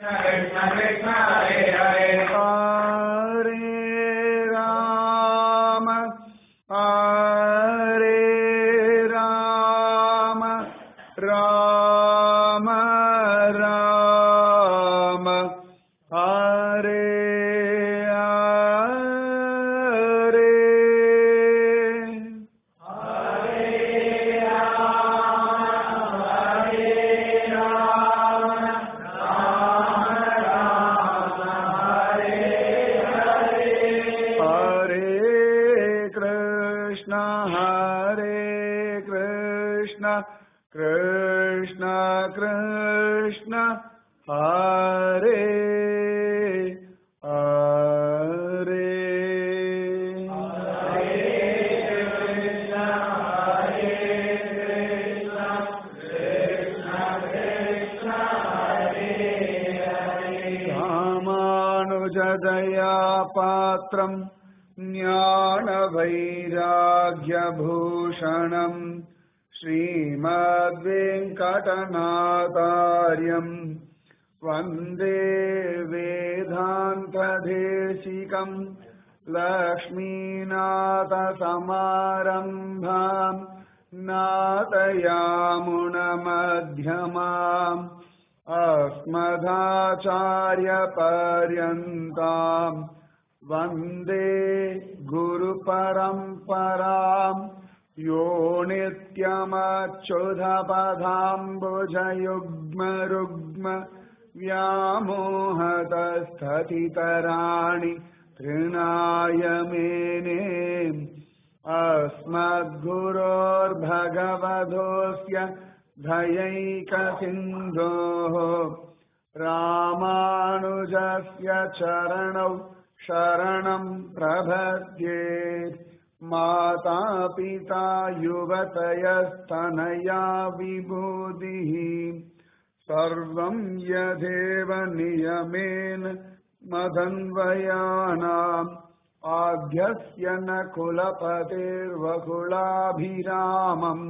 कृष्ण कृष्ण हरे हरे हरे राम हरे राम राम राम हरे हरे हरे कृष्ण हरे कृष्ण कृष्ण कृष्ण हरे हरे रामानुजदया पात्रम् ज्ञानवैराग्यभूषणम् श्रीमद्वेङ्कटनाथार्यम् वन्दे वेदान्तदेशिकम् लक्ष्मीनाथसमारम्भाम् नाथयामुनमध्यमाम् अस्मदाचार्यपर्यन्ताम् वन्दे गुरुपरम्पराम् यो नित्यमच्युधपदाम्बुजयुग्मरुग्म व्यामोहतस्थतितराणि तृणाय मेने अस्मद्गुरोर्भगवधोऽस्य धयैकसिन्धोः रामानुजस्य चरणौ शरणम् प्रभद्ये माता पिता युवतयस्तनया विभूतिः सर्वम् यदेव नियमेन मदन्वयानाम् आद्यस्य न कुलपतेर्वकुलाभिरामम्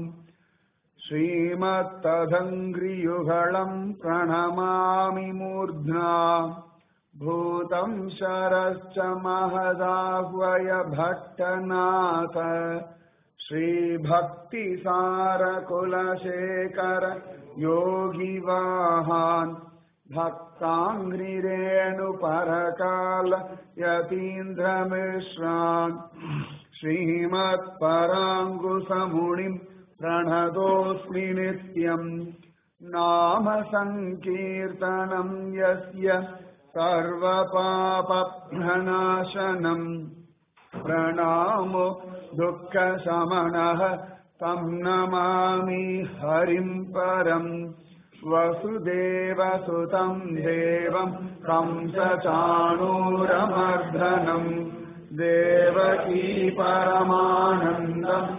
श्रीमत्तदङ्घ्रियुगळम् प्रणमामि मूर्ध्ना भूतम् शरश्च महदाह्वय भट्टनाथ श्रीभक्तिसारकुलशेखर योगिवाहान् भक्ताङ्घ्रिरेणुपरकाल यतीन्द्रमिश्रान् श्रीमत्पराङ्गुसमुनिम् प्रणतोऽस्मि नित्यम् नाम सङ्कीर्तनम् यस्य सर्वपापप्रणाशनम् प्रणामो दुःखशमनः तम् नमामि हरिम् परम् वसुदेवसुतम् देवम् कंसचाणूरमर्धनम् देवकी परमानन्दम्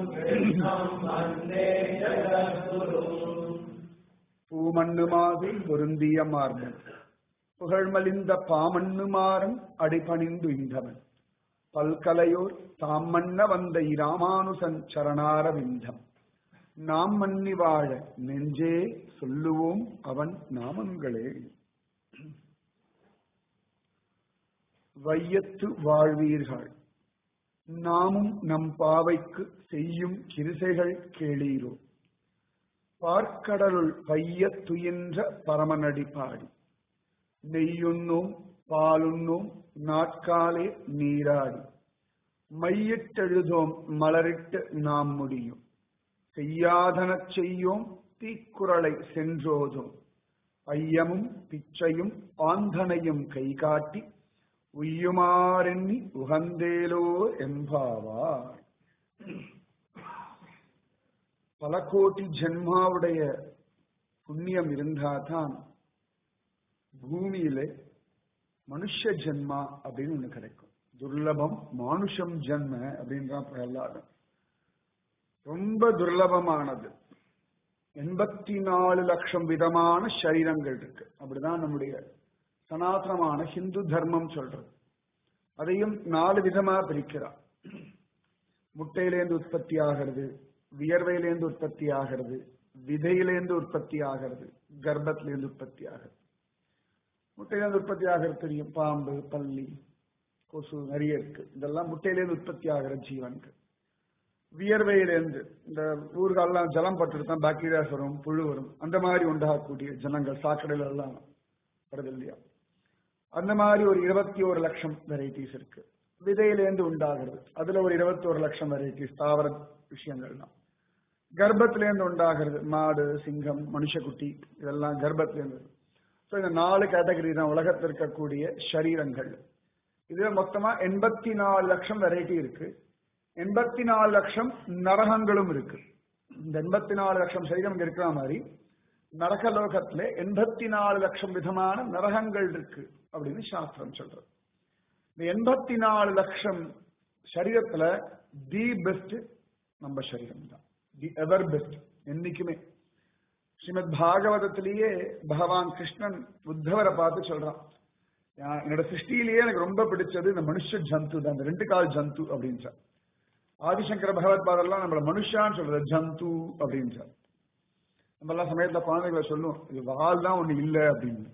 பூமண்ணுமாகி பொருந்திய மார்பன் புகழ்மலிந்த பாமண்ணுமாறன் அடிபணிந்து இந்தவன் பல்கலையோர் தாம் மன்ன வந்த இராமானுசன் சரணார விந்தம் நாம் மன்னி வாழ நெஞ்சே சொல்லுவோம் அவன் நாமங்களே வையத்து வாழ்வீர்கள் நாமும் நம் பாவைக்கு செய்யும் கிருசைகள் கேளீரோ பார்க்கடலுள் பைய துயின்ற பரமனடி பாடி நெய்யுண்ணோம் பாலுண்ணோம் நாட்காலே நீராடி மையிட்டெழுதோம் மலரிட்டு நாம் முடியும் செய்யாதனச் செய்யோம் தீக்குறளை சென்றோதோம் ஐயமும் பிச்சையும் ஆந்தனையும் கை காட்டி உய்யுமாறெண்ணி உகந்தேலோ எம்பாவார் பல கோடி ஜென்மாவுடைய புண்ணியம் இருந்தாதான் பூமியில மனுஷ ஜென்மா அப்படின்னு ஒண்ணு கிடைக்கும் துர்லபம் மானுஷம் ஜென்ம அப்படின்றான் பிரகலாதன் ரொம்ப துர்லபமானது எண்பத்தி நாலு லட்சம் விதமான சரீரங்கள் இருக்கு அப்படிதான் நம்முடைய சனாதனமான ஹிந்து தர்மம் சொல்றது அதையும் நாலு விதமா பிரிக்கிறார் முட்டையிலேருந்து உற்பத்தி ஆகிறது வியர்வையிலேருந்து உற்பத்தி ஆகிறது விதையிலேருந்து உற்பத்தி ஆகிறது கர்ப்பத்திலேருந்து உற்பத்தி ஆகிறது முட்டையிலேருந்து உற்பத்தி ஆகிறது தெரியும் பாம்பு பல்லி கொசு நிறைய இருக்கு இதெல்லாம் முட்டையிலேருந்து உற்பத்தி ஆகிற ஜீவன்கள் வியர்வையிலேருந்து இந்த ஊர்களெல்லாம் ஜலம் பட்டுட்டு தான் பாக்டீரியாஸ் வரும் புழு வரும் அந்த மாதிரி உண்டாகக்கூடிய ஜனங்கள் சாக்கடையில எல்லாம் வருது இல்லையா அந்த மாதிரி ஒரு இருபத்தி ஒரு லட்சம் வெரைட்டிஸ் இருக்கு விதையிலேருந்து உண்டாகிறது அதுல ஒரு இருபத்தி ஒரு லட்சம் வெரைட்டிஸ் தாவர விஷயங்கள் தான் கர்ப்பத்திலேருந்து உண்டாகிறது மாடு சிங்கம் மனுஷக்குட்டி இதெல்லாம் கர்ப்பத்திலேருந்து ஸோ இந்த நாலு கேட்டகரி தான் உலகத்தில் இருக்கக்கூடிய சரீரங்கள் இதுல மொத்தமா எண்பத்தி நாலு லட்சம் வெரைட்டி இருக்கு எண்பத்தி நாலு லட்சம் நரகங்களும் இருக்கு இந்த எண்பத்தி நாலு லட்சம் சரீரம் இங்க இருக்கிற மாதிரி நரகலோகத்துல எண்பத்தி நாலு லட்சம் விதமான நரகங்கள் இருக்கு அப்படின்னு சாஸ்திரம் சொல்றது இந்த எண்பத்தி நாலு லட்சம் சரீரத்துல தி பெஸ்ட் நம்ம சரீரம் தான் தி எவர் பெஸ்ட் என்னைக்குமே ஸ்ரீமத் பாகவதத்திலேயே பகவான் கிருஷ்ணன் உத்தவரை பார்த்து சொல்றான் "நான் என்னோட சிருஷ்டியிலேயே எனக்கு ரொம்ப பிடிச்சது இந்த மனுஷ ஜந்து தான் இந்த ரெண்டு கால் ஜந்து அப்படின்றார் ஆதிசங்கர பகவத் பாதெல்லாம் நம்மள மனுஷான்னு சொல்றது ஜந்து அப்படின்றார் நம்ம எல்லாம் சமயத்துல குழந்தைகளை சொல்லுவோம் இது வால் தான் ஒண்ணு இல்ல அப்படின்னு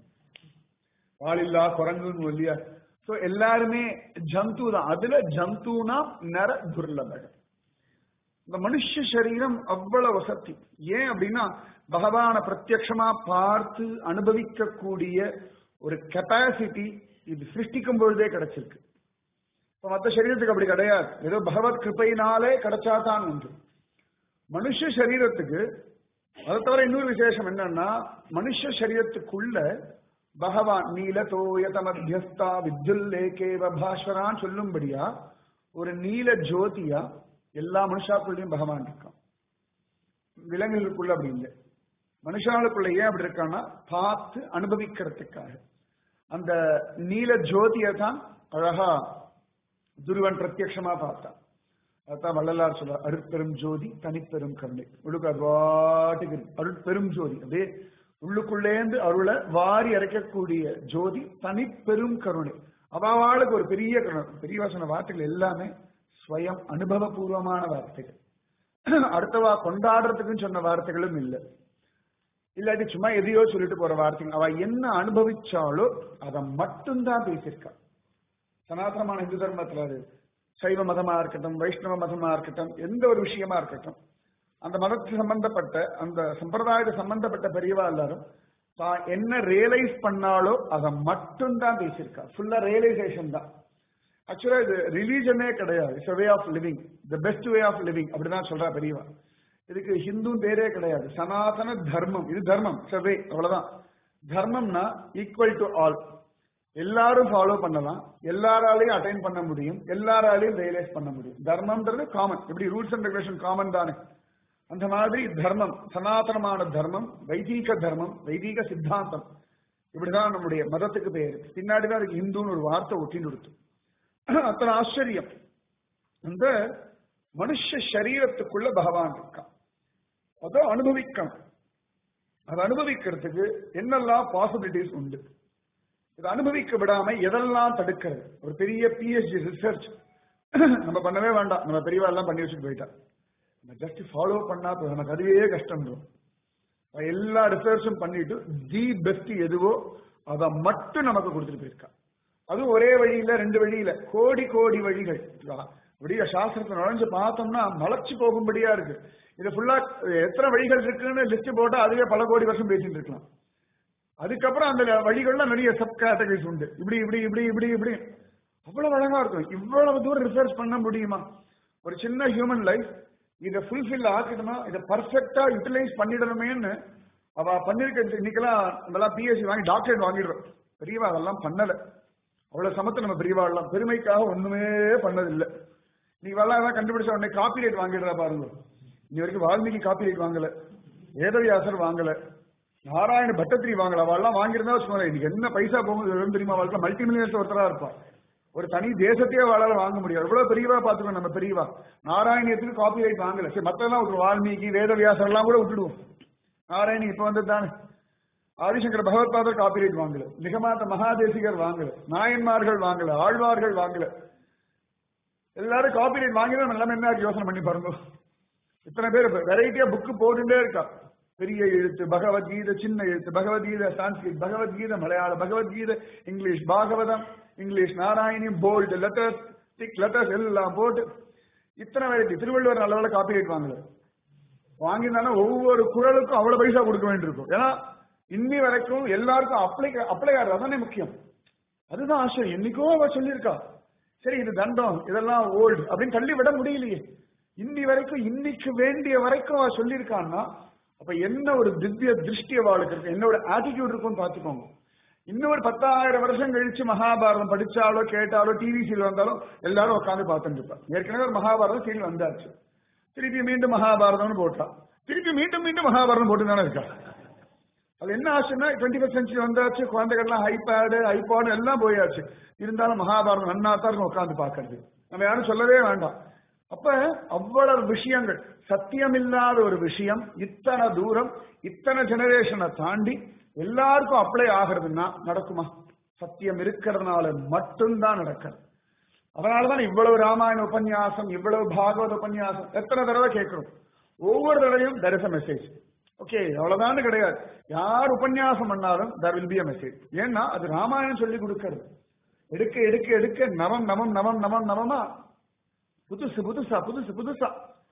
வால் இல்லா குரங்குன்னு இல்லையா சோ எல்லாருமே ஜந்து தான் அதுல ஜந்துனா நர துர்லபகம் இந்த மனுஷ சரீரம் அவ்வளவு வசதி ஏன் அப்படின்னா பகவான பிரத்யக்ஷமா பார்த்து அனுபவிக்கக்கூடிய ஒரு கெப்பாசிட்டி இது சிருஷ்டிக்கும் பொழுதே கிடைச்சிருக்கு இப்ப மற்ற சரீரத்துக்கு அப்படி கிடையாது ஏதோ பகவத் கிருப்பையினாலே கிடைச்சாதான் உண்டு மனுஷ சரீரத்துக்கு அதை தவிர இன்னொரு விசேஷம் என்னன்னா மனுஷ சரீரத்துக்குள்ள பகவான் நீல தோயத மத்தியஸ்தா வித்யுல்லேகேவ பாஸ்வரான்னு சொல்லும்படியா ஒரு நீல ஜோதியா எல்லா மனுஷாக்குள்ளயும் பகவான் இருக்கான் விலங்குகளுக்குள்ள அப்படி இல்லை மனுஷாளுக்குள்ள ஏன் அப்படி இருக்கான்னா பார்த்து அனுபவிக்கிறதுக்காக அந்த நீல ஜோதியை தான் அழகா துருவன் பிரத்யக்ஷமா பார்த்தான் அதான் வள்ளலார் சொல்ற அருட்பெரும் ஜோதி தனிப்பெரும் கருணை உள்ளுக்கு அது பாட்டுக்கு இருக்கு. அருட்பெரும் ஜோதி அப்படியே உள்ளுக்குள்ளேந்து அருளை வாரி அரைக்கக்கூடிய ஜோதி தனிப்பெரும் கருணை அவாளுக்கு ஒரு பெரிய கருணை பெரிய சொன்ன வார்த்தைகள் எல்லாமே ஸ்வயம் அனுபவபூர்வமான வார்த்தைகள் அடுத்தவா கொண்டாடுறதுக்குன்னு சொன்ன வார்த்தைகளும் இல்லை இல்லாட்டி சும்மா எதையோ சொல்லிட்டு போற வார்த்தைங்க அவ என்ன அனுபவிச்சாலோ அதை மட்டும்தான் பேசியிருக்கா சனாதனமான இந்து தர்மத்துல அது சைவ மதமா இருக்கட்டும் வைஷ்ணவ மதமா இருக்கட்டும் எந்த ஒரு விஷயமா இருக்கட்டும் அந்த மதத்துக்கு சம்பந்தப்பட்ட அந்த சம்பிரதாயத்துக்கு சம்பந்தப்பட்ட பெரியவா எல்லாரும் தான் என்ன ரியலைஸ் பண்ணாலோ அதை மட்டும்தான் பேசியிருக்கா ஃபுல்லா ரியலைசேஷன் தான் ஆக்சுவலா இது ரிலீஜனே கிடையாது it's way of living the best way of living அப்படிதான் சொல்றா பெரியவா இதுக்கு ஹிந்து பேரே கிடையாது சனாதன தர்மம் இது தர்மம் இட்ஸ் வே அவ்வளவுதான் தர்மம்னா ஈக்குவல் டு ஆல் எல்லாரும் ஃபாலோ பண்ணலாம் எல்லாராலையும் அட்டைன் பண்ண முடியும் எல்லாராலையும் ரியலைஸ் பண்ண முடியும் தர்மம்ன்றது காமன் இப்படி ரூல்ஸ் அண்ட் ரெகுலேஷன் காமன் தானே அந்த மாதிரி தர்மம் சனாதனமான தர்மம் வைதீக தர்மம் வைதீக சித்தாந்தம் இப்படிதான் நம்முடைய மதத்துக்கு பேரு பின்னாடிதான் அதுக்கு இந்துன்னு ஒரு வார்த்தை ஒட்டின்னு கொடுத்து அத்தனை ஆச்சரியம் அந்த மனுஷ சரீரத்துக்குள்ள பகவான் இருக்கான் அதை அனுபவிக்கணும் அதை அனுபவிக்கிறதுக்கு என்னெல்லாம் பாசிபிலிட்டிஸ் உண்டு இதை அனுபவிக்க விடாம எதெல்லாம் தடுக்கிறது ஒரு பெரிய பிஹெச்டி ரிசர்ச் நம்ம பண்ணவே வேண்டாம் நம்ம பெரியவா எல்லாம் பண்ணி வச்சுட்டு போயிட்டா நம்ம ஜஸ்ட் ஃபாலோ பண்ணா போதும் நமக்கு அதுவே கஷ்டம் வரும் எல்லா ரிசர்ச்சும் பண்ணிட்டு தி பெஸ்ட் எதுவோ அதை மட்டும் நமக்கு கொடுத்துட்டு போயிருக்கா அதுவும் ஒரே வழியில ரெண்டு வழியில கோடி கோடி வழிகள் அப்படியே சாஸ்திரத்தை நுழைஞ்சு பார்த்தோம்னா மலைச்சு போகும்படியா இருக்கு இது ஃபுல்லா எத்தனை வழிகள் இருக்குன்னு லிஸ்ட் போட்டா அதுவே பல கோடி வருஷம் பேசிட்டு இருக்கலாம் அதுக்கப்புறம் அந்த வழிகள்ல நிறைய சப் கேட்டகரிஸ் உண்டு இப்படி இப்படி இப்படி இப்படி இப்படி அவ்வளவு அழகா இருக்கும் இவ்வளவு தூரம் ரிசர்ச் பண்ண முடியுமா ஒரு சின்ன ஹியூமன் லைஃப் இதை ஃபுல்ஃபில் ஆக்கிடணும் இதை பர்ஃபெக்டா யூட்டிலைஸ் பண்ணிடணுமேன்னு அவ பண்ணிருக்க இன்னைக்கெல்லாம் நம்மலாம் பிஎஸ்சி வாங்கி டாக்டரேட் வாங்கிடுறோம் பெரியவா அதெல்லாம் பண்ணல அவ்வளவு சமத்து நம்ம பெரியவா எல்லாம் பெருமைக்காக ஒண்ணுமே பண்ணதில்லை நீ எல்லாம் கண்டுபிடிச்ச உடனே காப்பி ரைட் வாங்கிடுறா பாருங்க இன்னி வரைக்கும் வால்மீகி காப்பி ரைட் வாங்கல வேதவியாசர் வாங்கல நாராயண பட்டத்திரி வாங்கல அவெல்லாம் வாங்கியிருந்தா வச்சுக்கோங்க இன்னைக்கு என்ன பைசா போகுது தெரியுமா வாழ்க்கை மல்டி மில்லியன்ஸ் ஒருத்தரா இருப்பா ஒரு தனி தேசத்தையே வாழால வாங்க முடியாது எவ்வளவு பெரியவா பாத்துக்கோ நம்ம பெரியவா நாராயணியத்துக்கு காப்பி ரைட் வாங்கல சரி மத்தெல்லாம் ஒரு வால்மீகி வேதவியாசர் எல்லாம் கூட விட்டுடுவோம் நாராயணி இப்ப வந்து தானே ஆதிசங்கர பகவத்பாதர் காப்பி ரைட் வாங்கல நிகமாத்த மகாதேசிகர் வாங்கல நாயன்மார்கள் வாங்கல ஆழ்வார்கள் வாங்கல எல்லாரும் காப்பி ரைட் வாங்கினா நம்ம எல்லாமே என்ன யோசனை பண்ணி பாருங்க இத்தனை பேர் வெரைட்டியா புக்கு போட்டுட்டே இருக்கா பெரிய எழுத்து பகவத்கீதை சின்ன எழுத்து Bhagavad Gita Sanskrit Bhagavad Gita Malayalam Bhagavad Gita English Bhagavatam English Narayani bolt letters திக் லெட்டர்ஸ் எல்லாம் போட்டு இத்தனை வெரைட்டி திருவள்ளுவர் நல்ல வேலை காப்பி ரைட் வாங்கல வாங்கியிருந்தாலும் ஒவ்வொரு குரலுக்கும் அவ்வளவு பைசா கொடுக்க வேண்டியிருக்கும் ஏன்னா இன்னி வரைக்கும் எல்லாருக்கும் அப்ளை அப்ளை ஆகிறது அதானே முக்கியம் அதுதான் ஆச்சரியம் என்னைக்கோ அவ சொல்லியிருக்கா சரி இது தண்டம் இதெல்லாம் ஓல்டு அப்படின்னு தள்ளி விட முடியலையே இன்னி வரைக்கும் இன்னைக்கு வேண்டிய வரைக்கும் அவ சொல்லியிருக்கான்னா அப்ப என்ன ஒரு திவ்ய திருஷ்டி அவளுக்கு இருக்கு என்னோட ஆட்டிடியூட் இருக்கும்னு பாத்துக்கோங்க இன்னும் ஒரு பத்தாயிரம் வருஷம் கழிச்சு மகாபாரதம் படிச்சாலோ கேட்டாலோ டிவி சீரியல் வந்தாலும் எல்லாரும் உட்காந்து பார்த்துட்டு இருப்பாங்க ஏற்கனவே ஒரு மகாபாரதம் சீரியல் வந்தாச்சு திருப்பி மீண்டும் மகாபாரதம்னு போட்டா திருப்பி மீண்டும் மீண்டும் மகாபாரதம் போட்டு தானே இருக்கா அது என்ன ஆச்சுன்னா டுவெண்ட்டி ஃபஸ்ட் சென்ச்சுரி வந்தாச்சு குழந்தைகள்லாம் ஐபேடு ஐபாடு எல்லாம் போயாச்சு இருந்தாலும் மகாபாரதம் நன்னா தான் இருக்கும் உட்காந்து பார்க்கறது நம்ம யாரும் சொல்லவே வேண்டாம் அப்ப அவ்வளவு விஷயங்கள் சத்தியமில்லாத ஒரு விஷயம் இத்தனை தூரம் இத்தனை ஜெனரேஷனை தாண்டி எல்லாருக்கும் அப்ளை ஆகிறதுன்னா நடக்குமா சத்தியம் இருக்கிறதுனால மட்டும்தான் நடக்கிறது அதனாலதான் இவ்வளவு ராமாயண உபன்யாசம் இவ்வளவு பாகவத உபன்யாசம் எத்தனை தடவை கேட்கிறோம் ஒவ்வொரு தடவையும் there is a message okay அவ்வளவுதான் கிடையாது யார் உபன்யாசம் பண்ணாலும் there will be a message ஏன்னா அது ராமாயணம் சொல்லி கொடுக்கிறது எடுக்க எடுக்க எடுக்க நவம் நவம் நவம் நவம் நவமா புதுசு புதுசா புதுசு புதுசா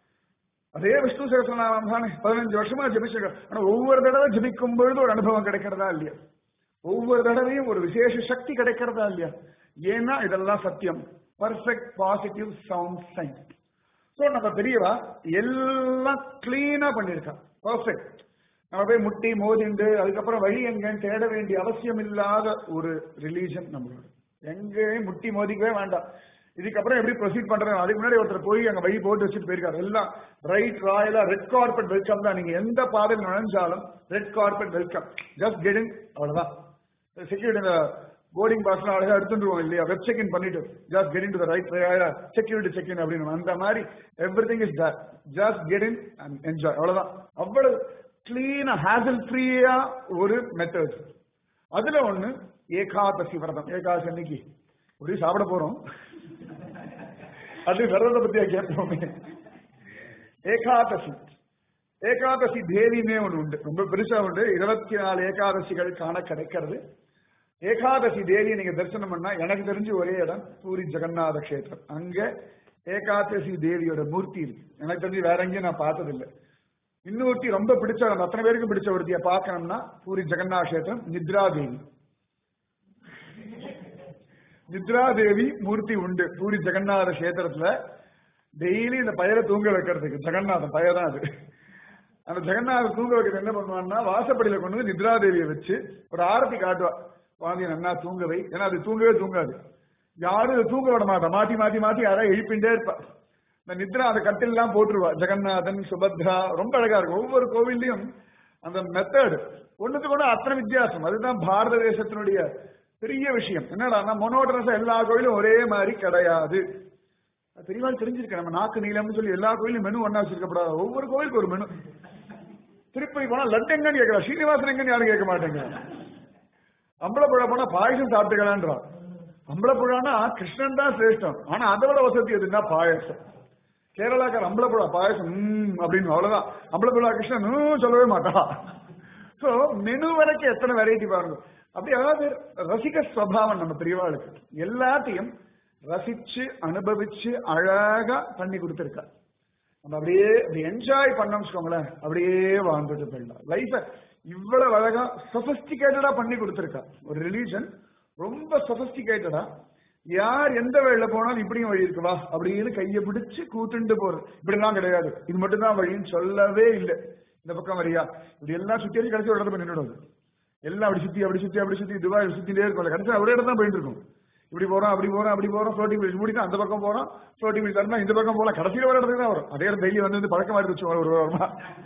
அதே விஷ்ணு சகசநாமம் தானே பதினஞ்சு வருஷமா ஜபிச்சிருக்க ஆனா ஒவ்வொரு தடவை ஜபிக்கும் பொழுது ஒரு அனுபவம் கிடைக்கிறதா இல்லையா ஒவ்வொரு தடவையும் ஒரு விசேஷ சக்தி கிடைக்கிறதா இல்லையா ஏன்னா இதெல்லாம் சத்தியம் perfect positive sound science so நம்ம பெரியவா எல்லாம் கிளீனா பண்ணியிருக்கா பர்ஃபெக்ட் நம்ம போய் முட்டி மோதிண்டு அதுக்கப்புறம் வழி எங்கன்னு தேட வேண்டிய அவசியம் இல்லாத ஒரு ரிலீஜன் நம்மளோட எங்கேயும் முட்டி மோதிக்கவே வேண்டாம் இதுக்கப்புறம் எப்படி ப்ரொசீட் பண்றோம் அதுக்கு முன்னாடி ஒருத்தர் போய் அங்க வழி போட்டு வச்சுட்டு போயிருக்காரு எல்லாம் ரைட் ராயலா ரெட் கார்பெட் வெல்கம் தான் நீங்க எந்த பாதையில் நுழைஞ்சாலும் red carpet welcome just getting அவ்வளவுதான் செக்யூரிட்டி இந்த போர்டிங் பாஸ்லாம் அழகா எடுத்துருவோம் இல்லையா வெப் செக் இன் பண்ணிட்டு just get in to right security check in அப்படின்னு அந்த மாதிரி everything is that just get in and enjoy அவ்வளவுதான் அவ்வளவு கிளீனா ஹேசல் ஃப்ரீயா ஒரு மெத்தட் அதுல ஒண்ணு ஏகாதசி விரதம் ஏகாதசி அன்னைக்கு ஒரு சாப்பிட போறோம் அது விரதத்தை பத்தியா கேட்போமே ஏகாதசி ஏகாதசி தேவினே ஒண்ணு உண்டு ரொம்ப பெருசா உண்டு இருபத்தி நாலு ஏகாதசிகள் காண கிடைக்கிறது ஏகாதசி தேவியை நீங்க தரிசனம் பண்ணா எனக்கு தெரிஞ்சு ஒரே இடம் பூரி ஜெகநாத கஷேத்திரம் அங்க ஏகாதசி தேவியோட மூர்த்தி இருக்கு எனக்கு தெரிஞ்சு வேற எங்கேயும் நான் பார்த்ததில்லை இன்னொருத்தி ரொம்ப பிடிச்ச நம்ம அத்தனை பேருக்கு பிடிச்ச ஒருத்திய பார்க்கணும்னா பூரி ஜெகநாத கஷேத்திரம் நித்ரா தேவி நித்ரா தேவி மூர்த்தி உண்டு பூரி ஜெகநாத கஷேத்திரத்துல டெய்லி இந்த பயிரை தூங்க வைக்கிறதுக்கு ஜெகநாதன் பயிர் தான் அது அந்த ஜெகநாதன் தூங்க வைக்கிறது என்ன பண்ணுவான்னா வாசப்படியில கொண்டு வந்து நித்ரா தேவியை வச்சு ஒரு ஆரத்தி காட்டுவா வாங்கி நன்னா தூங்க வை ஏன்னா அது தூங்கவே தூங்காது யாரும் இதை தூங்க விட மாட்டா மாத்தி மாத்தி மாத்தி யாராவது எழுப்பிண்டே இருப்பா இந்த நித்ரா அந்த கட்டிலாம் போட்டுருவா ஜெகநாதன் சுபத்ரா ரொம்ப அழகா இருக்கும் ஒவ்வொரு கோவில்லையும் அந்த மெத்தட் ஒண்ணுக்கு ஒண்ணு அத்தனை வித்தியாசம் அதுதான் பாரத தேசத்தினுடைய பெரிய விஷயம் என்னடா மொனோட்டனஸா எல்லா கோயிலும் ஒரே மாதிரி கிடையாது பெரியவாள் தெரிஞ்சிருக்க நம்ம நாக்கு நீளம்னு சொல்லி எல்லா கோயிலும் மெனு ஒன்னா வச்சிருக்கப்படாது ஒவ்வொரு கோயிலுக்கு ஒரு மெனு திருப்பதி போனா லட்டு எங்கன்னு கேட்கலாம் ஸ்ரீனிவாசன் எங்கன்னு யாரும் கேட்க மாட்டேங்க அம்பலப்புழா போனா பாயசம் சாப்பிட்டுக்கலான்றா அம்பலப்புழானா கிருஷ்ணன் தான் சிரேஷ்டம் ஆனா அதை விட வசதி எதுன்னா பாயசம் கேரளாக்கார அம்பலப்புழா பாயசம் ம் அப்படின்னு அவ்வளவுதான் அம்பலப்புழா கிருஷ்ணன் ம் சொல்லவே மாட்டா சோ மெனு வரைக்கும் எத்தனை வெரைட்டி பாருங்க அப்படி அதாவது ரசிக ஸ்வபாவம் நம்ம பெரியவாளுக்கு எல்லாத்தையும் ரசிச்சு அனுபவிச்சு அழகா பண்ணி கொடுத்துருக்கா நம்ம அப்படியே அப்படி என்ஜாய் பண்ணோம்னு வச்சுக்கோங்களேன் அப்படியே வாழ்ந்துட்டு போயிடலாம் லைஃப இவ்வளவு அழகா சொபஸ்டிகேட்டடா பண்ணி கொடுத்துருக்கா ஒரு ரிலீஜன் ரொம்ப சொபஸ்டிகேட்டடா யார் எந்த வழியில போனாலும் இப்படியும் வழி இருக்குவா அப்படின்னு கையை பிடிச்சு கூத்துண்டு போறது இப்படிலாம் கிடையாது இது மட்டும் தான் வழின்னு சொல்லவே இல்லை இந்த பக்கம் வரியா இப்படி எல்லாம் சுத்தி அடிச்சு கடைசி ஒரு இடத்துல போய் நின்றுடுவது எல்லாம் அப்படி சுத்தி அப்படி சுத்தி அப்படி சுத்தி துபாய் சுத்திட்டே இருக்கும் கடைசி ஒரே இடம் தான் போயிட்டு இருக்கும் இப்படி போறோம் அப்படி போறோம் அப்படி போறோம் ஃப்ளோட்டிங் பிரிட்ஜ் முடிக்கும் அந்த பக்கம் போறோம் ஃப்ளோட்டிங் பிரிட்ஜ் தரணும் இந்த பக்கம் போகலாம் கடைசியில் ஒரு இடத்துக்கு தான் வரும் அதே இடம் டெய்லி வந்து பழக்கமா இருந்துச்சு ஒரு வாரமா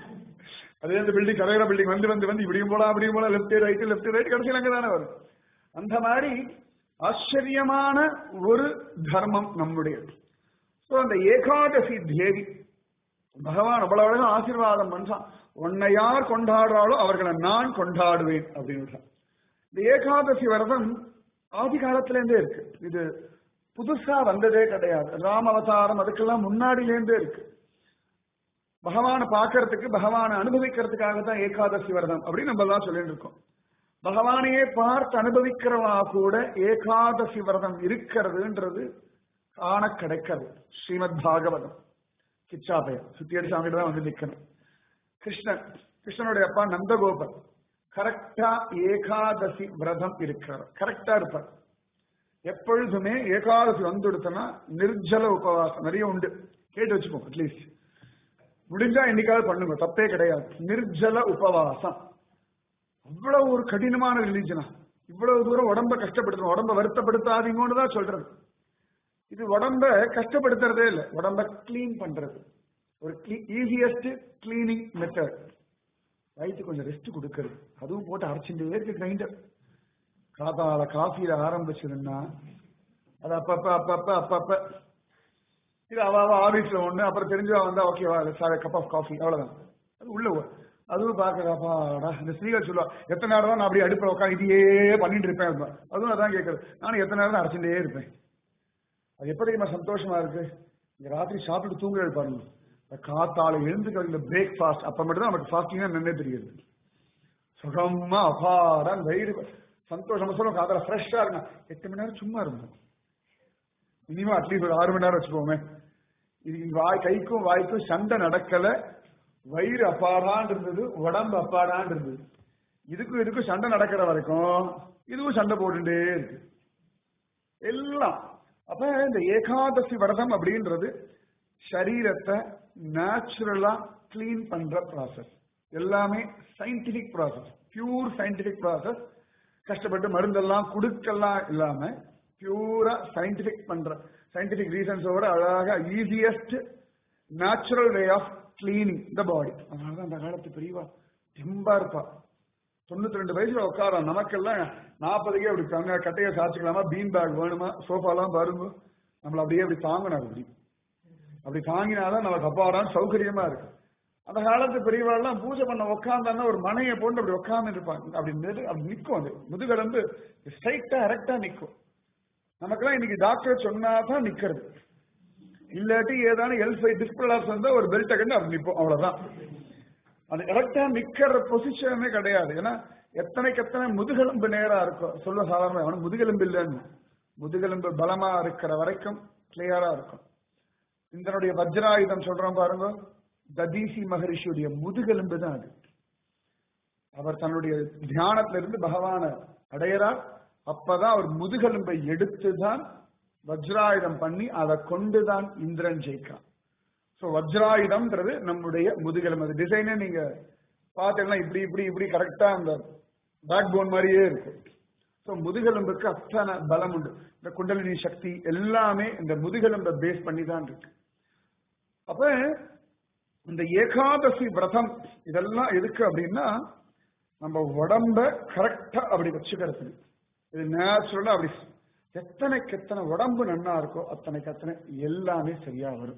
அதே அந்த பில்டிங் கரையோர பில்டிங் வந்து வந்து வந்து இப்படியும் போலாம் அப்படியும் போலாம் லெஃப்ட் ரைட் லெஃப்ட் ரைட் கடைசியில் அங்கே தானே வரும் அந்த மாதிரி ஆச்சரியமான ஒரு தர்மம் நம்முடைய ஸோ அந்த ஏகாதசி தேவி பகவான் அவ்வளவு அழகா ஆசீர்வாதம் பண்றான் உன்னை யார் கொண்டாடுறாளோ அவர்களை நான் கொண்டாடுவேன் அப்படின்னு இந்த ஏகாதசி விரதம் ஆதி காலத்துல இருந்தே இருக்கு இது புதுசா வந்ததே கிடையாது ராம அவதாரம் அதுக்கெல்லாம் முன்னாடியிலேருந்தே இருக்கு பகவானை பார்க்கறதுக்கு பகவானை அனுபவிக்கிறதுக்காக தான் ஏகாதசி விரதம் அப்படின்னு நம்ம எல்லாம் சொல்லிட்டு இருக்கோம் பகவானையே பார்த்து அனுபவிக்கிறவா கூட ஏகாதசி விரதம் இருக்கிறதுன்றது காண கிடைக்கிறது ஸ்ரீமத் பாகவதம் கிச்சாபயம் சுத்தியடி சாமியில தான் வந்து நிக்கணும் கிருஷ்ணன் கிருஷ்ணனுடைய அப்பா நந்தகோபர் கரெக்டா ஏகாதசி விரதம் இருக்கிறார் கரெக்டா இருப்பார் எப்பொழுதுமே ஏகாதசி வந்துடுத்தனா நிர்ஜல உபவாசம் நிறைய உண்டு கேட்டு வச்சுப்போம் அட்லீஸ்ட் முடிஞ்சா என்னைக்காவது பண்ணுங்க தப்பே கிடையாது நிர்ஜல உபவாசம் அவ்வளவு ஒரு கடினமான ரிலீஜனா இவ்வளவு தூரம் உடம்ப கஷ்டப்படுத்தணும் உடம்ப வருத்தப்படுத்தாதீங்கன்னு தான் சொல்றது இது உடம்ப கஷ்டப்படுத்துறதே இல்லை உடம்ப கிளீன் பண்றது ஒரு ஈஸியஸ்ட் கிளீனிங் மெத்தட் வயிற்று கொஞ்சம் ரெஸ்ட் கொடுக்கறது அதுவும் போட்டு அரைச்சுட்டே இருக்கு கிரைண்டர் காத்தால காஃபியில ஆரம்பிச்சிருந்தா அது அப்பப்ப அப்பப்ப அப்பப்ப இது அவ அவ ஆபீஸ்ல ஒண்ணு அப்புறம் தெரிஞ்சவா வந்தா ஓகேவா சார் கப் ஆஃப் காஃபி அவ்வளவுதான் அது உள்ள ஒ- அதுவும் பாக்கடாப்பாடா இந்த ஸ்ரீகள் சொல்லுவா எத்தனை நேரம் தான் நான் அப்படியே அடுப்பில் உட்காந்து இதையே பண்ணிட்டு இருப்பேன் அப்படிம்பா. அதுவும் அதான் கேட்கறது நானும் எத்தனை நேரம் தான் அரைச்சுட்டே இருப்பேன் அது எப்படி தெரியுமா சந்தோஷமா இருக்கு இந்த ராத்திரி சாப்பிட்டு தூங்குறது பாருங்க இந்த காத்தால எழுந்துக்கிற இந்த பிரேக்ஃபாஸ்ட் அப்ப மட்டும் தான் நமக்கு ஃபாஸ்டிங்கா நின்னே தெரியுது சுகமா அபாரம் வயிறு சந்தோஷமா சொல்லுவோம் காத்தால ஃப்ரெஷ்ஷா இருக்கும் எட்டு மணி நேரம் சும்மா இருந்தோம் மினிமம் அட்லீஸ்ட் ஒரு ஆறு மணி நேரம் வச்சுக்கோமே இது வாய் கைக்கும் வாய்க்கும் சண்டை நடக்கல வயிறு அப்பாடான் இருந்தது உடம்பு அப்பாடான் இருந்தது இதுக்கும் இதுக்கும் சண்டை நடக்கிற வரைக்கும் இதுவும் சண்டை போட்டுட்டே இருக்கு எல்லாம் அப்ப இந்த ஏகாதசி விரதம் அப்படின்றது சரீரத்தை நேச்சுரலா கிளீன் பண்ற ப்ராசஸ் எல்லாமே scientific process pure scientific process கஷ்டப்பட்டு மருந்தெல்லாம் கொடுக்கலாம் இல்லாம பியூரா சயின்டிபிக் பண்ற சயின்டிபிக் ரீசன்ஸோட அழகாக easiest natural way of cleaning the body அதனாலதான் அந்த காலத்து பெரியவா தெம்பா இருப்பா தொண்ணூத்தி ரெண்டு வயசுல உட்காரோம் நமக்கெல்லாம் நாற்பதுக்கே அப்படி கங்க கட்டையை சாச்சிக்கலாமா பீன் பேக் வேணுமா சோஃபாலாம் பாருங்க நம்மள அப்படியே அப்படி தாங்கணும் அப்படி அப்படி தாங்கினாதான் நமக்கு அப்பாடான் சௌகரியமா இருக்கு அந்த காலத்து பெரியவாள்லாம் பூஜை பண்ண உட்காந்தான்னா ஒரு மனையை போட்டு அப்படி உட்கார்ந்து இருப்பாங்க அப்படி நெரு அப்படி நிற்கும் அது முதுகெலும்பு ஸ்ட்ரைட்டா கரெக்டா நிற்கும் நமக்கெல்லாம் இன்னைக்கு டாக்டர் சொன்னாதான் நிக்கிறது இல்லாட்டி ஏதான எல் ஃபைவ் டிஸ்பிளாஸ் வந்தா ஒரு பெல்ட்டை கண்டு அப்படி நிற்போம் அவ்வளவுதான் அது கரெக்டா நிக்கிற பொசிஷனே கிடையாது ஏன்னா எத்தனைக்கு எத்தனை முதுகெலும்பு நேரா இருக்கும் சொல்ல சாதாரண அவனுக்கு முதுகெலும்பு இல்லைன்னு முதுகெலும்பு பலமா இருக்கிற வரைக்கும் கிளியரா இருக்கும் இந்தனுடைய வஜ்ராயுதம் சொல்றோம் பாருங்க ததீசி மகரிஷியுடைய முதுகெலும்பு தான் அது அவர் தன்னுடைய தியானத்துல இருந்து பகவான அடையறார் அப்பதான் அவர் முதுகெலும்பை எடுத்துதான் வஜ்ராயுதம் பண்ணி அதை கொண்டுதான் இந்திரன் ஜெயிக்கிறான் ஸோ வஜ்ராயுதம்ன்றது நம்முடைய முதுகெலும்பு அது டிசைனே நீங்க பார்த்தீங்கன்னா இப்படி இப்படி இப்படி கரெக்டா அந்த பேக் போன் மாதிரியே இருக்கும் ஸோ முதுகெலும்புக்கு அத்தனை பலம் உண்டு இந்த குண்டலினி சக்தி எல்லாமே இந்த முதுகெலும்பை பேஸ் பண்ணி தான் இருக்கு அப்ப இந்த ஏகாதசி விரதம் இதெல்லாம் எதுக்கு அப்படின்னா நம்ம உடம்ப கரெக்டா அப்படி வச்சுக்கிறது இது நேச்சுரலா அப்படி எத்தனைக்கு எத்தனை உடம்பு நன்னா இருக்கோ அத்தனைக்கு அத்தனை எல்லாமே சரியா வரும்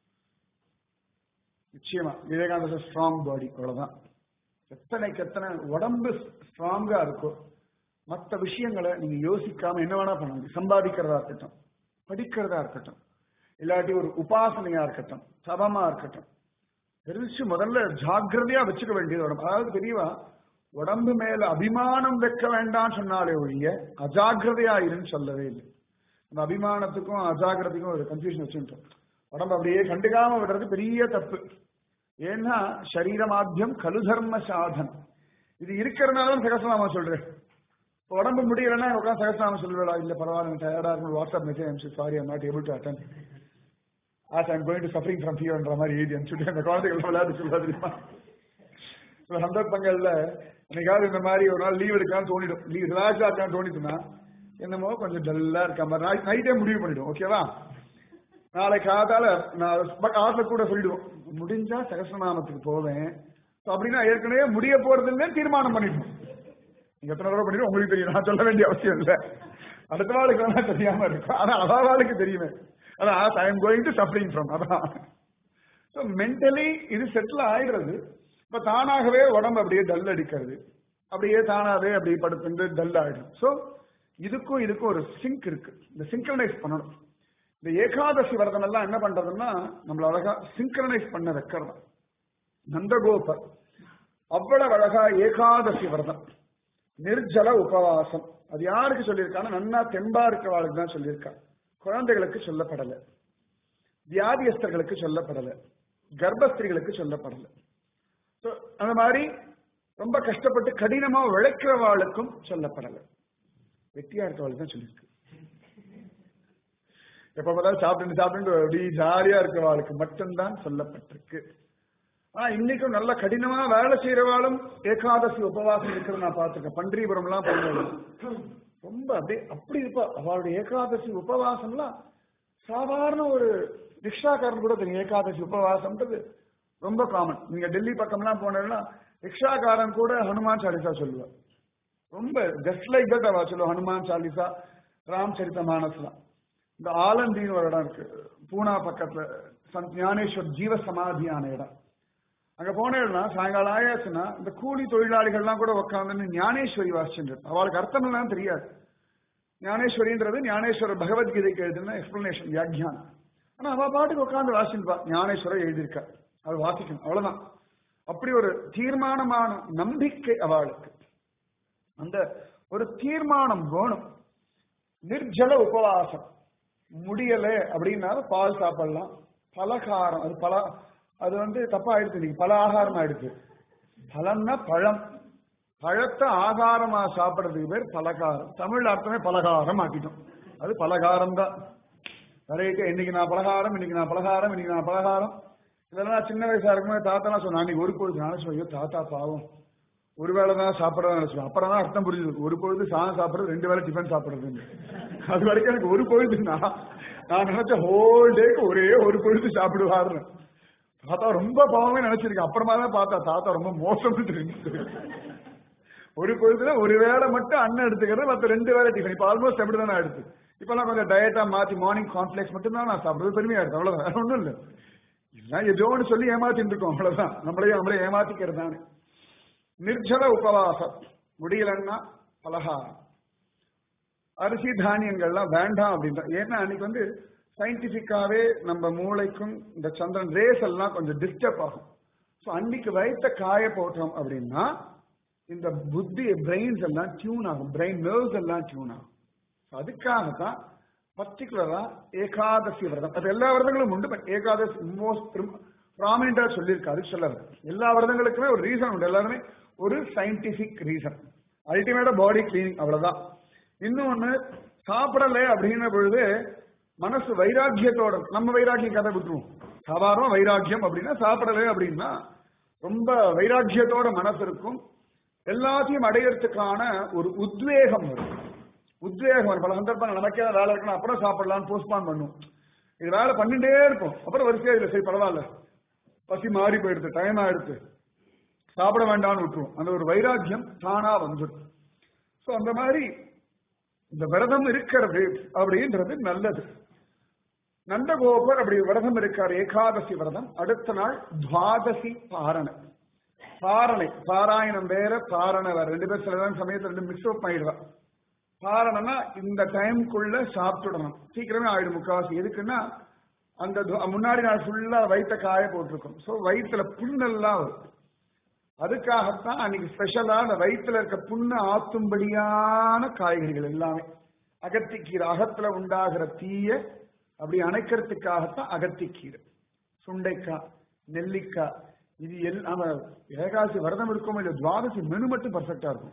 நிச்சயமா விவேகானந்த ஸ்ட்ராங் பாடி அவ்வளவுதான் எத்தனைக்கு எத்தனை உடம்பு ஸ்ட்ராங்கா இருக்கோ மற்ற விஷயங்களை நீங்க யோசிக்காம என்ன வேணா பண்ண முடியும் சம்பாதிக்கிறதா இருக்கட்டும் படிக்கிறதா இருக்கட்டும் இல்லாட்டி ஒரு உபாசனையா இருக்கட்டும் தபமா இருக்கட்டும் தெரிவிச்சு முதல்ல ஜாக்கிரதையா வச்சுக்க வேண்டியது உடம்பு அதாவது தெரியவா உடம்பு மேல அபிமானம் வைக்க வேண்டாம் சொன்னாலே ஒழிய அஜாக்கிரதையா இருன்னு சொல்லவே இல்லை அந்த அபிமானத்துக்கும் அஜாக்கிரதைக்கும் ஒரு கன்ஃபியூஷன் வச்சுட்டோம் உடம்பு அப்படியே கண்டுக்காம விடுறது பெரிய தப்பு ஏன்னா சரீரமாத்தியம் கலு தர்ம சாதனம் இது இருக்கிறதுனால தான் சகசநாமம் சொல்றேன் இப்ப உடம்பு முடியலன்னா உட்காந்து சகசநாமம் சொல்லுவேடா இல்ல பரவாயில்ல டயர்டா இருக்கும் வாட்ஸ்அப் மெசேஜ் அனுப்பிச்சு sorry I'm not able to attend as I'm going to suffering from ஃபியர்ன்ற மாதிரி எழுதி அனுப்பிச்சுட்டு அந்த குழந்தைகள் விளையாட்டு சொல்ல தெரியுமா சில சந்தர்ப்பங்கள்ல என்னைக்காவது இந்த மாதிரி ஒரு நாள் லீவ் எடுக்கலாம்னு தோணிடும் லீவ் ரிலாக்ஸா இருக்கான்னு தோணிட்டுனா என்னமோ கொஞ்சம் டல்லா இருக்க மாதிரி நைட்டே முடிவு பண்ணிடும் ஓகேவா நாளை காதால நான் ஆத்துல கூட சொல்லிடுவோம் முடிஞ்சா சகசிரநாமத்துக்கு போவேன் So அப்படின்னா ஏற்கனவே முடிய போறது இல்லைன்னு தீர்மானம் பண்ணிடுவோம் நீங்க எத்தனை தடவை பண்ணிடுவோம் உங்களுக்கு தெரியும் நான் சொல்ல வேண்டிய அவசியம் இல்லை அடுத்த நாளுக்கு வேணா தெரியாம இருக்கும் ஆனா அவாளுக்கு தெரியுமே அதான் I am going to suffering from அதான் ஸோ மென்டலி இது செட்டில் ஆயிடுறது இப்ப தானாகவே உடம்பு அப்படியே டல் அடிக்கிறது அப்படியே தானாகவே அப்படியே படுத்துட்டு டல் ஆயிடும் ஸோ இதுக்கும் இதுக்கும் ஒரு சிங்க் இருக்கு இந்த சிங்க்ரனைஸ் பண்ணணும் இந்த ஏகாதசி விரதம் எல்லாம் என்ன பண்றதுன்னா நம்மள அழகா சிங்க்ரனைஸ் பண்ண வைக்கிறது நந்தகோபர் அவ்வளவு அழகா ஏகாதசி விரதம் நிர்ஜல உபவாசம் அது யாருக்கு சொல்லியிருக்காங்க நன்னா தெம்பா இருக்கிறவாளுக்கு தான் சொல்லியிருக்காங்க குழந்தைகளுக்கு சொல்லப்படல வியாதியஸ்தர்களுக்கு சொல்லப்படல கர்ப்பஸ்திரிகளுக்கு சொல்லப்படல So, அந்த மாதிரி ரொம்ப கஷ்டப்பட்டு கடினமா உழைக்கிறவாளுக்கும் சொல்லப்படல வெட்டியா இருக்கிறவாளுக்கு தான் சொல்லியிருக்கு எப்ப பார்த்தாலும் சாப்பிட்டு சாப்பிட்டு அப்படி ஜாலியா இருக்கிறவாளுக்கு மட்டும்தான் சொல்லப்பட்டிருக்கு ஆனா இன்னைக்கும் நல்ல கடினமா வேலை செய்யறவாளும் ஏகாதசி உபவாசம் இருக்கிறத நான் பார்த்திருக்கேன் பண்டீபுரம் எல்லாம் போனது ரொம்ப அப்படியே அப்படி இருப்பா அவளுடைய ஏகாதசி உபவாசம்லாம் சாதாரண ஒரு ரிக்ஷாக்காரன் கூட தெரியும் ஏகாதசி உபவாசம்ன்றது ரொம்ப காமன் நீங்க டெல்லி பக்கம்லாம் போனீங்கன்னா ரிக்ஷாக்காரன் கூட ஹனுமான் சாலிசா சொல்லுவார் ரொம்ப ஜஸ்ட் லைக் தட் அவ சொல்லுவா ஹனுமான் சாலிசா ராம் சரித மானஸ்லாம் இந்த ஆலந்தின்னு ஒரு இடம் இருக்கு பூனா பக்கத்துல சந்த் ஞானேஸ்வர் ஜீவ சமாதியான இடம் அங்க போனேன்னா சாயங்காலம் ஆயாச்சுன்னா இந்த கூலி தொழிலாளிகள்லாம் கூட உட்காந்து ஞானேஸ்வரி வாசிச்சுட்டு அவளுக்கு அர்த்தம் எல்லாம் தெரியாது ஞானேஸ்வரின்றது ஞானேஸ்வரர் பகவத்கீதைக்கு எழுதுன எக்ஸ்பிளனேஷன் வியாக்கியானம் ஆனா அவ பாட்டுக்கு உட்காந்து வாசிப்பா ஞானேஸ்வரர் எழுதியிருக்கா அது வாசிக்கணும் அவ்வளவுதான் அப்படி ஒரு தீர்மானமான நம்பிக்கை அவளுக்கு அந்த ஒரு தீர்மானம் வேணும் நிர்ஜல உபவாசம் முடியல அப்படின்னா பால் சாப்பிடலாம் பலகாரம் அது பல அது வந்து தப்பா ஆயிடுச்சு இன்னைக்கு பல ஆகாரம் ஆயிடுச்சு பழம்னா பழம் பழத்தை ஆகாரமா சாப்பிடுறதுக்கு பேர் பலகாரம் தமிழ் அர்த்தமே பலகாரம் ஆக்கிட்டோம் அது பலகாரம் தான் வெரைட்டி இன்னைக்கு நான் பலகாரம் இன்னைக்கு நான் பலகாரம் இன்னைக்கு நான் பலகாரம் இதெல்லாம் நான் சின்ன வயசா இருக்கும்போது தாத்தா சொன்னா அன்னைக்கு ஒரு பொழுது நானும் சொல்லுவோம் ஐயோ தாத்தா பாவம் ஒரு வேளை தான் சாப்பிடறதா நினைச்சோம் அப்புறம் தான் அர்த்தம் புரியுது ஒரு பொழுது சாதம் சாப்பிடுறது ரெண்டு வேளை டிஃபன் சாப்பிடுறது அது வரைக்கும் எனக்கு ஒரு பொழுதுனா நான் நினைச்ச ஹோல் டேக்கு ஒரே ஒரு பொழுது சாப்பிடுவாருன்னு தாத்தா ரொம்ப பாவமே நினைச்சிருக்கேன் அப்புறமா தான் பார்த்தா தாத்தா ரொம்ப மோசம் தெரிஞ்சு ஒரு பொழுதுல ஒரு வேளை மட்டும் அண்ணன் எடுத்துக்கிறது மற்ற ரெண்டு வேளை டிஃபன் இப்ப ஆல்மோஸ்ட் அப்படி தான் எடுத்து இப்பெல்லாம் கொஞ்சம் டயட்டா மாத்தி மார்னிங் காம்ப்ளெக்ஸ் மட்டும் தான் நான் சாப்பிடுறது பெருமையா இருக்கு அவ்வளவுதான் வேற ஒண்ணும் இல்ல இதெல்லாம் ஏதோ ஒன்று சொல்லி ஏமாத்திட்டு இருக்கோம் அவ்வளவுதான் நம்மளே நம்மளே ஏமாத்திக்கிறது தானே நிர்ஜல உபவாசம் முடியலன்னா பலகாரம் அரிசி தானியங்கள்லாம் வேண்டாம் அப்படின்ற ஏன்னா அன்னைக்கு வந்து சயின்டிபிக்காவே நம்ம மூளைக்கும் இந்த சந்திரன் ரேஸ் எல்லாம் கொஞ்சம் டிஸ்டர்ப் ஆகும் ஸோ அன்னைக்கு வைத்த காய போட்டோம் அப்படின்னா இந்த புத்தி பிரெயின்ஸ் எல்லாம் டியூன் ஆகும் பிரெயின் நர்வ்ஸ் எல்லாம் டியூன் ஆகும் அதுக்காக தான் பர்டிகுலரா ஏகாதசி விரதம் அது எல்லா விரதங்களும் உண்டு பட் ஏகாதசி மோஸ்ட் ப்ராமினா சொல்லியிருக்காரு சொல்ல எல்லா விரதங்களுக்குமே ஒரு ரீசன் உண்டு எல்லாருமே ஒரு சயின்டிபிக் ரீசன் அல்டிமேட்டா பாடி கிளீனிங் அவ்வளவுதான் இன்னொன்னு சாப்பிடல அப்படின்ன பொழுது மனசு வைராக்கியத்தோட நம்ம வைராக்கியம் கதை விட்டுருவோம் சாதாரண வைராக்கியம் அப்படின்னா சாப்பிடல அப்படின்னா ரொம்ப வைராக்கியத்தோட மனசு இருக்கும் எல்லாத்தையும் அடையறதுக்கான ஒரு உத்வேகம் வரும் உத்வேகம் வரும் பல சந்தர்ப்பங்கள் நமக்கே வேலை இருக்கணும் அப்புறம் சாப்பிடலாம்னு போஸ்ட்பான் பண்ணும் இது வேலை பண்ணிட்டே இருக்கும் அப்புறம் வரிசையா இதுல சரி பரவாயில்ல பசி மாறி போயிடுது டைம் ஆயிடுது சாப்பிட வேண்டாம்னு விட்டுருவோம் அந்த ஒரு வைராக்கியம் தானா வந்துடும் ஸோ அந்த மாதிரி இந்த விரதம் இருக்கிறது அப்படின்றது நல்லது நந்தகோபர் அப்படி விரதம் இருக்கார் ஏகாதசி விரதம் அடுத்த நாள் துவாதசி பாரணை பாரணை பாராயணம் வேற பாரணை வேற ரெண்டு பேர் சில சமயத்துல ரெண்டு மிக்ஸ் அப் ஆயிடுவா பாரணம்னா இந்த டைம்குள்ள சாப்பிட்டுடணும் சீக்கிரமே ஆயிடும் முக்காவாசி எதுக்குன்னா அந்த முன்னாடி நாள் ஃபுல்லா வயிற்ற காய போட்டிருக்கும் ஸோ வயிற்றுல புண்ணெல்லாம் வரும் அதுக்காகத்தான் அன்னைக்கு ஸ்பெஷலா அந்த வயிற்றுல இருக்க புண்ணு ஆத்தும்படியான காய்கறிகள் எல்லாமே அகத்திக்கீரை அகத்துல உண்டாகிற தீய அப்படி அணைக்கிறதுக்காகத்தான் அகத்திக்கீரை சுண்டைக்காய் நெல்லிக்காய் இது எல்லாம் ஏகாசி விரதம் இருக்கும் இல்ல துவாதசி மெனு மட்டும் பர்ஃபெக்டா இருக்கும்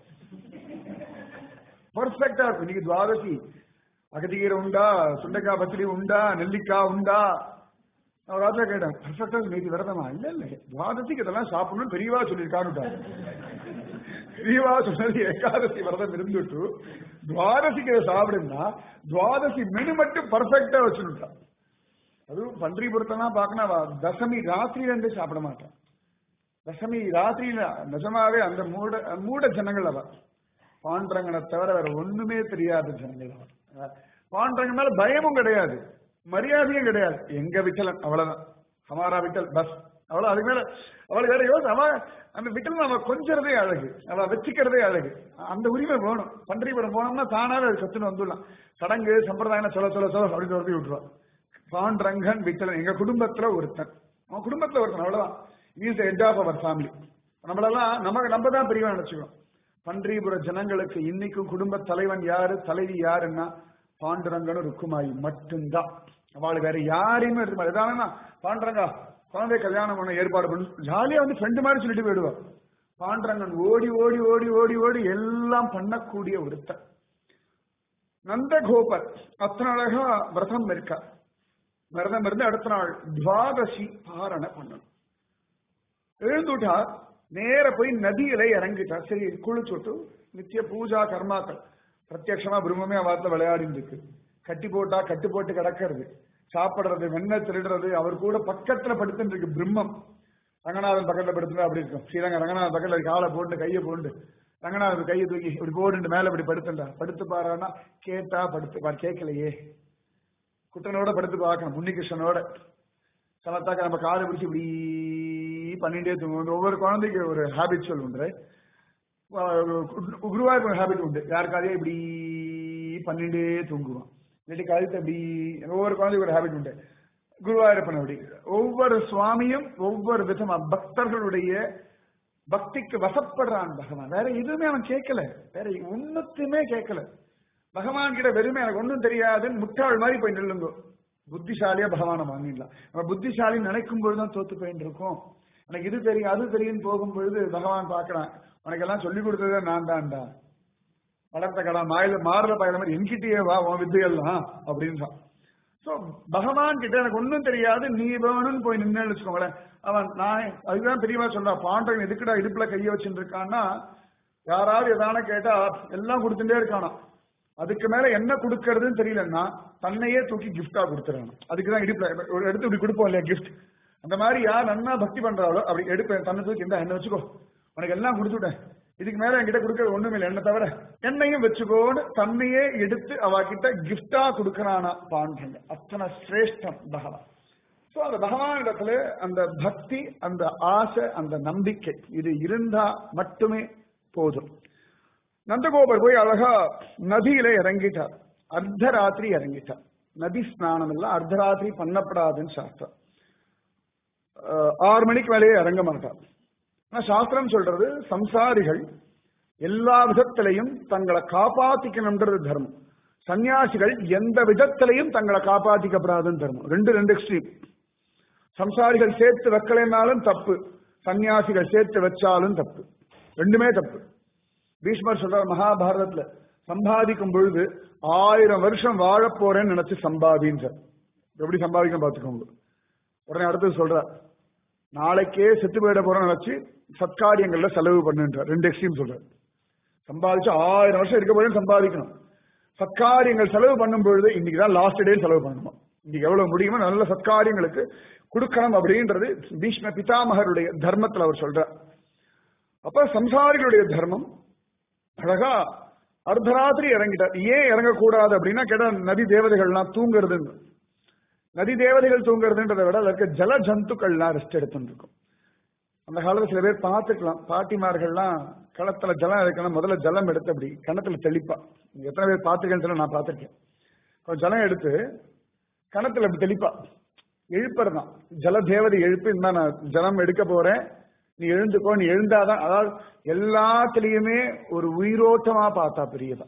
பர்ஃபெக்டா இருக்கும் இன்னைக்கு துவாதசி அகதிகீரை உண்டா சுண்டைக்காய் பத்திரி உண்டா நெல்லிக்காய் உண்டா நான் ராஜா கேட்டேன் பர்ஃபெக்டா இன்னைக்கு விரதமா இல்ல இல்ல துவாதசிக்கு இதெல்லாம் சாப்பிடணும் பெரியவா சொல்லியிருக்காருட்டா பெரியவா சொன்னது ஏகாதசி விரதம் இருந்துட்டு துவாதசிக்கு இதை சாப்பிடுன்னா துவாதசி மெனு மட்டும் பர்ஃபெக்டா வச்சுட்டா அதுவும் பன்றிபுரத்தெல்லாம் பார்க்கணும் தசமி ராத்திரியில இருந்து சாப்பிட மாட்டான் தசமி ராத்திரியில நிஜமாவே அந்த மூட மூட ஜனங்கள் அவ பாண்டரங்கனை தவிர வேற ஒண்ணுமே தெரியாத ஜனங்கள் அவ பாண்டரங்க மேல பயமும் கிடையாது மரியாதையும் கிடையாது எங்க விட்டலன் அவ்வளவுதான் ஹமாரா விட்டல் பஸ் அவ்வளவு அதுக்கு மேல அவளுக்கு வேற யோசனை அவ அந்த விட்டல் அவ கொஞ்சறதே அழகு அவ வச்சுக்கிறதே அழகு அந்த உரிமை வேணும் பன்றிபுரம் போனோம்னா தானாவே அது கத்துன்னு வந்துடலாம் சடங்கு சம்பிரதாயம் சொல்ல சொல்ல சொல்ல அப்படின்னு சொல்லி விட்டுருவான் பாண்டரங்கன் விட்டலன் எங்க குடும்பத்துல ஒருத்தன் அவன் குடும்பத்துல ஒருத்தன் அவ்வளவுதான் is head of our family நம்மளெல்லாம் நமக்கு நம்ம தான் பெரியவன் நினைச்சுக்கணும் பன்றிபுர ஜனங்களுக்கு இன்னைக்கும் குடும்ப தலைவன் யாரு தலைவி யாருன்னா பாண்டுரங்கனும் ருக்குமாயி மட்டும்தான் அவளுக்கு வேற யாரையுமே எடுத்து மாட்டா. எதானா பாண்டுரங்கா குழந்தை கல்யாணம் பண்ண ஏற்பாடு பண்ணு ஜாலியா வந்து ஃப்ரெண்டு மாதிரி சொல்லிட்டு போயிடுவா பாண்டுரங்கன் ஓடி ஓடி ஓடி ஓடி ஓடி எல்லாம் பண்ணக்கூடிய ஒருத்தன் நந்தகோபர் அத்தனை அழகா விரதம் இருக்கா விரதம் இருந்து அடுத்த நாள் துவாதசி பாரணை பண்ணணும் எழுந்துட்டா நேர போய் நதியில இறங்கிட்டா சரி குளிச்சுட்டு நித்திய பூஜா கர்மாக்கள் பிரத்யட்சமா பிரம்மமே வாரத்துல விளையாடிட்டு இருக்கு கட்டி போட்டா கட்டு போட்டு கிடக்கிறது சாப்பிடுறது வெண்ணெய் திருடுறது அவர் கூட பக்கத்துல படுத்துட்டு இருக்கு பிரம்மம் ரங்கநாதன் பக்கத்துல படுத்துட்டு அப்படி இருக்கும் ஸ்ரீரங்க ரங்கநாதன் பக்கத்துல காலை போட்டு கையை போட்டு ரங்கநாதன் கையை தூக்கி இப்படி போட்டு மேல இப்படி படுத்துட்டா படுத்து பாருன்னா கேட்டா படுத்து பார் கேட்கலையே குட்டனோட படுத்து பார்க்கணும் உன்னிகிருஷ்ணனோட சமத்தாக்க நம்ம காலை பிடிச்சி இப்படி பண்ணிட்டே தூங்குவோம் ஒவ்வொரு குழந்தைக்கு ஒரு ஹேபிச்சுவல் உண்டு குருவாருக்கு ஒரு ஹேபிட் உண்டு யாருக்காதே இப்படி பண்ணிட்டே தூங்குவான் இல்லாட்டி கழுத்தை இப்படி ஒவ்வொரு குழந்தைக்கு ஒரு ஹேபிட் உண்டு குருவாயூரப்பன் அப்படி ஒவ்வொரு சுவாமியும் ஒவ்வொரு விதமா பக்தர்களுடைய பக்திக்கு வசப்படுறான் பகவான் வேற எதுவுமே அவன் கேட்கல வேற ஒன்னுத்தையுமே கேட்கல பகவான் கிட்ட வெறுமை எனக்கு ஒன்றும் தெரியாதுன்னு முட்டாள் மாதிரி போய் நில்லுங்க புத்திசாலியா பகவானை வாங்கிடலாம் நம்ம புத்திசாலி நினைக்கும் பொழுதுதான் தோத்து போயிட்டு இருக்கோம் எனக்கு இது தெரியும் அது தெரியும் போகும் பொழுது பகவான் பார்க்கறான் உனக்கு எல்லாம் சொல்லி கொடுத்ததே நான் தான்டா வளர்த்த கடா மாயில மாறுற பயிர மாதிரி என்கிட்டயே வா உன் வித்தையெல்லாம் அப்படின்னு சோ பகவான் கிட்ட எனக்கு ஒன்றும் தெரியாது நீ வேணும்னு போய் நின்று வச்சுக்கோங்களேன் அவன் நான் அதுதான் தெரியவா சொல்றா பாண்டவன் எதுக்குடா இடுப்புல கைய வச்சுட்டு இருக்கான்னா யாராவது எதான கேட்டா எல்லாம் கொடுத்துட்டே இருக்கானா அதுக்கு மேல என்ன கொடுக்கறதுன்னு தெரியலன்னா தன்னையே தூக்கி கிஃப்டா கொடுத்துறாங்க அதுக்குதான் இடுப்புல ஒரு எடுத்து இப்படி கொடுப்போம் இல்லையா கிஃப்ட் அந்த மாதிரி யார் நன்னா பக்தி பண்றாளோ அப்படி எடுப்பேன் தன்னை தூக்கி இந்த என்ன வச்சுக்கோ உனக்கு எல்லாம் கொடுத்துட்டேன் இதுக்கு மேல என்கிட்ட கொடுக்கறது ஒண்ணுமே இல்லை என்ன தவிர என்னையும் வச்சுக்கோன்னு தன்னையே எடுத்து அவ கிட்ட கிஃப்டா கொடுக்கறானா பாண்டங்க அத்தனை சிரேஷ்டம் பகவான் சோ அந்த பகவான் இடத்துல அந்த பக்தி அந்த ஆசை அந்த நம்பிக்கை இது இருந்தா மட்டுமே போதும் நந்தகோபர் போய் அழகா நதியில இறங்கிட்டார் அர்த்தராத்திரி இறங்கிட்டார் நதி ஸ்நானம் எல்லாம் அர்த்தராத்திரி பண்ணப்படாதுன்னு சாஸ்திரம் அஹ் ஆறு மணிக்கு மேலேயே இறங்க மாட்டார் ஆனா சாஸ்திரம் சொல்றது சம்சாரிகள் எல்லா விதத்திலையும் தங்களை காப்பாத்திக்கணும்ன்றது தர்மம் சன்னியாசிகள் எந்த விதத்திலையும் தங்களை காப்பாத்திக்கப்படாதுன்னு தர்மம் ரெண்டு ரெண்டு எக்ஸ்ட்ரீம் சம்சாரிகள் சேர்த்து வைக்கலைன்னாலும் தப்பு சன்னியாசிகள் சேர்த்து வச்சாலும் தப்பு ரெண்டுமே தப்பு பீஷ்மர் சொல்றார் மகாபாரதத்துல சம்பாதிக்கும் பொழுது ஆயிரம் வருஷம் வாழ போறேன்னு நினைச்சு சம்பாதின்ற எப்படி சம்பாதிக்க பாத்துக்கோங்க உடனே அடுத்தது சொல்றார் நாளைக்கே செத்து போயிட போறோம்னு நினைச்சு சத்காரியங்கள்ல செலவு பண்ணுன்றார் ரெண்டு எக்ஸ்ட்ரீம் சொல்றார் சம்பாதிச்சு ஆயிரம் வருஷம் இருக்க போறேன்னு சம்பாதிக்கணும் சத்காரியங்கள் செலவு பண்ணும் பொழுது இன்னைக்கு தான் லாஸ்ட் டே செலவு பண்ணணும் இன்னைக்கு எவ்வளவு முடியுமோ நல்ல சத்காரியங்களுக்கு கொடுக்கணும் அப்படின்றது பீஷ்ம பிதாமகருடைய தர்மத்துல அவர் சொல்றார் அப்ப சம்சாரிகளுடைய தர்மம் அழகா அர்த்தராத்திரி இறங்கிட்டார் ஏன் இறங்கக்கூடாது அப்படின்னா கேட்டா நதி தேவதைகள்லாம் தூங்குறதுன்னு நதி தேவதைகள் தூங்குறதுன்றதை விட அதுல இருக்க ஜல ஜந்துக்கள்லாம் ரெஸ்ட் எடுத்துட்டு இருக்கும் அந்த காலத்துல சில பேர் பார்த்துக்கலாம் பாட்டிமார்கள்லாம் களத்துல ஜலம் எடுக்கணும் முதல்ல ஜலம் எடுத்து அப்படி கணத்துல தெளிப்பா நீங்க எத்தனை பேர் பார்த்துருக்கேன்னு சொல்ல நான் பார்த்திருக்கேன் கொஞ்சம் ஜலம் எடுத்து கணத்துல அப்படி தெளிப்பா எழுப்புறதான் ஜல தேவதை எழுப்பி இந்த நான் ஜலம் எடுக்க போறேன் நீ எழுந்துக்கோ நீ எழுந்தாதான் அதாவது எல்லாத்துலயுமே ஒரு உயிரோட்டமா பார்த்தா பெரியதா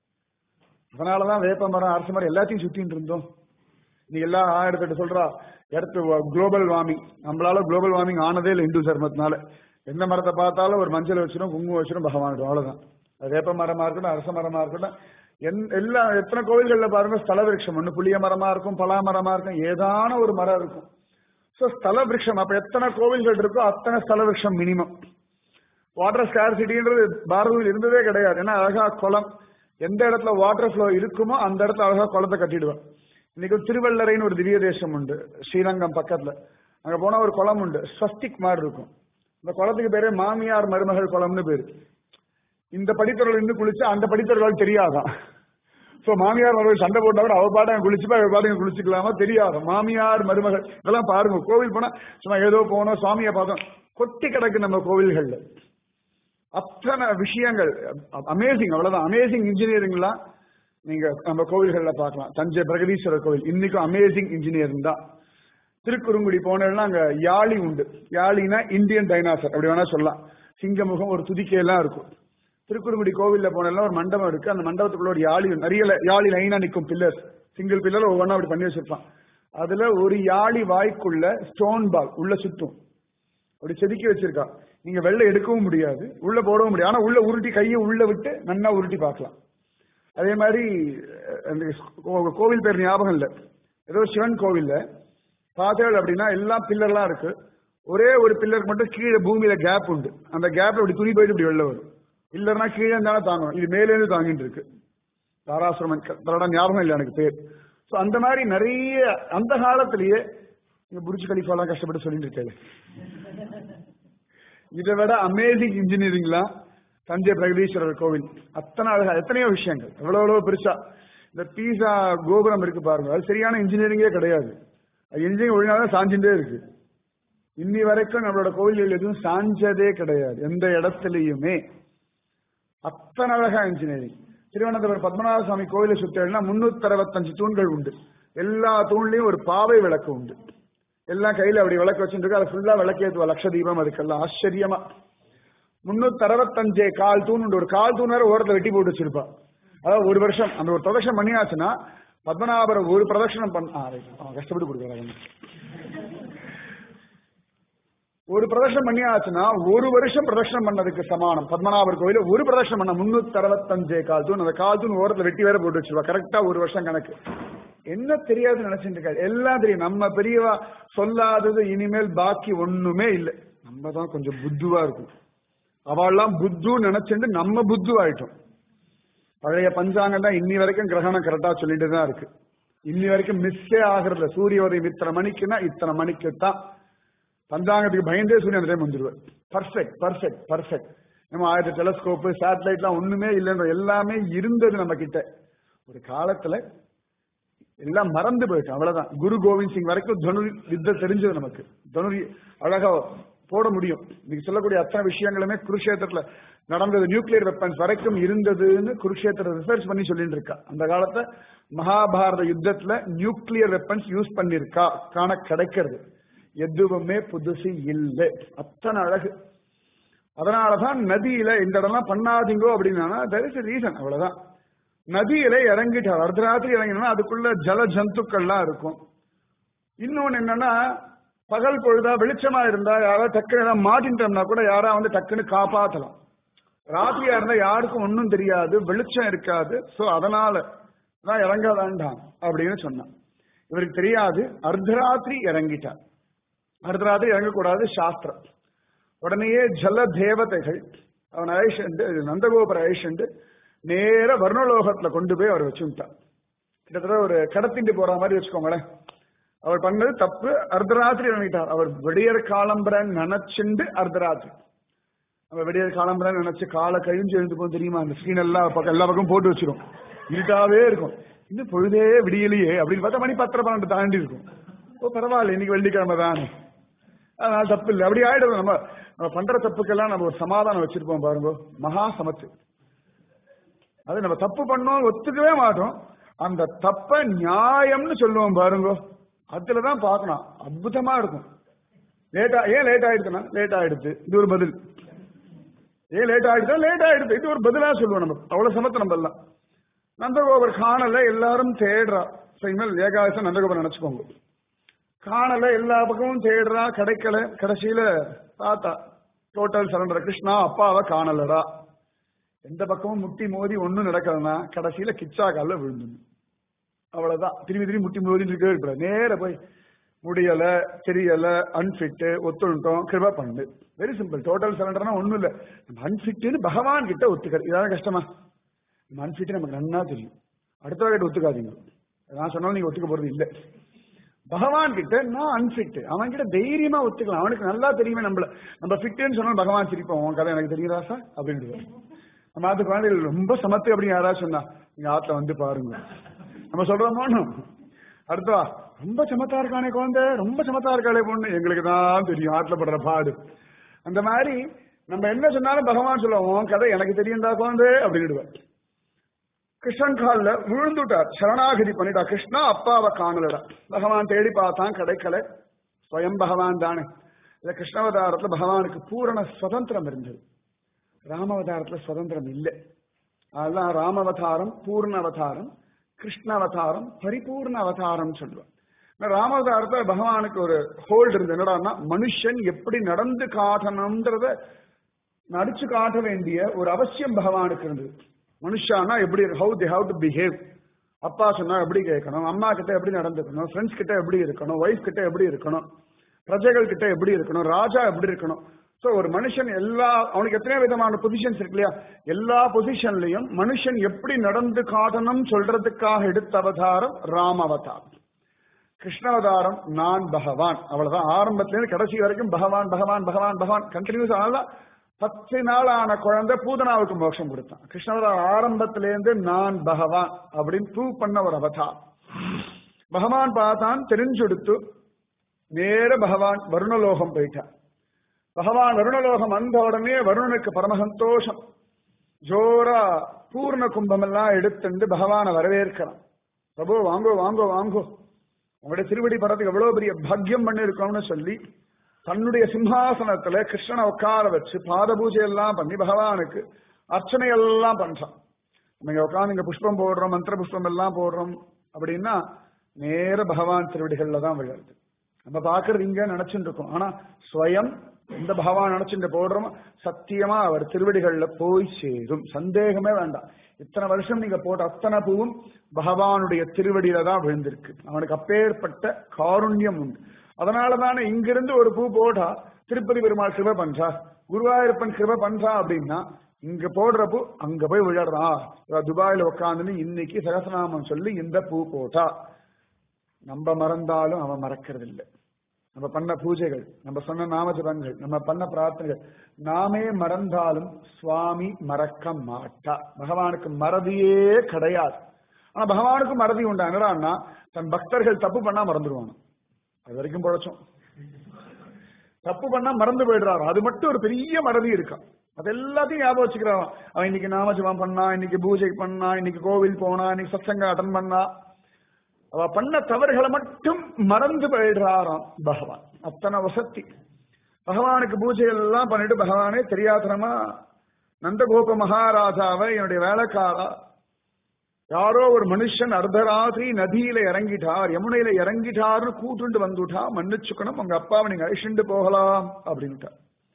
அதனாலதான் வேப்ப மரம் அரச மரம் எல்லாத்தையும் சுத்தின்னு இருந்தோம் நீ எல்லாம் ஆயிரத்தி எட்டு சொல்றா எர்த் குளோபல் வார்மிங் நம்மளால குளோபல் வார்மிங் ஆனதே இல்லை இந்து தர்மத்தினால எந்த மரத்தை பார்த்தாலும் ஒரு மஞ்சள் வச்சிடும் குங்குமம் வச்சிடும் பகவான் அவ்வளவுதான் அது வேப்ப மரமா இருக்கட்டும் அரச மரமா இருக்கட்டும் என் எல்லா எத்தனை கோவில்கள்ல பாருங்க ஸ்தல விருட்சம் ஒண்ணு புளிய மரமா இருக்கும் பலா மரமா இருக்கும் ஏதான ஒரு மரம் இருக்கும் சோ ஸ்தல விருட்சம் அப்ப எத்தனை கோவில்கள் இருக்கோ அத்தனை ஸ்தல விருட்சம் மினிமம் வாட்டர் ஸ்கார்சிட்டின்றது பாரதத்தில் இருந்ததே கிடையாது ஏன்னா அழகா குளம் எந்த இடத்துல வாட்டர் ஃப்ளோ இருக்குமோ அந்த இடத்துல அழகா குளத்தை கட்டிடுவேன் இன்னைக்கு திருவள்ளரைன்னு ஒரு திவ்ய தேசம் உண்டு ஸ்ரீரங்கம் பக்கத்துல அங்க போனா ஒரு குளம் உண்டு ஸ்வஸ்திக் மாதிரி இருக்கும் இந்த குளத்துக்கு பேரு மாமியார் மருமகள் குளம்னு பேரு இந்த படித்தவர்கள் இருந்து குளிச்சு அந்த படித்தவர்கள் தெரியாதான் சோ மாமியார் மருமகள் சண்டை போட்டா கூட அவ பாடம் குளிச்சுப்பா அவ பாடம் குளிச்சுக்கலாமா தெரியாது மாமியார் மருமகள் இதெல்லாம் பாருங்க கோவில் போனா சும்மா ஏதோ போனோம் சுவாமியை பார்த்தோம் கொட்டி கிடக்கு நம்ம கோவில்கள்ல அத்தனை விஷயங்கள் அமேசிங் அவ்வளவுதான் அமேசிங் இன்ஜினியரிங்லாம் நீங்க நம்ம கோவில்கள்ல பார்க்கலாம் தஞ்சை பிரகதீஸ்வரர் கோவில் இன்னைக்கும் அமேசிங் இன்ஜினியரிங் தான் திருக்குறுங்குடி போனேன்னா அங்க யாழி உண்டு யாழினா இந்தியன் டைனாசர் அப்படி வேணா சொல்லலாம் சிங்கமுகம் ஒரு துதிக்கையெல்லாம் இருக்கும் திருக்குறுங்குடி கோவில்ல போனேன்னா ஒரு மண்டபம் இருக்கு அந்த மண்டபத்துக்குள்ள ஒரு யாழி நிறைய ல- யாழி லைனா நிற்கும் பில்லர்ஸ் சிங்கிள் பில்லர் ஒவ்வொன்றா அப்படி பண்ணி வச்சிருப்பான் அதுல ஒரு யாழி வாய்க்குள்ள ஸ்டோன் பால் உள்ள சுத்தும் அப்படி செதுக்கி வச்சிருக்கா நீங்க வெள்ளை எடுக்கவும் முடியாது உள்ள போடவும் முடியாது ஆனா உள்ள உருட்டி கையை உள்ள விட்டு நன்னா உருட்டி பார்க்கலாம் அதே மாதிரி அஹ், அந்த கோ- கோவில் பேர் ஞாபகம் இல்ல ஏதோ சிவன் கோவில்ல பார்த்தேள் அப்படின்னா எல்லாம் பில்லர்லாம் இருக்கு ஒரே ஒரு பில்லருக்கு மட்டும் கீழே பூமியில கேப் உண்டு அந்த கேப்ல இப்படி துணி போயிட்டு இப்படி வெளில வரும் இல்லைன்னா கீழே இருந்தாலும் தாங்கணும் இது மேலே இருந்து தாங்கிட்டு இருக்கு தாராசுரமன் தரோட ஞாபகம் இல்லை எனக்கு பேர் ஸோ அந்த மாதிரி நிறைய அந்த காலத்திலேயே நீங்க புரிச்சு கலிஃபாலாம் கஷ்டப்பட்டு சொல்லிட்டு இருக்காரு இதை விட அமேசிங் இன்ஜினியரிங்லாம் தஞ்சை பிரகதீஸ்வரர் கோவில் அத்தனை அழகா எத்தனையோ விஷயங்கள் எவ்வளவு எவ்வளவு பெருசா இந்த பீஸா கோபுரம் இருக்கு பாருங்க அது சரியான இன்ஜினியரிங்கே கிடையாது அது இன்ஜினியரிங் ஒழுங்காக சாஞ்சுட்டே இருக்கு இன்னி வரைக்கும் நம்மளோட கோவில்கள் எதுவும் சாஞ்சதே கிடையாது எந்த இடத்துலயுமே அத்தனை அழகா இன்ஜினியரிங் திருவனந்தபுரம் பத்மநாப சுவாமி கோயிலை சுத்தேன்னா முன்னூத்தி அறுபத்தஞ்சு தூண்கள் உண்டு எல்லா தூண்லயும் ஒரு பாவை விளக்கு உண்டு எல்லாம் கையில அப்படி விளக்கு வச்சுட்டு அதை ஃபுல்லா விளக்கேத்துவா லட்ச தீபம் அதுக்கெல்லாம் ஆச்சரியமா முன்னூத்தி அறுபத்தஞ்சே கால் தூண் உண்டு ஒரு கால் தூண் வேற ஓரத்துல வெட்டி போட்டு வச்சிருப்பா அதாவது ஒரு வருஷம் அந்த ஒரு பிரதட்சணம் பண்ணியாச்சுன்னா பத்மநாபரம் ஒரு பிரதட்சணம் பண்ண ஆ, right. ஆ, கஷ்டப்பட்டு கொடுக்குறாங்க ஒரு பிரதர்ஷனம் பண்ணியாச்சுன்னா ஒரு வருஷம் பிரதர்ஷனம் பண்ணதுக்கு சமானம் பத்மநாபர் கோயில ஒரு பிரதர்ஷனம் பண்ண முன்னூத்தி அறுபத்தஞ்சே கால் தூண் அந்த கால் தூண் ஓரத்துல வெட்டி வேற போட்டு வச்சிருவா கரெக்டா ஒரு வருஷம் கணக்கு என்ன தெரியாது நினைச்சிட்டு இருக்காரு எல்லாம் தெரியும் நம்ம பெரியவா சொல்லாதது இனிமேல் பாக்கி ஒண்ணுமே இல்லை நம்ம தான் கொஞ்சம் புத்துவா இருக்கும் அவெல்லாம் புத்து நினைச்சுட்டு நம்ம புத்து ஆயிட்டோம் பழைய பஞ்சாங்கம் தான் இன்னி வரைக்கும் கிரகணம் கரெக்டா சொல்லிட்டு தான் இருக்கு இன்னி வரைக்கும் மிஸ்ஸே ஆகிறது இல்ல. சூரிய உதயம் இத்தனை மணிக்குன்னா இத்தனை மணிக்கு தான் பஞ்சாங்கத்துக்கு பயந்தே சூரியன் அந்த டைம் வந்துருவார் பர்ஃபெக்ட் பர்ஃபெக்ட் பர்ஃபெக்ட் நம்ம ஆயிரத்தி டெலஸ்கோப்பு சேட்டலைட்லாம் ஒண்ணுமே இல்லைன்ற எல்லாமே இருந்தது நம்ம கிட்ட ஒரு காலத்துல எல்லாம் மறந்து போயிட்டு அவ்வளவுதான் குரு கோவிந்த் சிங் வரைக்கும் தனு வித்தை தெரிஞ்சது நமக்கு தனு அழகா போட முடியும் நீங்க சொல்லக்கூடிய அத்தனை விஷயங்களுமே குருஷேத்திரத்துல நடந்தது நியூக்ளியர் வெப்பன்ஸ் வரைக்கும் இருந்ததுன்னு குருஷேத்திர ரிசர்ச் பண்ணி சொல்லிட்டு இருக்கா அந்த காலத்துல மகாபாரத யுத்தத்துல நியூக்ளியர் வெப்பன்ஸ் யூஸ் பண்ணிருக்கா காண கிடைக்கிறது எதுவுமே புதுசு இல்லை அத்தனை அழகு அதனாலதான் நதியில இந்த இடம்லாம் பண்ணாதீங்கோ அப்படின்னா தெர் இஸ் ரீசன் அவ்வளவுதான் நதியில இறங்கிட்டார் அர்த்தராத்திரி இறங்கினா அதுக்குள்ள ஜல ஜந்துக்கள்லாம் இருக்கும் இன்னொன்னு என்னன்னா பகல் பொழுதா வெளிச்சமா இருந்தா யாராவது டக்குன்னு ஏதாவது மாட்டின்றோம்னா கூட யாரா வந்து டக்குன்னு காப்பாத்தலாம் ராத்திரியா இருந்தா யாருக்கும் ஒன்றும் தெரியாது வெளிச்சம் இருக்காது சோ அதனால தான் இறங்க வேண்டாம் அப்படின்னு சொன்னான் இவருக்கு தெரியாது அர்த்தராத்திரி இறங்கிட்டார் அர்த்தராத்திரி இறங்கக்கூடாது சாஸ்திரம் உடனேயே ஜல தேவதைகள் அவன் அழைச்சண்டு நந்தகோபுர அழைச்சண்டு நேர வர்ணலோகத்துல கொண்டு போய் அவர் வச்சுட்டான் கிட்டத்தட்ட ஒரு கடத்திட்டு போற மாதிரி வச்சுக்கோங்களேன் அவர் பண்ணது தப்பு அர்த்தராத்திரி இறங்கிட்டார் அவர் விடியற் காலம்பரன் நினைச்சுண்டு அர்த்தராத்திரி நம்ம விடியற் காலம்பரன் நினைச்சு காலை கழிஞ்சு எழுந்து போகும் தெரியுமா அந்த ஸ்கிரீன் எல்லாம் பக்கம் எல்லா பக்கம் போட்டு வச்சிரும் இருட்டாவே இருக்கும் இன்னும் பொழுதே விடியலையே அப்படின்னு பார்த்தா மணி பத்தரை பன்னெண்டு தாண்டி இருக்கும் ஓ பரவாயில்ல இன்னைக்கு வெள்ளிக்கிழமை தானே அதனால தப்பு இல்லை அப்படி ஆயிடும் நம்ம நம்ம பண்ற தப்புக்கெல்லாம் நம்ம ஒரு சமாதானம் வச்சிருப்போம் பாருங்க மகா சமத்து அது நம்ம தப்பு பண்ணோம் ஒத்துக்கவே மாட்டோம் அந்த தப்ப நியாயம்னு சொல்லுவோம் பாருங்க அதுலதான் பார்க்கணும் அற்புதமா இருக்கும் லேட்டா ஏன் லேட் ஆயிடுச்சுன்னா லேட் ஆயிடுச்சு இது ஒரு பதில் ஏன் லேட் ஆயிடுச்சா லேட் ஆயிடுச்சு இது ஒரு பதிலா சொல்லுவோம் நம்ம அவ்வளவு சமத்து நம்ம எல்லாம் நந்தகோபர் காணல எல்லாரும் தேடுறா So, இனிமேல் ஏகாதசம் நந்தகோபர் நினைச்சுக்கோங்க காணல எல்லா பக்கமும் தேடுறா கிடைக்கல கடைசியில தாத்தா டோட்டல் சரண்டர் கிருஷ்ணா அப்பாவை காணலடா எந்த பக்கமும் முட்டி மோதி ஒண்ணும் நடக்கலன்னா கடைசியில கிச்சா கால விழுந்துடும் அவ்வளவுதான் திரும்பி திரும்பி முட்டி மோதி இருக்கவே இருப்பாரு நேர போய் முடியல தெரியல அன்ஃபிட்டு ஒத்துழைட்டோம் கிருபா பண்ணு வெரி சிம்பிள் டோட்டல் சரண்டர்னா ஒண்ணும் இல்ல நம்ம அன்ஃபிட்னு பகவான் கிட்ட ஒத்துக்கிறது இதான கஷ்டமா நம்ம அன்ஃபிட் நமக்கு நன்னா தெரியும் அடுத்த கிட்ட ஒத்துக்காதீங்க நான் சொன்னாலும் நீங்க ஒத்துக்க போறது இல்ல பகவான் கிட்ட நான் அன்ஃபிட் அவன் கிட்ட தைரியமா ஒத்துக்கலாம் அவனுக்கு நல்லா தெரியுமே நம்மள நம்ம ஃபிட்னு சொன்னா பகவான் சிரிப்போம் உன் கதை எனக்கு தெரியுதா சார் அப்படின்னு நம்ம ஆத்து குழந்தைகள் ரொம்ப சமத்து அப்படின்னு யாராவது சொன்னா நீங்க ஆத்துல வந்து பாருங்க நம்ம சொல்றோமோ அடுத்தவா ரொம்ப சமத்தா இருக்கானே குழந்தை ரொம்ப சமத்தா இருக்காளே பொண்ணு எங்களுக்கு தான் தெரியும் ஆத்துல படுற பாடு அந்த மாதிரி நம்ம என்ன சொன்னாலும் பகவான் சொல்லுவோம் உன் கதை எனக்கு தெரியும்டா குழந்தை அப்படின்னுடுவார் கிருஷ்ணன் காலில் விழுந்துட்டார் சரணாகதி பண்ணிட்டா கிருஷ்ணா அப்பாவை காணலடா பகவான் தேடி பார்த்தான் கிடைக்கல ஸ்வயம் பகவான் தானே இந்த கிருஷ்ணாவதாரத்துல பகவானுக்கு பூரண சுதந்திரம் இருந்தது ராமாவதாரத்துல சுதந்திரம் இல்லை அதுதான் ராமாவதாரம் பூர்ண அவதாரம் கிருஷ்ண அவதாரம் பரிபூர்ண அவதாரம் சொல்லுவார் ராமாவதாரத்துல பகவானுக்கு ஒரு ஹோல்டு இருந்தது என்னடான்னா மனுஷன் எப்படி நடந்து காட்டணும்ன்றத நடிச்சு காட்ட வேண்டிய ஒரு அவசியம் பகவானுக்கு இருந்தது மனுஷானா எப்படி how the how to behave அப்பா சொன்னா எப்படி கேட்கணும் அம்மா கிட்ட எப்படி நடந்துக்கணும் ஃப்ரெண்ட்ஸ் கிட்ட எப்படி இருக்கணும் ஒய்ஃப் கிட்ட எப்படி இருக்கணும் பிரஜைகள் கிட்ட எப்படி இருக்கணும் ராஜா எப்படி இருக்கணும் சோ ஒரு மனுஷன் எல்லா அவனுக்கு எத்தனையோ விதமான பொசிஷன்ஸ் இருக்கு இல்லையா எல்லா பொசிஷன்லயும் மனுஷன் எப்படி நடந்து காட்டணும் சொல்றதுக்காக எடுத்த அவதாரம் ராம அவதாரம் கிருஷ்ணாவதாரம் நான் பகவான் அவ்வளவுதான் ஆரம்பத்துல இருந்து கடைசி வரைக்கும் பகவான் பகவான் பகவான் பகவான் கண்டினியூஸ் ஆனா பத்து நாள் ஆன குழந்தை பூதனாவுக்கு மோட்சம் கொடுத்தான் கிருஷ்ணவதாரம் ஆரம்பத்திலேருந்து நான் பகவான் அப்படின்னு ப்ரூவ் பண்ண ஒரு அவதார் பகவான் பார்த்தான் தெரிஞ்செடுத்து நேர பகவான் வருணலோகம் போயிட்டான் பகவான் வருணலோகம் வந்த உடனே வருணனுக்கு பரம சந்தோஷம் ஜோரா பூர்ண கும்பம் எல்லாம் எடுத்துட்டு பகவானை வரவேற்கிறான் பிரபு வாங்கோ வாங்கோ வாங்கோ உங்களுடைய திருவடி படத்துக்கு எவ்வளவு பெரிய பாக்கியம் பண்ணிருக்கோம்னு சொல்லி தன்னுடைய சிம்ஹாசனத்துல கிருஷ்ணனை உட்கார வச்சு பாத பூஜை எல்லாம் பண்ணி பகவானுக்கு அர்ச்சனை எல்லாம் பண்றான் நம்ம உட்காந்து இங்க புஷ்பம் போடுறோம் மந்திர புஷ்பம் எல்லாம் போடுறோம் அப்படின்னா நேர பகவான் திருவடிகள்ல தான் விழுறது நம்ம பாக்குறது இங்க நினைச்சுட்டு இருக்கோம் ஆனா ஸ்வயம் இந்த பகவான் நினைச்சுட்டு போடுறோம் சத்தியமா அவர் திருவடிகள்ல போய் சேரும் சந்தேகமே வேண்டாம் இத்தனை வருஷம் நீங்க போட்ட அத்தனை பூவும் பகவானுடைய திருவடியில தான் விழுந்திருக்கு அவனுக்கு அப்பேற்பட்ட காருண்யம் உண்டு அதனால தானே இங்கிருந்து ஒரு பூ போட்டா திருப்பதி பெருமாள் கிருப பண்றா குருவாயூரப்பன் கிருப பண்றா அப்படின்னா இங்க போடுற பூ அங்க போய் விழறான் துபாயில உட்காந்துன்னு இன்னைக்கு சகசநாமம் சொல்லி இந்த பூ போட்டா நம்ம மறந்தாலும் அவன் மறக்கிறது இல்லை நம்ம பண்ண பூஜைகள் நம்ம சொன்ன நாமஜபங்கள் நம்ம பண்ண பிரார்த்தனைகள் நாமே மறந்தாலும் சுவாமி மறக்க மாட்டா பகவானுக்கு மறதியே கிடையாது ஆனா பகவானுக்கு மறதி உண்டா என்னடான்னா தன் பக்தர்கள் தப்பு பண்ணா மறந்துடுவாங்க அது வரைக்கும் பொழைச்சோம் தப்பு பண்ணா மறந்து போயிடுறாரு அது மட்டும் ஒரு பெரிய மறதி இருக்கான் அது எல்லாத்தையும் ஞாபகம் வச்சுக்கிறான் அவன் இன்னைக்கு நாமஜபம் பண்ணா இன்னைக்கு பூஜை பண்ணா இன்னைக்கு கோவில் போனா இன்னைக்கு சத்சங்க அட்டன் பண்ணா அவ பண்ண தவறுகளை மட்டும் மறந்து போயிடுறாராம் பகவான் அத்தனை வசத்தி பகவானுக்கு பூஜைகள் எல்லாம் பண்ணிட்டு பகவானே தெரியாதனமா நந்தகோப மகாராஜாவை என்னுடைய வேலைக்காரா யாரோ ஒரு மனுஷன் அர்த்தராத்திரி நதியில இறங்கிட்டார் யமுனையில இறங்கிட்டார்னு கூட்டுண்டு வந்துட்டா மன்னிச்சுக்கணும் உங்க அப்பாவை நீங்க அழிச்சுண்டு போகலாம் அப்படின்ட்டார்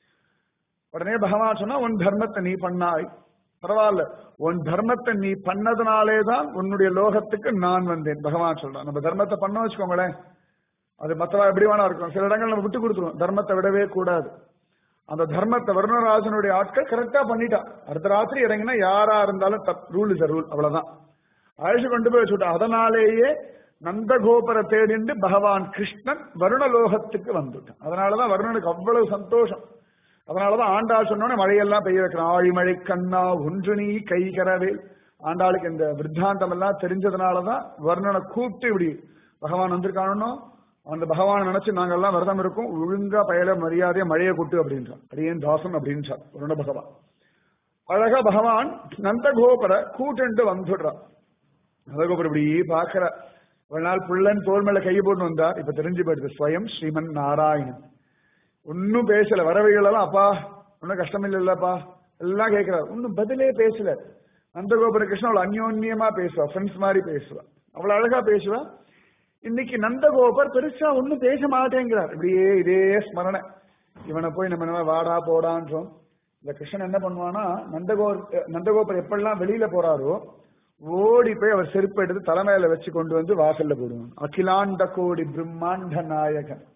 உடனே பகவான் சொன்னா உன் தர்மத்தை நீ பண்ணாய் பரவாயில்ல உன் தர்மத்தை நீ பண்ணதுனாலே தான் உன்னுடைய லோகத்துக்கு நான் வந்தேன் பகவான் சொல்றான் நம்ம தர்மத்தை பண்ண வச்சுக்கோங்களேன் அது மத்தவா எப்படி வேணா இருக்கும் சில இடங்கள் நம்ம விட்டு கொடுத்துருவோம் தர்மத்தை விடவே கூடாது அந்த தர்மத்தை வருணராஜனுடைய ஆட்கள் கரெக்டா பண்ணிட்டா அடுத்த ராத்திரி இறங்கினா யாரா இருந்தாலும் ரூல் இஸ் ரூல் அவ்வளவுதான் அழைச்சு கொண்டு போய் வச்சுட்டா அதனாலேயே நந்தகோபுர தேடிண்டு பகவான் கிருஷ்ணன் வருணலோகத்துக்கு வந்துட்டான் அதனாலதான் வருணனுக்கு அவ்வளவு சந்தோஷம் அதனாலதான் ஆண்டாள் சொன்னோன்னே மழையெல்லாம் பெய்ய வைக்கிறான் ஆழிமழை கண்ணா ஒன்று நீ கைகரவேல் ஆண்டாளுக்கு இந்த விருத்தாந்தம் எல்லாம் தெரிஞ்சதுனாலதான் வர்ணனை கூப்பிட்டு இப்படி பகவான் வந்திருக்கானோ அந்த பகவான் நினைச்சு நாங்க எல்லாம் விரதம் இருக்கோம் ஒழுங்கா பயல மரியாதையா மழையை கொட்டு அப்படின்றான் அடியேன் தாசன் அப்படின்றான் வருண பகவான் அழகா பகவான் நந்தகோபுர கூட்டுண்டு வந்துடுறான் நந்தகோபுரம் இப்படி பாக்குற ஒரு நாள் புள்ளன் தோல் மேல கை போட்டு வந்தார் இப்ப தெரிஞ்சு போயிடுது ஸ்வயம் ஸ்ரீமன் நாராயணன் ஒன்னும் பேசல வரவைகளெல்லாம் அப்பா ஒன்னும் கஷ்டம் இல்லப்பா எல்லாம் கேட்கிறார் ஒன்னும் பதிலே பேசல நந்தகோபுர கிருஷ்ணன் அவள் அந்யோன்யமா பேசுவா ஃப்ரெண்ட்ஸ் மாதிரி பேசுவா அவ்வளவு அழகா பேசுவா இன்னைக்கு நந்தகோபர் பெருசா ஒன்னும் பேச மாட்டேங்கிறார் இப்படியே இதே ஸ்மரணை இவனை போய் நம்ம என்ன வாடா போடான்றோம் இந்த கிருஷ்ணன் என்ன பண்ணுவானா நந்தகோ நந்தகோபர் எப்பெல்லாம் வெளியில போறாரோ ஓடி போய் அவர் செருப்பு எடுத்து தலைமையில வச்சு கொண்டு வந்து வாசல்ல போடுவான் அகிலாண்ட கோடி பிரம்மாண்ட நாயகன்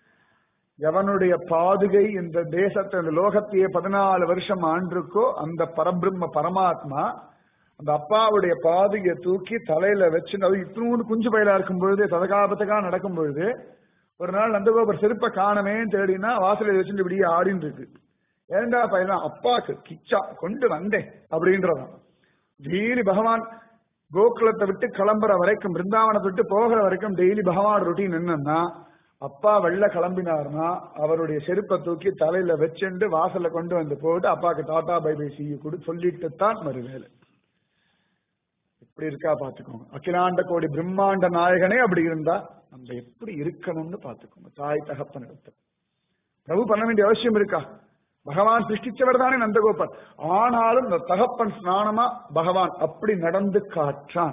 எவனுடைய பாதுகை இந்த தேசத்தை இந்த லோகத்தையே பதினாலு வருஷம் ஆண்டிருக்கோ அந்த பரபிரம்ம பரமாத்மா அந்த அப்பாவுடைய பாதுகையை தூக்கி தலையில வச்சு அது இத்தனோடு குஞ்சு பயிலா இருக்கும் பொழுது ததகாபத்தகா நடக்கும் பொழுது ஒரு நாள் நந்தகோபர் செருப்பை காணமே தேடினா வாசலை வச்சுட்டு இப்படியே ஆடின்னு இருக்கு ஏண்டா பையனா அப்பாக்கு கிச்சா கொண்டு வந்தேன் அப்படின்றதான் டெய்லி பகவான் கோகுலத்தை விட்டு கிளம்புற வரைக்கும் பிருந்தாவனத்தை விட்டு போகிற வரைக்கும் டெய்லி பகவான் ரொட்டீன் என்னன்னா அப்பா வெள்ள கிளம்பினார்னா அவருடைய செருப்பை தூக்கி தலையில வச்சுண்டு வாசல்ல கொண்டு வந்து போட்டு அப்பாக்கு டாடா பை பை சி கொடு சொல்லிட்டு தான் மறுவேலை அப்படி இருக்கா பாத்துக்கோங்க அகிலாண்ட கோடி பிரம்மாண்ட நாயகனே அப்படி இருந்தா நம்ம எப்படி இருக்கணும்னு பாத்துக்கோங்க தாய் தகப்பன் இடத்துல பிரபு பண்ண வேண்டிய அவசியம் இருக்கா பகவான் சிருஷ்டிச்சவர் தானே நந்தகோபர் ஆனாலும் இந்த தகப்பன் ஸ்நானமா பகவான் அப்படி நடந்து காற்றான்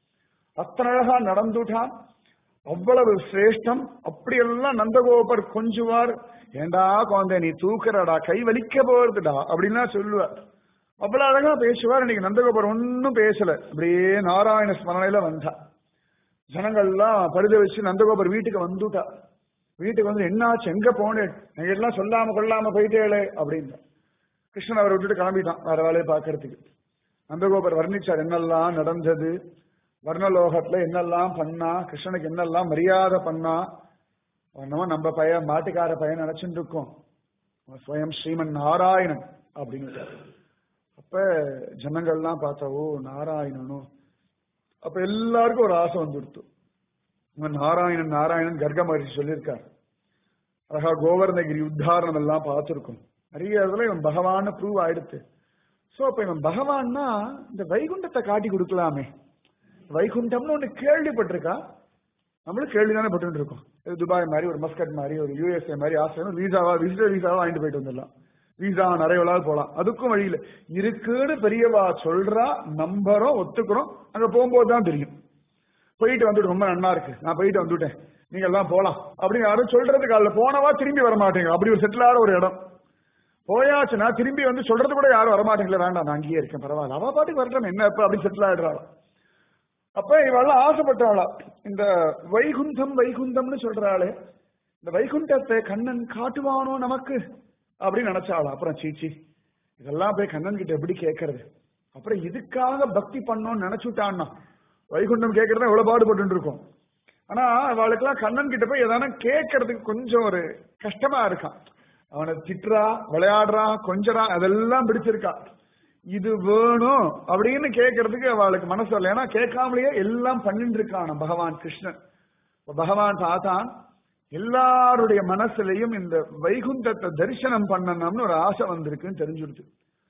அத்தனை அழகா நடந்துட்டான் அவ்வளவு சிரேஷ்டம் அப்படியெல்லாம் நந்தகோபர் கொஞ்சுவார் ஏண்டா குழந்தை நீ தூக்குறடா கை வலிக்க போறதுடா அப்படின்லாம் சொல்லுவார் அவ்வளவு அழகா பேசுவார் இன்னைக்கு நந்தகோபர் ஒன்னும் பேசல அப்படியே நாராயண ஸ்மரணையில வந்தா ஜனங்கள்லாம் பரித வச்சு நந்தகோபர் வீட்டுக்கு வந்துட்டா வீட்டுக்கு வந்து என்னாச்சு எங்க போனேன் நீங்க எல்லாம் சொல்லாம கொள்ளாம போயிட்டேளே அப்படின்னு கிருஷ்ணன் அவரை விட்டுட்டு கிளம்பிட்டான் வேற வேலையை பார்க்கறதுக்கு நந்தகோபர் வர்ணிச்சார் என்னெல்லாம் நடந்தது வர்ணலோகத்துல என்னெல்லாம் பண்ணா கிருஷ்ணனுக்கு என்னெல்லாம் மரியாதை பண்ணா என்னமோ நம்ம பையன் மாட்டுக்கார பையன் நினைச்சுட்டு இருக்கோம் அவன் ஸ்வயம் ஸ்ரீமன் நாராயணன் அப்படின்னு அப்ப ஜனங்கள்லாம் பார்த்தா ஓ நாராயணனும் அப்ப எல்லாருக்கும் ஒரு ஆசை வந்துடுத்து இவன் நாராயணன் நாராயணன் கர்க்க மகர்ஷி சொல்லியிருக்கார் அழகா கோவர்ணகிரி உத்தாரணம் எல்லாம் பார்த்திருக்கும் நிறைய இதுல இவன் பகவான் ப்ரூவ் ஆயிடுத்து சோ அப்ப இவன் பகவான்னா இந்த வைகுண்டத்தை காட்டி கொடுக்கலாமே வைகுண்டம்னு ஒண்ணு கேள்விப்பட்டிருக்கா நம்மளும் கேள்வி தானே பட்டு இருக்கோம் இது துபாய் மாதிரி ஒரு மஸ்கட் மாதிரி ஒரு யூஎஸ்ஏ மாதிரி ஆசை வீசாவா விசிட்டர் வீசாவா வாங்கிட்டு போயிட்டு வந்துடலாம் வீசா நிறைய வேளாவது போலாம் அதுக்கும் வழியில இருக்குன்னு பெரியவா சொல்றா நம்புறோம் ஒத்துக்கிறோம் அங்க போகும்போது தான் தெரியும் போயிட்டு வந்துட்டு ரொம்ப நன்னா இருக்கு நான் போயிட்டு வந்துட்டேன் நீங்க எல்லாம் போலாம் அப்படின்னு யாரும் சொல்றதுக்கு அல்ல போனவா திரும்பி வர மாட்டேங்க அப்படி ஒரு செட்டில் ஆகிற ஒரு இடம் போயாச்சுன்னா திரும்பி வந்து சொல்றது கூட யாரும் வரமாட்டேங்களா வேண்டாம் நான் அங்கேயே இருக்கேன் பரவாயில்ல அவ பாட்டுக்கு வரட்டும் என்ன இப்ப அப்படி செட்டில் ஆயிடுறாள் அப்ப இவெல்லாம் ஆசைப்பட்டாளா இந்த வைகுந்தம் வைகுந்தம்னு சொல்றாளே இந்த வைகுண்டத்தை கண்ணன் காட்டுவானோ நமக்கு அப்படின்னு நினைச்சாளா அப்புறம் சீச்சி இதெல்லாம் போய் கண்ணன் கிட்ட எப்படி கேட்கறது அப்புறம் இதுக்காக பக்தி பண்ணோம்னு நினைச்சுட்டான்னா வைகுண்டம் கேட்கறதா எவ்வளவு பாடுபட்டு இருக்கோம் ஆனா அவளுக்கெல்லாம் கண்ணன் கிட்ட போய் எதான கேட்கறதுக்கு கொஞ்சம் ஒரு கஷ்டமா இருக்கான் அவனை திட்டுறா விளையாடுறா கொஞ்சரா அதெல்லாம் பிடிச்சிருக்கா இது வேணும் அப்படின்னு கேட்கறதுக்கு அவளுக்கு மனசு வரல ஏன்னா கேட்காமலேயே எல்லாம் பண்ணிட்டு இருக்கான் பகவான் கிருஷ்ணன் பகவான் பார்த்தான் எல்லாருடைய மனசுலயும் இந்த வைகுண்டத்தை தரிசனம் பண்ணணும்னு ஒரு ஆசை வந்திருக்குன்னு தெரிஞ்சுடுது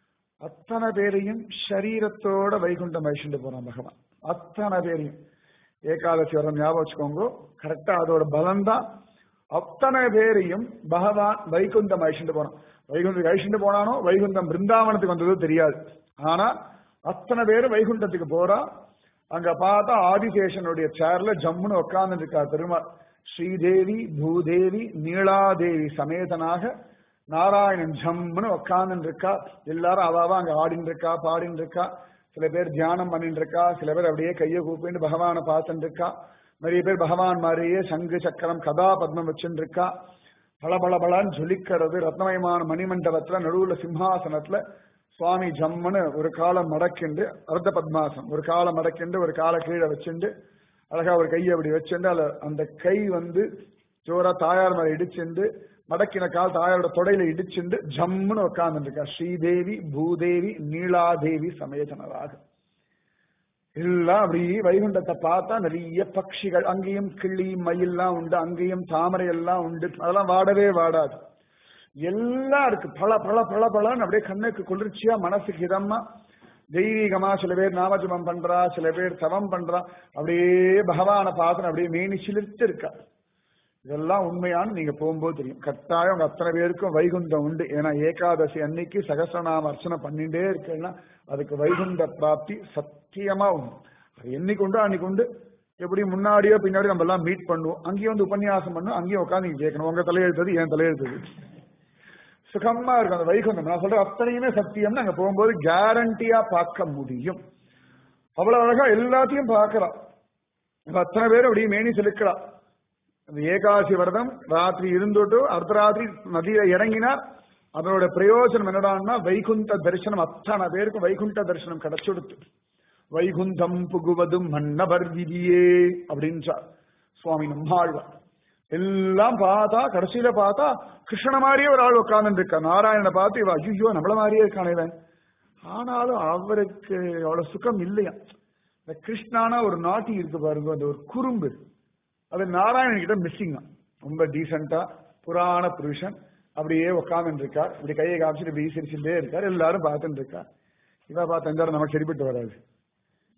அத்தனை பேரையும் சரீரத்தோட வைகுண்டம் அழிச்சுட்டு போறான் பகவான் அத்தனை பேரையும் ஏகாதசி வரம் ஞாபகம் வச்சுக்கோங்க கரெக்டா அதோட பலம் தான் அத்தனை பேரையும் பகவான் வைகுண்டம் அழிச்சுட்டு போறான் வைகுண்டம் அழிச்சுட்டு போனானோ வைகுண்டம் பிருந்தாவனத்துக்கு வந்ததோ தெரியாது ஆனா அத்தனை பேரும் வைகுண்டத்துக்கு போறா அங்க பார்த்தா ஆதிசேஷனுடைய சேர்ல ஜம்முன்னு உட்கார்ந்து இருக்கா பெருமாள் ஸ்ரீதேவி பூதேவி நீலாதேவி சமேதனாக நாராயணன் ஜம்முன்னு உட்கார்ந்து இருக்கா எல்லாரும் அவாவா அங்க ஆடின்னு இருக்கா பாடின்னு இருக்கா சில பேர் தியானம் பண்ணிட்டு இருக்கா சில பேர் அப்படியே கையை கூப்பிட்டு பகவானை பார்த்துட்டு இருக்கா நிறைய பேர் பகவான் மாதிரியே சங்கு சக்கரம் கதா பத்மம் வச்சுட்டு இருக்கா பல பல பலன்னு ஜொலிக்கிறது ரத்னமயமான மணிமண்டபத்துல நடுவுல சிம்ஹாசனத்துல சுவாமி ஜம்முன்னு ஒரு காலம் மடக்கிண்டு அர்த்த பத்மாசம் ஒரு காலம் மடக்கிண்டு ஒரு காலை கீழே வச்சுண்டு அழகா ஒரு கையை அப்படி வச்சுண்டு அதுல அந்த கை வந்து ஜோரா தாயார் மேல இடிச்சுண்டு மடக்கின கால் தாயாரோட தொடையில இடிச்சுண்டு ஜம்முன்னு உட்கார்ந்து இருக்கா ஸ்ரீதேவி பூதேவி நீலாதேவி சமேதனராக எல்லாம் அப்படி வைகுண்டத்தை பார்த்தா நிறைய பட்சிகள் அங்கேயும் கிளி மயில்லாம் உண்டு அங்கேயும் தாமரை எல்லாம் உண்டு அதெல்லாம் வாடவே வாடாது எல்லாம் இருக்கு பல பல பல பலன்னு அப்படியே கண்ணுக்கு குளிர்ச்சியா மனசுக்கு இதமா தெய்வீகமா சில பேர் நாமஜபம் பண்றா சில பேர் தவம் பண்றா அப்படியே பகவான பார்த்து அப்படியே மேனி சிலிர்த்து இருக்கா இதெல்லாம் உண்மையானு நீங்க போகும்போது தெரியும் கட்டாயம் உங்க அத்தனை பேருக்கும் வைகுண்டம் உண்டு ஏன்னா ஏகாதசி அன்னைக்கு சகசிரநாம அர்ச்சனை பண்ணிட்டே இருக்குன்னா அதுக்கு வைகுண்ட பிராப்தி சத்தியமா உண்டு அது என்னைக்கு உண்டு அன்னைக்கு உண்டு எப்படி முன்னாடியோ பின்னாடியோ நம்ம எல்லாம் மீட் பண்ணுவோம் அங்கேயும் வந்து உபன்யாசம் பண்ணும் அங்கேயும் உட்காந்து நீங்க கேட்கணும் உங்க தலையெழுத்தது என் தலையெழுத்தது சுகமா இருக்கும் அந்த வைகுண்டம் நான் சொல்ற அத்தனையுமே சத்தியம்னு அங்க போகும்போது கேரண்டியா பார்க்க முடியும் அவ்வளவு அழகா எல்லாத்தையும் பார்க்கலாம் அத்தனை பேரும் அப்படியே மேனி செலுக்கிறா அந்த ஏகாசி விரதம் ராத்திரி இருந்துட்டு அடுத்த ராத்திரி நதியில இறங்கினார் அதனோட பிரயோஜனம் என்னடான்னா வைகுண்ட தரிசனம் அத்தனை பேருக்கு வைகுண்ட தரிசனம் கிடைச்சுடுத்து வைகுண்டம் புகுவதும் மன்னவர் விதியே அப்படின்றார் சுவாமி நம்மாழ்வார் எல்லாம் பார்த்தா கடைசியில பார்த்தா கிருஷ்ண மாதிரியே ஒரு ஆள் உட்கார்ந்து இருக்கா நாராயணனை பார்த்து இவ ஐயோ நம்மள மாதிரியே இருக்கானே இவன் ஆனாலும் அவருக்கு அவ்வளவு சுகம் இல்லையா இந்த கிருஷ்ணானா ஒரு நாட்டி இருக்கு பாருங்க அந்த ஒரு குறும்பு அது நாராயணன் கிட்ட மிஸ்ஸிங் ரொம்ப டீசெண்டா புராண புருஷன் அப்படியே உட்கார்ந்து இருக்கார் இப்படி கையை காமிச்சிட்டு இப்படி சிரிச்சுட்டே இருக்கார் எல்லாரும் பார்த்துட்டு இருக்கார் இவ பார்த்தா நமக்கு சரிப்பட்டு வராது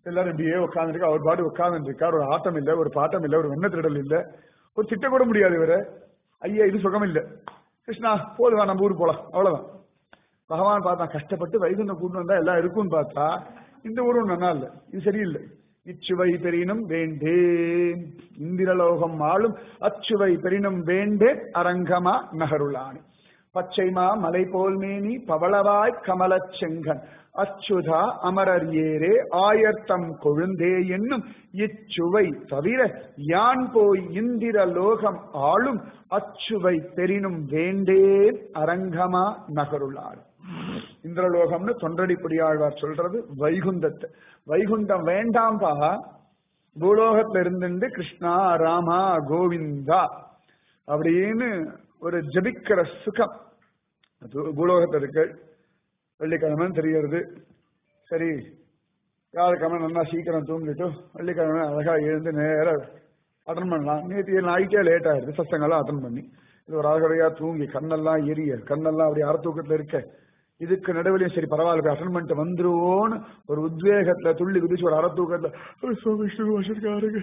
எல்லாரும் இப்படியே உட்காந்துருக்கா அவர் பாட்டு உட்கார்ந்து இருக்கார் ஒரு ஆட்டம் இல்ல ஒரு பாட்டம் இல்ல ஒரு வெண்ண திருடல் இல்ல ஒரு திட்ட கூட முடியாது இவரை ஐயா இது சுகம் இல்ல கிருஷ்ணா போதுவா நம்ம ஊருக்கு போலாம் அவ்வளவுதான் பகவான் பார்த்தா கஷ்டப்பட்டு வைகுண்டம் கூட்டு வந்தா எல்லாம் இருக்கும்னு பார்த்தா இந்த ஊரும் நல்லா இல்ல இது சரியில்லை இச்சுவை பெரினும் வேண்டேன் இந்திரலோகம் ஆளும் அச்சுவை பெரினும் வேண்டேன் அரங்கமா நகருளானி பச்சைமா மலை போல் மேனி பவளவாய் கமலச் செங்கன் அச்சுதா அமரர் ஏரே ஆயர்த்தம் கொழுந்தே என்னும் இச்சுவை தவிர யான் போய் இந்திர லோகம் ஆளும் அச்சுவை பெரினும் வேண்டேன் அரங்கமா நகருளாள் இந்திரலோகம்னு தொண்டடிப்படி ஆழ்வார் சொல்றது வைகுந்தத்தை வைகுண்டம் வேண்டாம்பா பூலோகத்துல இருந்துட்டு கிருஷ்ணா ராமா கோவிந்தா அப்படின்னு ஒரு ஜபிக்கிற சுகம் அது பூலோகத்துல இருக்கு வெள்ளிக்கிழமைன்னு தெரியறது சரி வியாழக்கிழமை நல்லா சீக்கிரம் தூங்கிட்டு வெள்ளிக்கிழமை அழகா எழுந்து நேர அட்டன் பண்ணலாம் நேற்று நைட்டே லேட் ஆயிடுது சசங்கெல்லாம் அட்டன் பண்ணி இது ஒரு அழகடையா தூங்கி கண்ணெல்லாம் எரிய கண்ணெல்லாம் அப்படி அறத்தூக்கத்துல இருக்க இதுக்கு நடுவிலையும் சரி பரவாயில்ல அட்டன் பண்ணிட்டு வந்துருவோன்னு ஒரு உத்வேகத்துல துள்ளி குதிச்சு ஒரு அறத்தூக்கத்துல விஷ்ணு வச்சிருக்காருங்க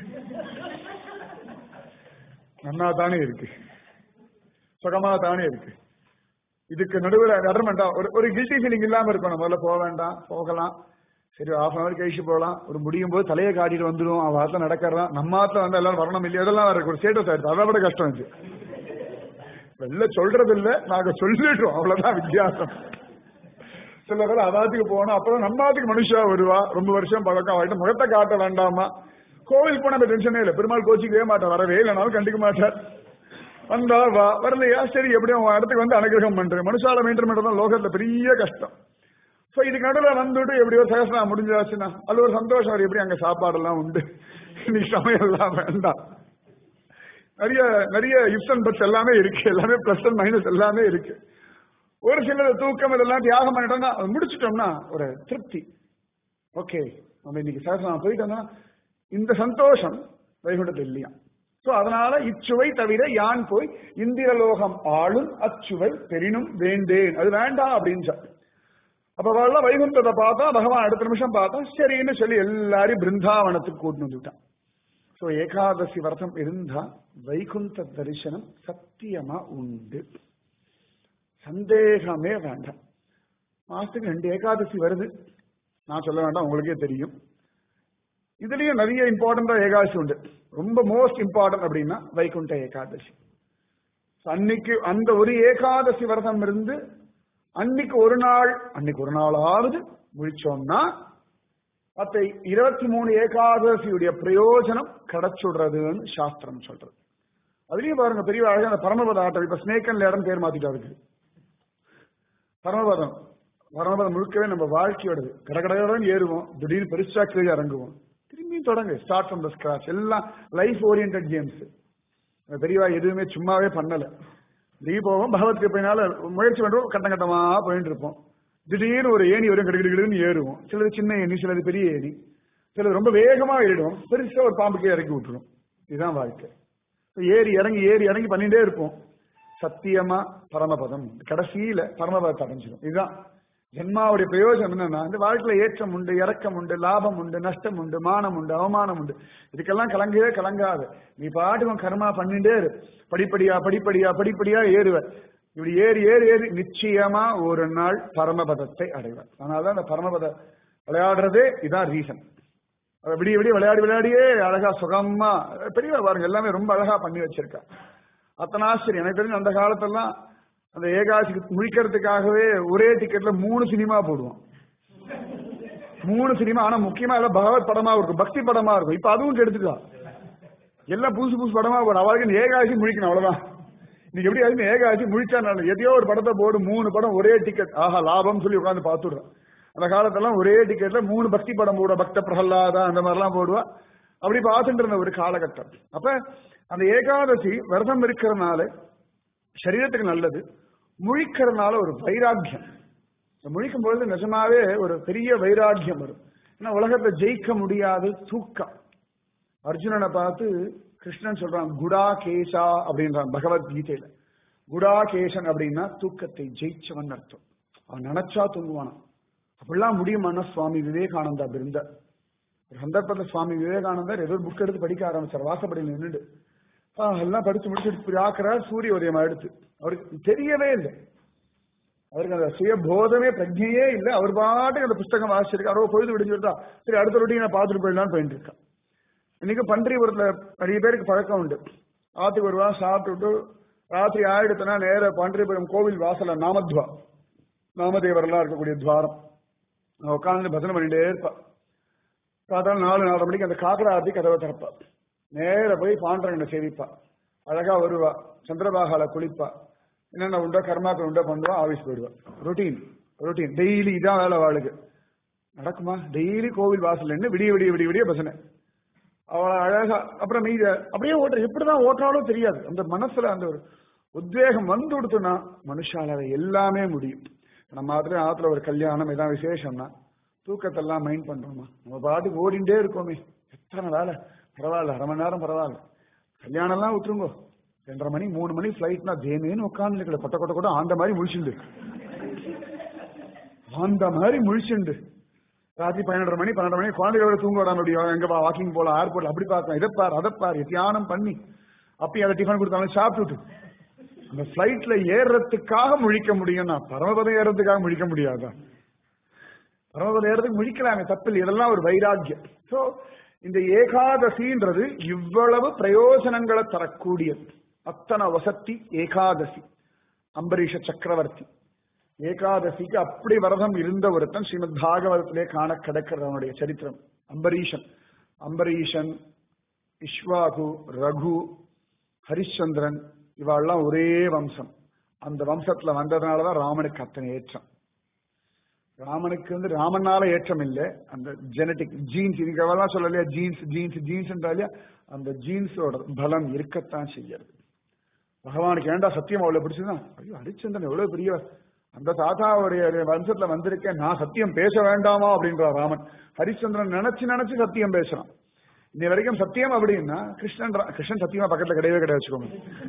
நன்னா தானே இருக்கு சுகமா தானே இருக்கு இதுக்கு நடுவில் அடர்மெண்டா ஒரு ஒரு கில்ட்டி ஃபீலிங் இல்லாம இருக்கணும் முதல்ல போக வேண்டாம் போகலாம் சரி ஹாஃப் அன் அவர் கழிச்சு போகலாம் ஒரு முடியும் போது தலையை காட்டிட்டு வந்துடும் அவன் ஆத்துல நடக்கிறதான் நம்ம ஆத்துல வந்து எல்லாரும் வரணும் இல்லையா அதெல்லாம் இருக்கு ஒரு ஸ்டேட்டஸ் ஆயிடுச்சு அதை விட கஷ்டம் இது வெளில சொல்றது இல்ல நாங்க சொல்லிடுறோம் அவ்வளவுதான் வித்தியாசம் சில பேர் அதாத்துக்கு போனோம் அப்புறம் நம்ம ஆத்துக்கு மனுஷா வருவா ரொம்ப வருஷம் பழக்கம் ஆகிட்டு முகத்தை காட்ட வேண்டாமா கோவில் போன டென்ஷனே இல்லை பெருமாள் கோச்சிக்கவே மாட்டார் வரவே இல்லைனாலும் கண்டுக்க மாட்டார் வந்தா வா வரலையா சரி எப்படியும் உன் இடத்துக்கு வந்து அனுகிரகம் பண்றேன் மனுஷால மெயின்டைன் பண்றது லோகத்துல பெரிய கஷ்டம் சோ இதுக்கு நடுவில் வந்துட்டு எப்படியோ சகசனா முடிஞ்சாச்சுன்னா அது ஒரு சந்தோஷம் வரும் எப்படி அங்க சாப்பாடெல்லாம் உண்டு இன்னைக்கு சமையல் எல்லாம் வேண்டாம் நிறைய நிறைய இப்ஸ் அண்ட் பட்ஸ் எல்லாமே இருக்கு எல்லாமே பிளஸ் அண்ட் மைனஸ் எல்லாமே இருக்கு ஒரு சிலர் தூக்கம் இதெல்லாம் தியாகம் பண்ணிட்டோம்னா அது முடிச்சிட்டோம்னா ஒரு திருப்தி ஓகே நம்ம இன்னைக்கு சகசனம் போயிட்டு வந்தோம்னா இந்த சந்தோஷம் வைகுண்டத்தில் இல்லையா சோ அதனால இச்சுவை தவிர யான் போய் இந்திரலோகம் ஆளும் அச்சுவை பெரினும் வேண்டேன் அது வேண்டாம் அப்படின்னு சொல்லி அப்ப அவள் வைகுண்டத்தை பார்த்தா பகவான் அடுத்த நிமிஷம் பார்த்தா சரின்னு சொல்லி எல்லாரையும் பிருந்தாவனத்துக்கு கூட்டு வந்துட்டான் சோ ஏகாதசி விரதம் இருந்தா வைகுந்த தரிசனம் சத்தியமா உண்டு சந்தேகமே வேண்டாம் மாசத்துக்கு ரெண்டு ஏகாதசி வருது நான் சொல்ல வேண்டாம் உங்களுக்கே தெரியும் இதுலயும் நிறைய இம்பார்ட்டண்டா ஏகாதசி உண்டு ரொம்ப மோஸ்ட் இம்பார்ட்டன்ட் அப்படின்னா வைகுண்ட ஏகாதசி அன்னைக்கு அந்த ஒரு ஏகாதசி விரதம் இருந்து அன்னைக்கு ஒரு நாள் அன்னைக்கு ஒரு நாளாவது முடிச்சோம்னா மத்த இருபத்தி மூணு ஏகாதசியுடைய பிரயோஜனம் கிடைச்சுடுறதுன்னு சாஸ்திரம் சொல்றது அதுலயும் பாருங்க பெரிய அழகான அந்த பரமபத ஆட்டம் இப்ப ஸ்னேக் அண்ட் லேடன் பேர் மாத்திட்டா இருக்கு பரமபதம் பரமபதம் முழுக்கவே நம்ம வாழ்க்கையோடது கடகடையோட ஏறுவோம் திடீர்னு பெருசா கீழே இறங்குவோம் திரும்பி தொடங்கு ஸ்டார்ட் ஃப்ரம் த ஸ்கிராச் எல்லாம் லைஃப் ஓரியன்ட் கேம்ஸ் பெரியவா எதுவுமே சும்மாவே பண்ணல நீ போவோம் பகவத் கிருப்பையினால முயற்சி பண்றோம் கட்டம் கட்டமா போயிட்டு இருப்போம் திடீர்னு ஒரு ஏணி வரும் கிடுகிடுன்னு ஏறுவோம் சிலது சின்ன ஏணி சிலது பெரிய ஏணி சிலது ரொம்ப வேகமா ஏறிடுவோம் பெருசா ஒரு பாம்புக்கே இறக்கி விட்டுரும் இதுதான் வாழ்க்கை ஏறி இறங்கி ஏறி இறங்கி பண்ணிட்டே இருப்போம் சத்தியமா பரமபதம் கடைசியில பரமபதத்தை அடைஞ்சிடும் இதுதான் ஜென்மாவுடைய பிரயோஜனம் என்னன்னா இந்த வாழ்க்கையில ஏற்றம் உண்டு இறக்கம் உண்டு லாபம் உண்டு நஷ்டம் உண்டு மானம் உண்டு அவமானம் உண்டு இதுக்கெல்லாம் கலங்கவே கலங்காது நீ பாட்டுக்கும் கர்மா பண்ணிட்டே இரு படிப்படியா படிப்படியா படிப்படியா ஏறுவ இப்படி ஏறி ஏறி ஏறி நிச்சயமா ஒரு நாள் பரமபதத்தை அடைவார் அதனாலதான் அந்த பரமபத விளையாடுறதே இதான் ரீசன் விடிய விடிய விளையாடி விளையாடியே அழகா சுகமா பெரிய பாருங்க எல்லாமே ரொம்ப அழகா பண்ணி வச்சிருக்கா அத்தனை ஆச்சரியம் எனக்கு தெரிஞ்சு அந்த காலத்தெல்லாம் அந்த ஏகாதசிக்கு முழிக்கிறதுக்காகவே ஒரே டிக்கெட்ல மூணு சினிமா போடுவோம் மூணு சினிமா ஆனா முக்கியமா எல்லாம் பகவத் படமா இருக்கும் பக்தி படமா இருக்கும் இப்ப அதுவும் கெடுத்துக்கலாம் எல்லாம் புதுசு புதுசு படமா போடும் அவளுக்கு ஏகாதசி முழிக்கணும் அவ்வளவுதான் நீங்க எப்படி ஆகுது ஏகாதசி முழிச்சா நல்லது எதையோ ஒரு படத்தை போடு மூணு படம் ஒரே டிக்கெட் ஆஹா லாபம் சொல்லி உட்காந்து பாத்துடுறோம் அந்த காலத்தெல்லாம் ஒரே டிக்கெட்ல மூணு பக்தி படம் போடுவா பக்த பிரகல்லாதா அந்த மாதிரிலாம் போடுவா அப்படி பார்த்துட்டு இருந்த ஒரு காலகட்டம் அப்ப அந்த ஏகாதசி விரதம் இருக்கிறதுனால சரீரத்துக்கு நல்லது முழிக்கிறதுனால ஒரு வைராக்கியம் முழிக்கும் பொழுது நிஜமாவே ஒரு பெரிய வைராக்கியம் வரும் ஏன்னா உலகத்தை ஜெயிக்க முடியாது தூக்கம் அர்ஜுனனை பார்த்து கிருஷ்ணன் சொல்றான் குடா கேசா அப்படின்றான் பகவத்கீதையில குடா கேசன் அப்படின்னா தூக்கத்தை ஜெயிச்சவன் அர்த்தம் அவன் நினைச்சா தூங்குவானான் அப்படிலாம் முடியுமானா சுவாமி விவேகானந்தா பிருந்த ஒரு சந்தர்ப்பத்தில் சுவாமி விவேகானந்தர் ஏதோ புக் எடுத்து படிக்க ஆரம்பிச்சார் வாசப்படியில் நின்றுட்டு ஆ, எல்லாம் படிச்சு முடிச்சுட்டு இப்படி ஆக்குறார் சூரிய உதயம் எடுத்து அவருக்கு தெரியவே இல்லை அவருக்கு அந்த சுயபோதமே பிரஜையே இல்லை அவர் பாட்டுக்கு அந்த புஸ்தகம் வாசிச்சிருக்காரு அவரோ பொழுது விடிஞ்சுட்டா சரி அடுத்த ரொட்டி நான் பார்த்துட்டு போயிடலாம்னு போயிட்டு இருக்கான் இன்னைக்கு பன்றிபுரத்துல நிறைய பேருக்கு பழக்கம் உண்டு ஆத்துக்கு வருவான் சாப்பிட்டுட்டு ராத்திரி ஆயிடுத்துனா நேர பன்றிபுரம் கோவில் வாசல்ல நாமத்வா நாமதேவரெல்லாம் இருக்கக்கூடிய துவாரம் அவன் உட்காந்து பஜனை பண்ணிட்டே இருப்பா காத்தாலும் நாலு நாலரை மணிக்கு அந்த காக்கரா ஆத்தி கதவை திறப்பா நேர போய் பாண்டரங்கனை சேவிப்பா அழகா வருவா சந்திரபாகால குளிப்பா என்னென்ன உண்டோ கர்மாக்கள் உண்டோ பண்ணுவா ஆபீஸ் போயிடுவா ரொட்டீன் ரொட்டீன் டெய்லி இதான் வேலை வாழுக்கு நடக்குமா டெய்லி கோவில் வாசல்ல நின்று விடிய விடிய விடிய விடிய பசனை அவளை அழகா அப்புறம் மீத அப்படியே ஓட்டுற எப்படிதான் ஓட்டுறாலும் தெரியாது அந்த மனசுல அந்த ஒரு உத்வேகம் வந்து கொடுத்தோம்னா மனுஷால எல்லாமே முடியும் நம்ம மாதிரி ஆத்துல ஒரு கல்யாணம் இதான் விசேஷம்னா தூக்கத்தெல்லாம் மைண்ட் பண்றோமா நம்ம பாட்டுக்கு ஓடிண்டே இருக்கோமே எத்தனை வேலை பரவாயில்ல அரை மணி நேரம் பரவாயில்ல கல்யாணம் எல்லாம் விட்டுருங்கோ ரெண்டரை மணி மூணு மணி ஃபிளைட்னா தேமேன்னு உட்கார்ந்து இருக்கிற கொட்ட கொட்ட கொட்ட ஆந்த மாதிரி முழிச்சுண்டு ஆந்த மாதிரி முழிச்சுண்டு ராத்திரி பன்னெண்டரை மணி பன்னெண்டு மணி குழந்தைகளோட தூங்க விடாம அப்படி எங்க வாக்கிங் போலாம் ஏர்போர்ட்ல அப்படி பார்க்கலாம் இதை பார் அதை பார் தியானம் பண்ணி அப்பயும் அதை டிஃபன் கொடுத்தாலும் சாப்பிட்டுட்டு அந்த பிளைட்ல ஏறுறதுக்காக முழிக்க முடியும் நான் பரமபதம் ஏறதுக்காக முழிக்க முடியாதா பரமபதம் ஏறதுக்கு முழிக்கலாங்க தப்பில்லை இதெல்லாம் ஒரு வைராக்கியம் சோ இந்த ஏகாதசின்றது இவ்வளவு பிரயோஜனங்களை தரக்கூடியது அத்தனை வசத்தி ஏகாதசி அம்பரீஷ சக்கரவர்த்தி ஏகாதசிக்கு அப்படி விரதம் இருந்த ஒருத்தன் ஸ்ரீமத் பாகவதத்திலே காண கிடக்கிறது அவனுடைய சரித்திரம் அம்பரீஷன் அம்பரீஷன் இஷ்வாகு ரகு ஹரிச்சந்திரன் இவாள்லாம் ஒரே வம்சம் அந்த வம்சத்துல வந்ததுனாலதான் ராமனுக்கு அத்தனை ஏற்றம் ராமனுக்கு வந்து ராமனால ஏற்றம் இல்லை அந்த ஜெனட்டிக் ஜீன்ஸ் இதுக்கு அவெல்லாம் சொல்லலையா ஜீன்ஸ் ஜீன்ஸ் ஜீன்ஸ் இல்லையா அந்த ஜீன்ஸோட பலம் இருக்கத்தான் செய்யறது பகவானுக்கு ஏண்டா சத்தியம் அவ்வளவு பிடிச்சதுதான் ஐயோ ஹரிச்சந்திரன் எவ்வளவு பெரிய அந்த தாத்தாவுடைய வம்சத்துல வந்திருக்கேன் நான் சத்தியம் பேச வேண்டாமா அப்படின்றார் ராமன் ஹரிச்சந்திரன் நினைச்சு நினைச்சு சத்தியம் பேசுறான் இன்னை வரைக்கும் சத்தியம் அப்படின்னா கிருஷ்ணன் ரா- கிருஷ்ணன் சத்தியமா பக்கத்துல கிடையவே கிடையாது வச்சுக்கோங்க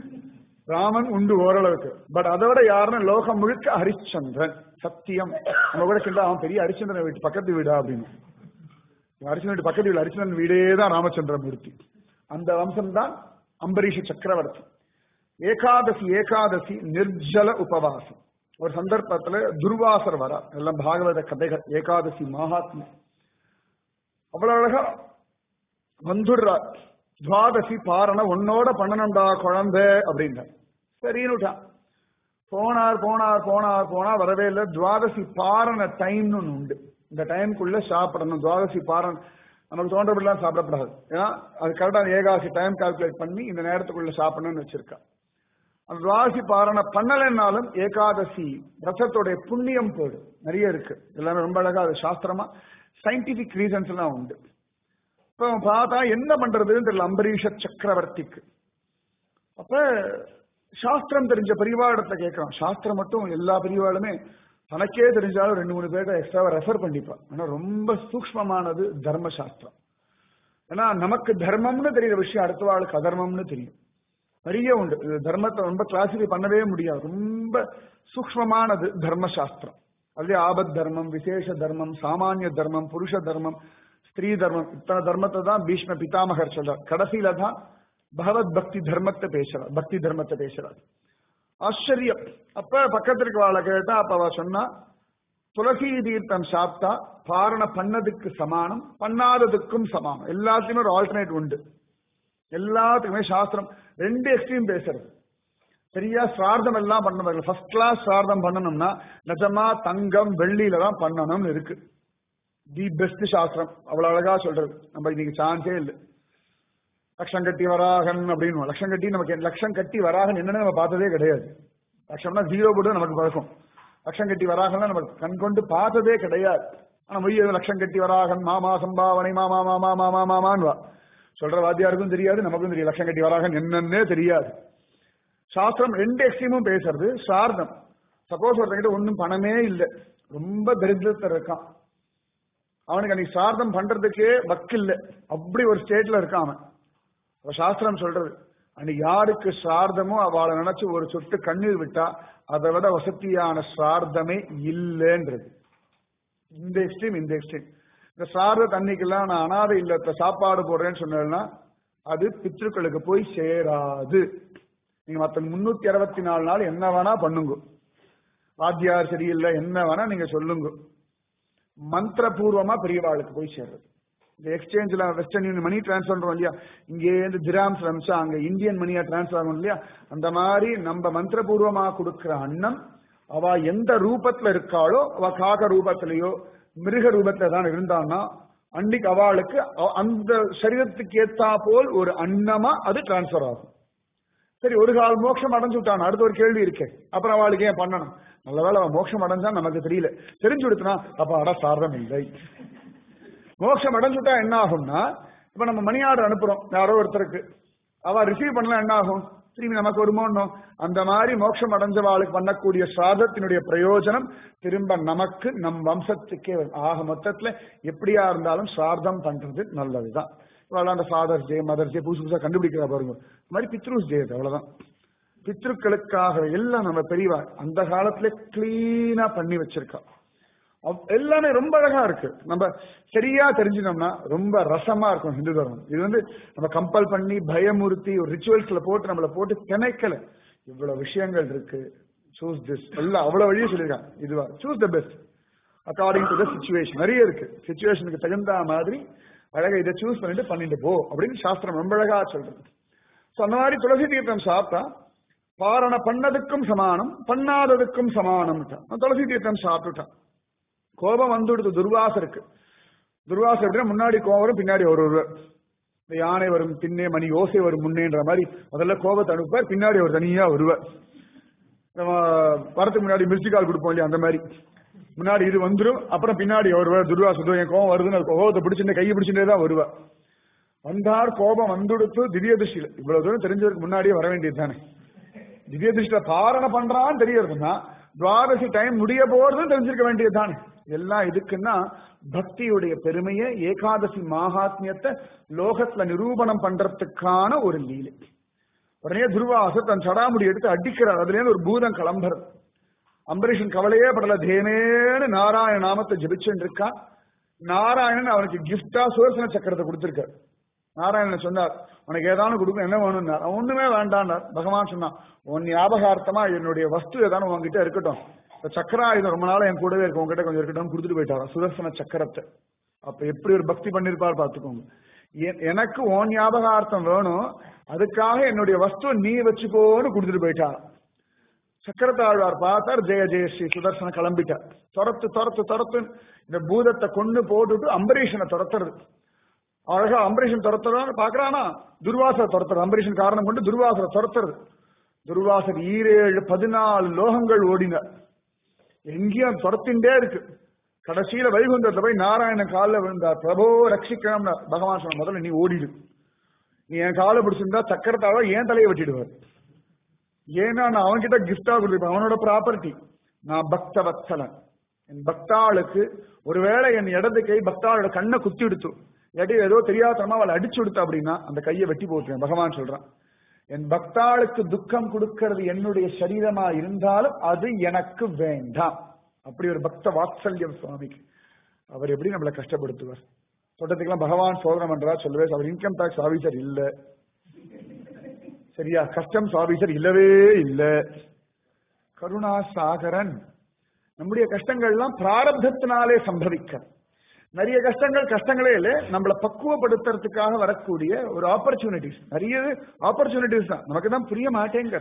ராமன் உண்டு ஓரளவுக்கு பட் அதை விட யாருன்னா லோகம் முழுக்க ஹரிச்சந்திரன் சத்தியம் நம்ம கூட கிண்டா அவன் பெரிய ஹரிச்சந்திரன் வீட்டு பக்கத்து வீடா அப்படின்னு ஹரிச்சந்திரன் வீட்டு பக்கத்து வீடு ஹரிச்சந்திரன் வீடே தான் ராமச்சந்திர மூர்த்தி அந்த வம்சம் தான் அம்பரீஷ சக்கரவர்த்தி ஏகாதசி ஏகாதசி நிர்ஜல உபவாசம் ஒரு சந்தர்ப்பத்துல துர்வாசர் வர எல்லாம் பாகவத கதைகள் ஏகாதசி மகாத்மியம் அவ்வளவு அழகா வந்துடுறார் துவாதசி பாரண உன்னோட பண்ணணும்டா குழந்தை அப்படின்றார் சரின்னுட்டான் போனார் போனார் போனார் போனா வரவே இல்லை துவாதசி பாரண டைம்னு ஒண்ணு உண்டு இந்த டைம்குள்ள சாப்பிடணும் துவாதசி பாரண நமக்கு தோன்றப்படலாம் சாப்பிடக்கூடாது ஏன்னா அது கரெக்டாக ஏகாசி டைம் கால்குலேட் பண்ணி இந்த நேரத்துக்குள்ள சாப்பிடணும்னு வச்சிருக்கா அந்த துவாதசி பாரண பண்ணலைன்னாலும் ஏகாதசி ரசத்தோடைய புண்ணியம் போயிடும் நிறைய இருக்கு எல்லாமே ரொம்ப அழகா அது சாஸ்திரமா சயின்டிபிக் ரீசன்ஸ் எல்லாம் உண்டு இப்ப அவன் பார்த்தா என்ன பண்றதுன்னு தெரியல அம்பரீஷ சக்கரவர்த்திக்கு அப்ப சாஸ்திரம் தெரிஞ்ச பெரியவாடத்தை கேட்கறான் சாஸ்திரம் மட்டும் எல்லா பெரியவாளுமே தனக்கே தெரிஞ்சாலும் ரெண்டு மூணு பேர்ட்ட எக்ஸ்ட்ராவா ரெஃபர் பண்ணிப்பான் ஆனா ரொம்ப சூக்ஷ்மமானது தர்ம சாஸ்திரம் ஏன்னா நமக்கு தர்மம்னு தெரியுற விஷயம் அடுத்த வாழ்க்கை அதர்மம்னு தெரியும் நிறைய உண்டு இது தர்மத்தை ரொம்ப கிளாசிஃபை பண்ணவே முடியாது ரொம்ப சூக்ஷ்மமானது தர்ம சாஸ்திரம் அதுலயே ஆபத் தர்மம் விசேஷ தர்மம் சாமானிய தர்மம் புருஷ தர்மம் ஸ்திரீ தர்மம் இத்தனை தர்மத்தை தான் பீஷ்ம பிதாமகர் சொல்றார் கடைசியில தான் பகவத் பக்தி தர்மத்தை பேசுறார் பக்தி தர்மத்தை பேசுறார் ஆச்சரியம் அப்ப பக்கத்துல இருக்கவாளை கேட்டா அப்ப அவ சொன்னா துளசி தீர்த்தம் சாப்பிட்டா பாரண பண்ணதுக்கு சமானம் பண்ணாததுக்கும் சமானம் எல்லாத்துலயுமே ஒரு ஆல்டர்னேட் உண்டு எல்லாத்துக்குமே சாஸ்திரம் ரெண்டு எக்ஸ்ட்ரீம் பேசுறது சரியா சார்தம் எல்லாம் பண்ணணும் ஃபர்ஸ்ட் கிளாஸ் சார்தம் பண்ணணும்னா நிஜமா தங்கம் வெள்ளியில தான் பண்ணணும்னு இருக்கு தி பெஸ்ட் சாஸ்திரம் அவ்வளவு அழகா சொல்றது நம்ம இன்னைக்கு சான்ஸே இல்லை லட்சம் கட்டி வராகன் அப்படின்னு லட்சம் கட்டி நமக்கு லட்சம் கட்டி வராகன் என்னன்னு நம்ம பார்த்ததே கிடையாது லட்சம்னா ஜீரோ போட்டு நமக்கு பழக்கம் லட்சம் கட்டி வராகன்னா நமக்கு கண் கொண்டு பார்த்ததே கிடையாது ஆனா மொய் லட்சம் கட்டி வராகன் மாமா சம்பாவனை மாமா மாமா மாமா மாமான்னு வா சொல்ற வாத்தியாருக்கும் தெரியாது நமக்கும் தெரியாது லட்சம் கட்டி வராகன் என்னன்னே தெரியாது சாஸ்திரம் ரெண்டு எக்ஸ்ட்ரீமும் பேசுறது சார்தம் சப்போஸ் ஒருத்தங்கிட்ட ஒன்றும் பணமே இல்லை ரொம்ப தரித்திரத்தில் இருக்கான் அவனுக்கு அன்னைக்கு சார்தம் பண்றதுக்கே வக்கு இல்லை அப்படி ஒரு ஸ்டேட்ல இருக்கான் அவன் அப்ப சாஸ்திரம் சொல்றது அன்னைக்கு யாருக்கு சார்தமோ அவளை நினைச்சு ஒரு சொட்டு கண்ணீர் விட்டா அதை விட வசதியான சார்தமே இல்லைன்றது இந்த எக்ஸ்ட்ரீம் இந்த எக்ஸ்ட்ரீம் இந்த சார்த தண்ணிக்கெல்லாம் நான் அனாதை இல்லத்துல சாப்பாடு போடுறேன்னு சொன்னேன்னா அது பித்ருக்களுக்கு போய் சேராது நீங்க மத்த முன்னூத்தி அறுபத்தி நாலு நாள் என்ன வேணா பண்ணுங்க வாத்தியார் சரியில்லை என்ன வேணா நீங்க சொல்லுங்க மந்திரபூர்வமா பெரியவாளுக்கு போய் சேர்றது இந்த எக்ஸ்சேஞ்சில் வெஸ்டர்ன் யூனியன் மணி டிரான்ஸ்ஃபர் பண்றோம் இல்லையா இங்கே இருந்து திராம்ஸ் அமிச்சா அங்க இந்தியன் மணியா டிரான்ஸ்ஃபர் ஆகும் இல்லையா அந்த மாதிரி நம்ம மந்திரபூர்வமா கொடுக்கிற அன்னம் அவ எந்த ரூபத்துல இருக்காளோ அவ காக ரூபத்திலேயோ மிருக ரூபத்துல தான் இருந்தான்னா அன்னைக்கு அவளுக்கு அ- அந்த சரீரத்துக்கு ஏத்தா போல் ஒரு அன்னமா அது டிரான்ஸ்ஃபர் ஆகும் சரி ஒரு கால் மோட்சம் அடைஞ்சு விட்டான் அடுத்த ஒரு கேள்வி இருக்கே அப்புறம் அவளுக்கு ஏன் பண்ணணும் நல்லவேளை அவன் மோட்சம் அடைஞ்சா நமக்கு தெரியல தெரிஞ்சு விடுத்துனா அப்ப அட சாரதம் இல்லை மோட்சம் அடைஞ்சுட்டா என்ன ஆகும்னா இப்ப நம்ம மணி ஆர்டர் அனுப்புறோம் யாரோ ஒருத்தருக்கு அவ ரிசீவ் பண்ணலாம் என்ன ஆகும் திரும்பி நமக்கு வருமோன்னோ அந்த மாதிரி மோட்சம் அடைஞ்சவாளுக்கு பண்ணக்கூடிய சாதத்தினுடைய பிரயோஜனம் திரும்ப நமக்கு நம் வம்சத்துக்கே வரும். ஆக மொத்தத்துல எப்படியா இருந்தாலும் சார்தம் பண்றது நல்லதுதான் இவெல்லாம் அந்த ஃபாதர்ஸ் டே மதர்ஸ் டே புதுசு புதுசா கண்டுபிடிக்கிறா பாருங்க இந்த மாதிரி பித்ருஸ் டே அவ்வளவுதான் பித்ருக்களுக்காக எல்லாம் நம்ம பெரியவா அந்த காலத்துல கிளீனா பண்ணி வச்சிருக்கா அவ்- எல்லாமே ரொம்ப அழகா இருக்கு நம்ம சரியா தெரிஞ்சுனோம்னா ரொம்ப ரசமா இருக்கும் ஹிந்து தர்மம் இது வந்து நம்ம கம்பல் பண்ணி பயமுறுத்தி ஒரு ரிச்சுவல்ஸ்ல போட்டு நம்மள போட்டு திணைக்கல இவ்வளவு விஷயங்கள் இருக்கு சூஸ் திஸ் எல்லாம் அவ்வளவு வழியே சொல்லியிருக்காங்க இதுவா choose the best according to the situation நிறைய இருக்கு சுச்சுவேஷனுக்கு தகுந்த மாதிரி அழகா இதை சூஸ் பண்ணிட்டு பண்ணிட்டு போ அப்படின்னு சாஸ்திரம் ரொம்ப அழகா சொல்றது சோ அந்த மாதிரி துளசி தீர்த்தம் சாப்பிட்டா பாரண பண்ணதுக்கும் சமானம் பண்ணாததுக்கும் சமானம் துளசி தீர்த்தம் சாப்பிட்டுட்டான் கோபம் வந்துடுது துர்வாசருக்கு துர்வாசர் எப்படின்னா முன்னாடி கோபம் வரும் பின்னாடி ஒரு ஒருவர் இந்த யானை வரும் பின்னே மணி ஓசை வரும் முன்னேன்ற மாதிரி முதல்ல கோபத்தை அனுப்புவார் பின்னாடி ஒரு தனியா வருவார் நம்ம வரதுக்கு முன்னாடி மிர்ச்சி கால் கொடுப்போம் இல்லையா அந்த மாதிரி முன்னாடி இது வந்துடும் அப்புறம் பின்னாடி வருவார் துர்வாசர் என் கோபம் வருதுன்னு அது கோபத்தை பிடிச்சுட்டு கையை பிடிச்சுட்டே தான் வருவார் வந்தார் கோபம் வந்துடுத்து திவ்ய திருஷ்டியில இவ்வளவு தூரம் தெரிஞ்சவருக்கு முன்னாடியே வர வேண்டியது தானே திவ்ய திருஷ்டில பாரண பண்றான்னு தெரியறதுன்னா துவாதசி டைம் முடிய போறதுன்னு தெரிஞ்சிருக்க வேண்டியது தானே எல்லாம் இதுக்குன்னா பக்தியுடைய பெருமையை ஏகாதசி மகாத்மியத்தை லோகத்துல நிரூபணம் பண்றதுக்கான ஒரு லீலை உடனே துர்வாச தன் சடாமுடி எடுத்து அடிக்கிறார் அதுல இருந்து ஒரு பூதம் கிளம்புறது அம்பரீஷன் கவலையே படல தேனேன்னு நாராயண நாமத்தை ஜபிச்சுட்டு இருக்கான் நாராயணன் அவனுக்கு கிஃப்டா சுதர்சன சக்கரத்தை கொடுத்திருக்கார் நாராயணன் சொன்னார் உனக்கு ஏதாவது கொடுக்கும் என்ன வேணும்னார் அவன் ஒண்ணுமே வேண்டான்னார் பகவான் சொன்னான் உன் ஞாபகார்த்தமா என்னுடைய வஸ்து ஏதாவது உன்கிட்ட இருக்கட்டும் இந்த சக்கராயுதம் ரொம்ப நாளா என் கூடவே இருக்கு உங்ககிட்ட கொஞ்சம் இருக்கட்டும் கொடுத்துட்டு போயிட்டாரா சுதர்சன சக்கரத்தை அப்ப எப்படி ஒரு பக்தி பண்ணிருப்பார் பார்த்துக்கோங்க எ- எனக்கு உன் ஞாபகார்த்தம் வேணும் அதுக்காக என்னுடைய வஸ்துவை நீ வச்சுக்கோன்னு கொடுத்துட்டு போயிட்டார் சக்கரத்தாழ்வார் பார்த்தார் ஜெய ஜெய ஸ்ரீ சுதர்சன கிளம்பிட்டார் துரத்து துரத்து துரத்து இந்த பூதத்தை கொண்டு போட்டுட்டு அம்பரீஷனை துரத்துறது அழகா அம்பரீஷன் துரத்துறான்னு பாக்குறானா துர்வாசர் துரத்துறது அம்பரீஷன் காரணம் கொண்டு துர்வாசரை துரத்துறது துர்வாசர் ஈரேழு பதினாலு லோகங்கள் ஓடினார் எங்கேயும் துரத்தின்றே இருக்கு கடைசியில வைகுந்தத்துல போய் நாராயணன் காலில் விழுந்தார் பிரபோ ரட்சிக்கணும்னா பகவான் சொன்ன முதல்ல நீ ஓடிடு நீ என் காலை பிடிச்சிருந்தா சக்கரத்தாவ ஏன் தலையை வெட்டிடுவார் ஏன்னா நான் அவன்கிட்ட கிஃப்டா கொடுத்துருப்பேன் அவனோட ப்ராப்பர்ட்டி நான் பக்த வத்சலன் என் பக்தாளுக்கு ஒருவேளை என் இடது கை பக்தாளோட கண்ணை குத்தி எடுத்து இல்லாட்டி ஏதோ தெரியாதனமா அவளை அடிச்சு கொடுத்த அப்படின்னா அந்த கையை வெட்டி போட்டுருவேன் பகவான் சொல்றான் என் பக்தாளுக்கு துக்கம் கொடுக்கிறது என்னுடைய சரீரமா இருந்தாலும் அது எனக்கு வேண்டாம் அப்படி ஒரு பக்த வாத்சல்யம் சுவாமிக்கு அவர் எப்படி நம்மளை கஷ்டப்படுத்துவார் சொல்றதுக்கெல்லாம் பகவான் சோதனை பண்றா சொல்லவே அவர் இன்கம் டாக்ஸ் ஆபீசர் இல்ல சரியா கஸ்டம்ஸ் ஆபீசர் இல்லவே இல்ல கருணா சாகரன் நம்முடைய கஷ்டங்கள்லாம் பிராரப்தத்தினாலே சம்பவிக்க நிறைய கஷ்டங்கள் கஷ்டங்களே இல்லை நம்மளை பக்குவப்படுத்துறதுக்காக வரக்கூடிய ஒரு ஆப்பர்ச்சுனிட்டிஸ் நிறைய ஆப்பர்ச்சுனிட்டிஸ் தான் நமக்கு தான் புரிய மாட்டேங்க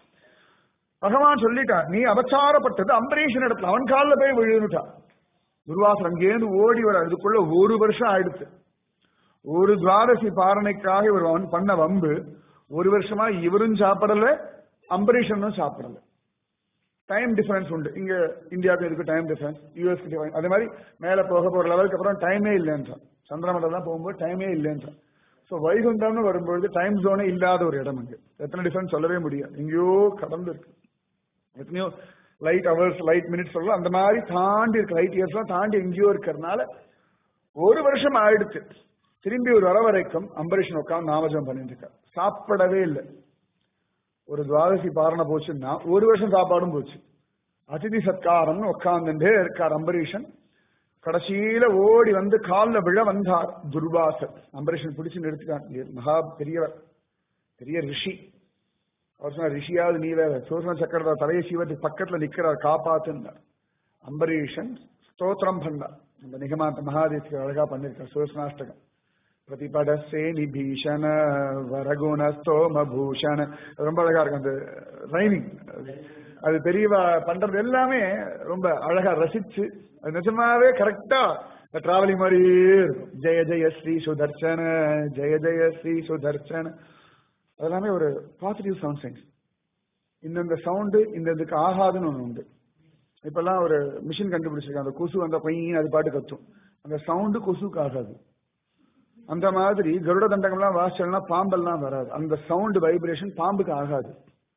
பகவான் சொல்லிட்டான் நீ அபச்சாரப்பட்டது அம்பரீஷன் இடத்துல அவன் காலில் போய் விழுந்துட்டான் துர்வாசன் அங்கேருந்து ஓடி வர அதுக்குள்ள ஒரு வருஷம் ஆயிடுச்சு ஒரு துவாதசி பாரணைக்காக இவர் அவன் பண்ண வம்பு ஒரு வருஷமா இவரும் சாப்பிடல அம்பரீஷனும் சாப்பிடல டைம் டிஃபரன்ஸ் உண்டு இங்க இந்தியாவுக்கு இதுக்கு டைம் டிஃபரன்ஸ் யூஎஸ்க்கு அதே மாதிரி மேல போக போற லெவலுக்கு அப்புறம் டைமே இல்லைன்றான் சந்திரமண்டலம் தான் போகும்போது டைமே இல்லைன்றான் ஸோ வைகுண்டம்னு வரும்பொழுது டைம் ஜோனே இல்லாத ஒரு இடம் அங்கு எத்தனை டிஃபரன்ஸ் சொல்லவே முடியாது எங்கேயோ கடந்து இருக்கு எத்தனையோ லைட் ஹவர்ஸ் லைட் மினிட்ஸ் சொல்லலாம் அந்த மாதிரி தாண்டி இருக்கு லைட் இயர்ஸ்லாம் தாண்டி எங்கேயோ இருக்கிறதுனால ஒரு வருஷம் ஆயிடுச்சு திரும்பி ஒரு வர வரைக்கும் அம்பரீஷன் உட்காந்து நாமஜம் பண்ணிட்டு இருக்கார் சாப்பிடவே இல்லை ஒரு துவாதசி பாரண போச்சுன்னா ஒரு வருஷம் சாப்பாடும் போச்சு அதிதி சத்காரம்னு உட்காந்துட்டே இருக்கார் அம்பரீஷன் கடைசியில ஓடி வந்து காலில் விழ வந்தார் துர்வாசர் அம்பரீஷன் பிடிச்சு நிறுத்திட்டான் மகா பெரியவர் பெரிய ரிஷி அவர் சொன்னார் ரிஷியாவது நீ வேற சூசன சக்கரதா தலையை சீவத்துக்கு பக்கத்துல நிக்கிறார் காப்பாத்துன்னார் அம்பரீஷன் ஸ்தோத்திரம் பண்ணார் இந்த நிகமாந்த மகாதேசிக்கு அழகா பண்ணிருக்கார் சூசனாஷ்டகம் பிரதிபடசே நிபீஷண வரகுண ஸ்தோம பூஷண ரொம்ப அழகா இருக்கும் அந்த ரைமிங் அது பெரியவா பண்றது எல்லாமே ரொம்ப அழகா ரசிச்சு அது நிஜமாவே கரெக்டா டிராவலிங் மாதிரியே இருக்கும் ஜெய ஜெய ஸ்ரீ சுதர்சன ஜெய ஜெய ஸ்ரீ சுதர்சன அதெல்லாமே ஒரு பாசிட்டிவ் சவுண்ட் சயின்ஸ் இந்தந்த சவுண்டு இந்த இதுக்கு ஆகாதுன்னு ஒன்று உண்டு இப்பெல்லாம் ஒரு மிஷின் கண்டுபிடிச்சிருக்காங்க அந்த கொசு அந்த பையன் அது பாட்டு கத்தும் அந்த சவுண்டு கொசுக்கு ஆகாது அந்த மாதிரி கருட தண்டகம்லாம் வாசல்னா பாம்பெல்லாம் வராது அந்த சவுண்ட் வைப்ரேஷன் பாம்புக்கு ஆகாது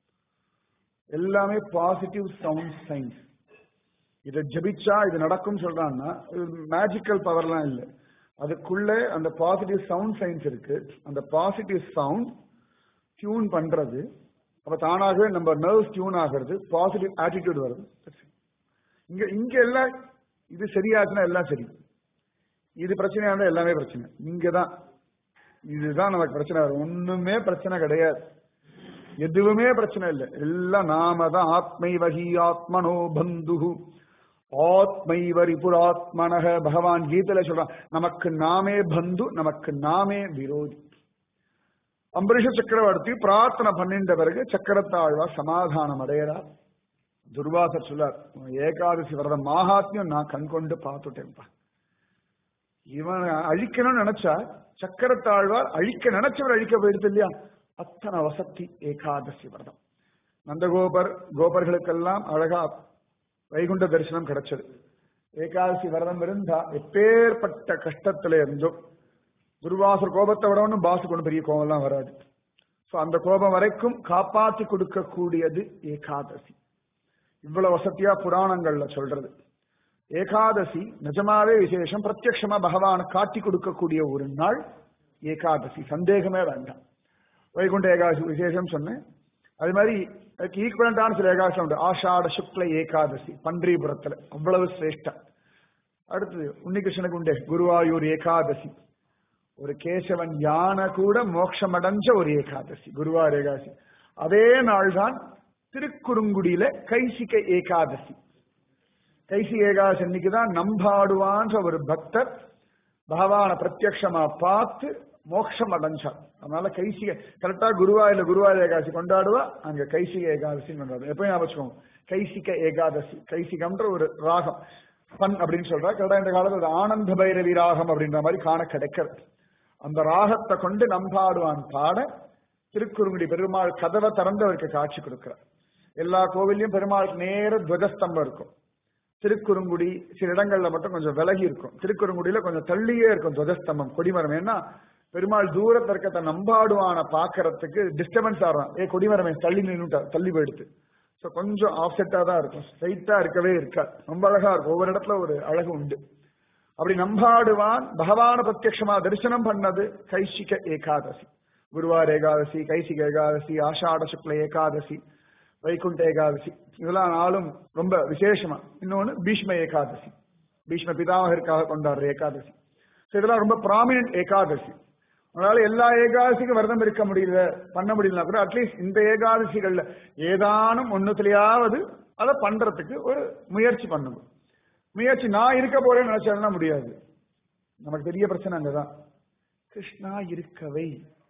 எல்லாமே பாசிட்டிவ் சவுண்ட் சயின்ஸ் இதை ஜபிச்சா இது நடக்கும் சொல்றாங்கன்னா மேஜிக்கல் பவர்லாம் இல்லை அதுக்குள்ள அந்த பாசிட்டிவ் சவுண்ட் சயின்ஸ் இருக்கு அந்த பாசிட்டிவ் சவுண்ட் டியூன் பண்றது அப்ப தானாகவே நம்ம நர்வ்ஸ் டியூன் ஆகிறது பாசிட்டிவ் ஆட்டிடியூட் வருது இங்க இங்க எல்லாம் இது சரியாச்சுன்னா எல்லாம் சரி இது பிரச்சனையா இருந்தா எல்லாமே பிரச்சனை இங்கதான் இதுதான் நமக்கு பிரச்சனை வரும் ஒண்ணுமே பிரச்சனை கிடையாது எதுவுமே பிரச்சனை இல்லை எல்லாம் நாம தான் ஆத்மைவகி ஆத்மனோ பந்து ஆத்மைவரி புராத்மனக பகவான் கீதையில சொல்றான் நமக்கு நாமே பந்து நமக்கு நாமே விரோதி அம்பரீஷ சக்கரவர்த்தி பிரார்த்தனை பண்ணின்ற பிறகு சக்கரத்தாழ்வா சமாதானம் அடையறார் துர்வாசர் சொல்லார் ஏகாதசி விரத மாகாத்மியம் நான் கண் கொண்டு பார்த்துட்டேன்ப்பா இவன் அழிக்கணும்னு நினைச்சா சக்கரத்தாழ்வார் அழிக்க நினைச்சவர் அழிக்க போயிடுது இல்லையா அத்தனை வசதி ஏகாதசி விரதம் நந்தகோபர் கோபர்களுக்கெல்லாம் அழகா வைகுண்ட தரிசனம் கிடைச்சது ஏகாதசி விரதம் இருந்தா எப்பேற்பட்ட கஷ்டத்துல இருந்தும் துர்வாசர் கோபத்தை விட ஒன்றும் பாசு கொண்டு பெரிய கோபம்லாம் வராது ஸோ அந்த கோபம் வரைக்கும் காப்பாற்றி கொடுக்கக்கூடியது ஏகாதசி இவ்வளவு வசதியா புராணங்கள்ல சொல்றது ஏகாதசி நிஜமாவே விசேஷம் பிரத்யக்ஷமா பகவான காட்டி கொடுக்கக்கூடிய ஒரு நாள் ஏகாதசி சந்தேகமே வேண்டாம் வைகுண்ட ஏகாதசி விசேஷம் சொன்னேன் அது மாதிரி அதுக்கு ஈக்குவலண்டான சில ஏகாதசி உண்டு ஆஷாட சுக்ல ஏகாதசி பன்றிபுரத்துல அவ்வளவு சிரேஷ்டம் அடுத்தது உன்னிகிருஷ்ணனுக்கு உண்டே குருவாயூர் ஏகாதசி ஒரு கேசவன் யானை கூட மோட்சமடைஞ்ச ஒரு ஏகாதசி குருவார் ஏகாதசி அதே நாள்தான் திருக்குறுங்குடியில கைசிக ஏகாதசி கைசி ஏகாதசி அன்னைக்கு தான் நம்பாடுவான்ற ஒரு பக்தர் பகவான பிரத்யக்ஷமா பார்த்து மோட்சம் அடைஞ்சார் அதனால கைசிக கரெக்டா குருவாயில குருவாயூர் ஏகாதசி கொண்டாடுவா அங்க கைசிக ஏகாதசி கொண்டாடுவோம் எப்பயும் வச்சுக்கோங்க கைசிக ஏகாதசி கைசிகம்ன்ற ஒரு ராகம் பன் அப்படின்னு சொல்றா கரெக்டா இந்த காலத்துல ஆனந்த பைரவி ராகம் அப்படின்ற மாதிரி காண கிடைக்கிறது அந்த ராகத்தை கொண்டு நம்பாடுவான் பாட திருக்குறுங்குடி பெருமாள் கதவை திறந்தவருக்கு காட்சி கொடுக்கிறார் எல்லா கோவிலையும் பெருமாளுக்கு நேர துவஜஸ்தம்பம் இருக்கும் திருக்குறுங்குடி சில இடங்கள்ல மட்டும் கொஞ்சம் விலகி இருக்கும் திருக்குறுங்குடியில கொஞ்சம் தள்ளியே இருக்கும் துவஜஸ்தம்பம் கொடிமரம் ஏன்னா பெருமாள் தூரத்துல இருக்க நம்பாடுவான பாக்குறதுக்கு டிஸ்டர்பன்ஸ் ஆடுறான் ஏ கொடிமரமே தள்ளி நின்னுட்டா தள்ளி போயிடுத்து ஸோ கொஞ்சம் ஆஃப்செட்டா தான் இருக்கும் ஸ்ட்ரைட்டா இருக்கவே இருக்காது ரொம்ப அழகா இருக்கும் ஒவ்வொரு இடத்துல ஒரு அழகு உண்டு அப்படி நம்பாடுவான் பகவான பிரத்யக்ஷமா தரிசனம் பண்ணது கைசிக ஏகாதசி குருவார் ஏகாதசி கைசிக ஏகாதசி ஆஷாட சுக்ல ஏகாதசி வைகுண்ட ஏகாதசி இதெல்லாம் நாளும் ரொம்ப விசேஷமா இன்னொன்னு பீஷ்ம ஏகாதசி பீஷ்ம பிதாமகருக்காக கொண்டாடுற ஏகாதசி ஸோ இதெல்லாம் ரொம்ப ப்ராமினன்ட் ஏகாதசி அதனால எல்லா ஏகாதசிக்கும் விரதம் இருக்க முடியல பண்ண முடியலனா கூட அட்லீஸ்ட் இந்த ஏகாதசிகள்ல ஏதானும் ஒன்னுத்துலயாவது அதை பண்றதுக்கு ஒரு முயற்சி பண்ணணும் முயற்சி நான் இருக்க போறேன்னு நினைச்சாருன்னா முடியாது நமக்கு பெரிய பிரச்சனை அங்கதான் கிருஷ்ணா இருக்கவை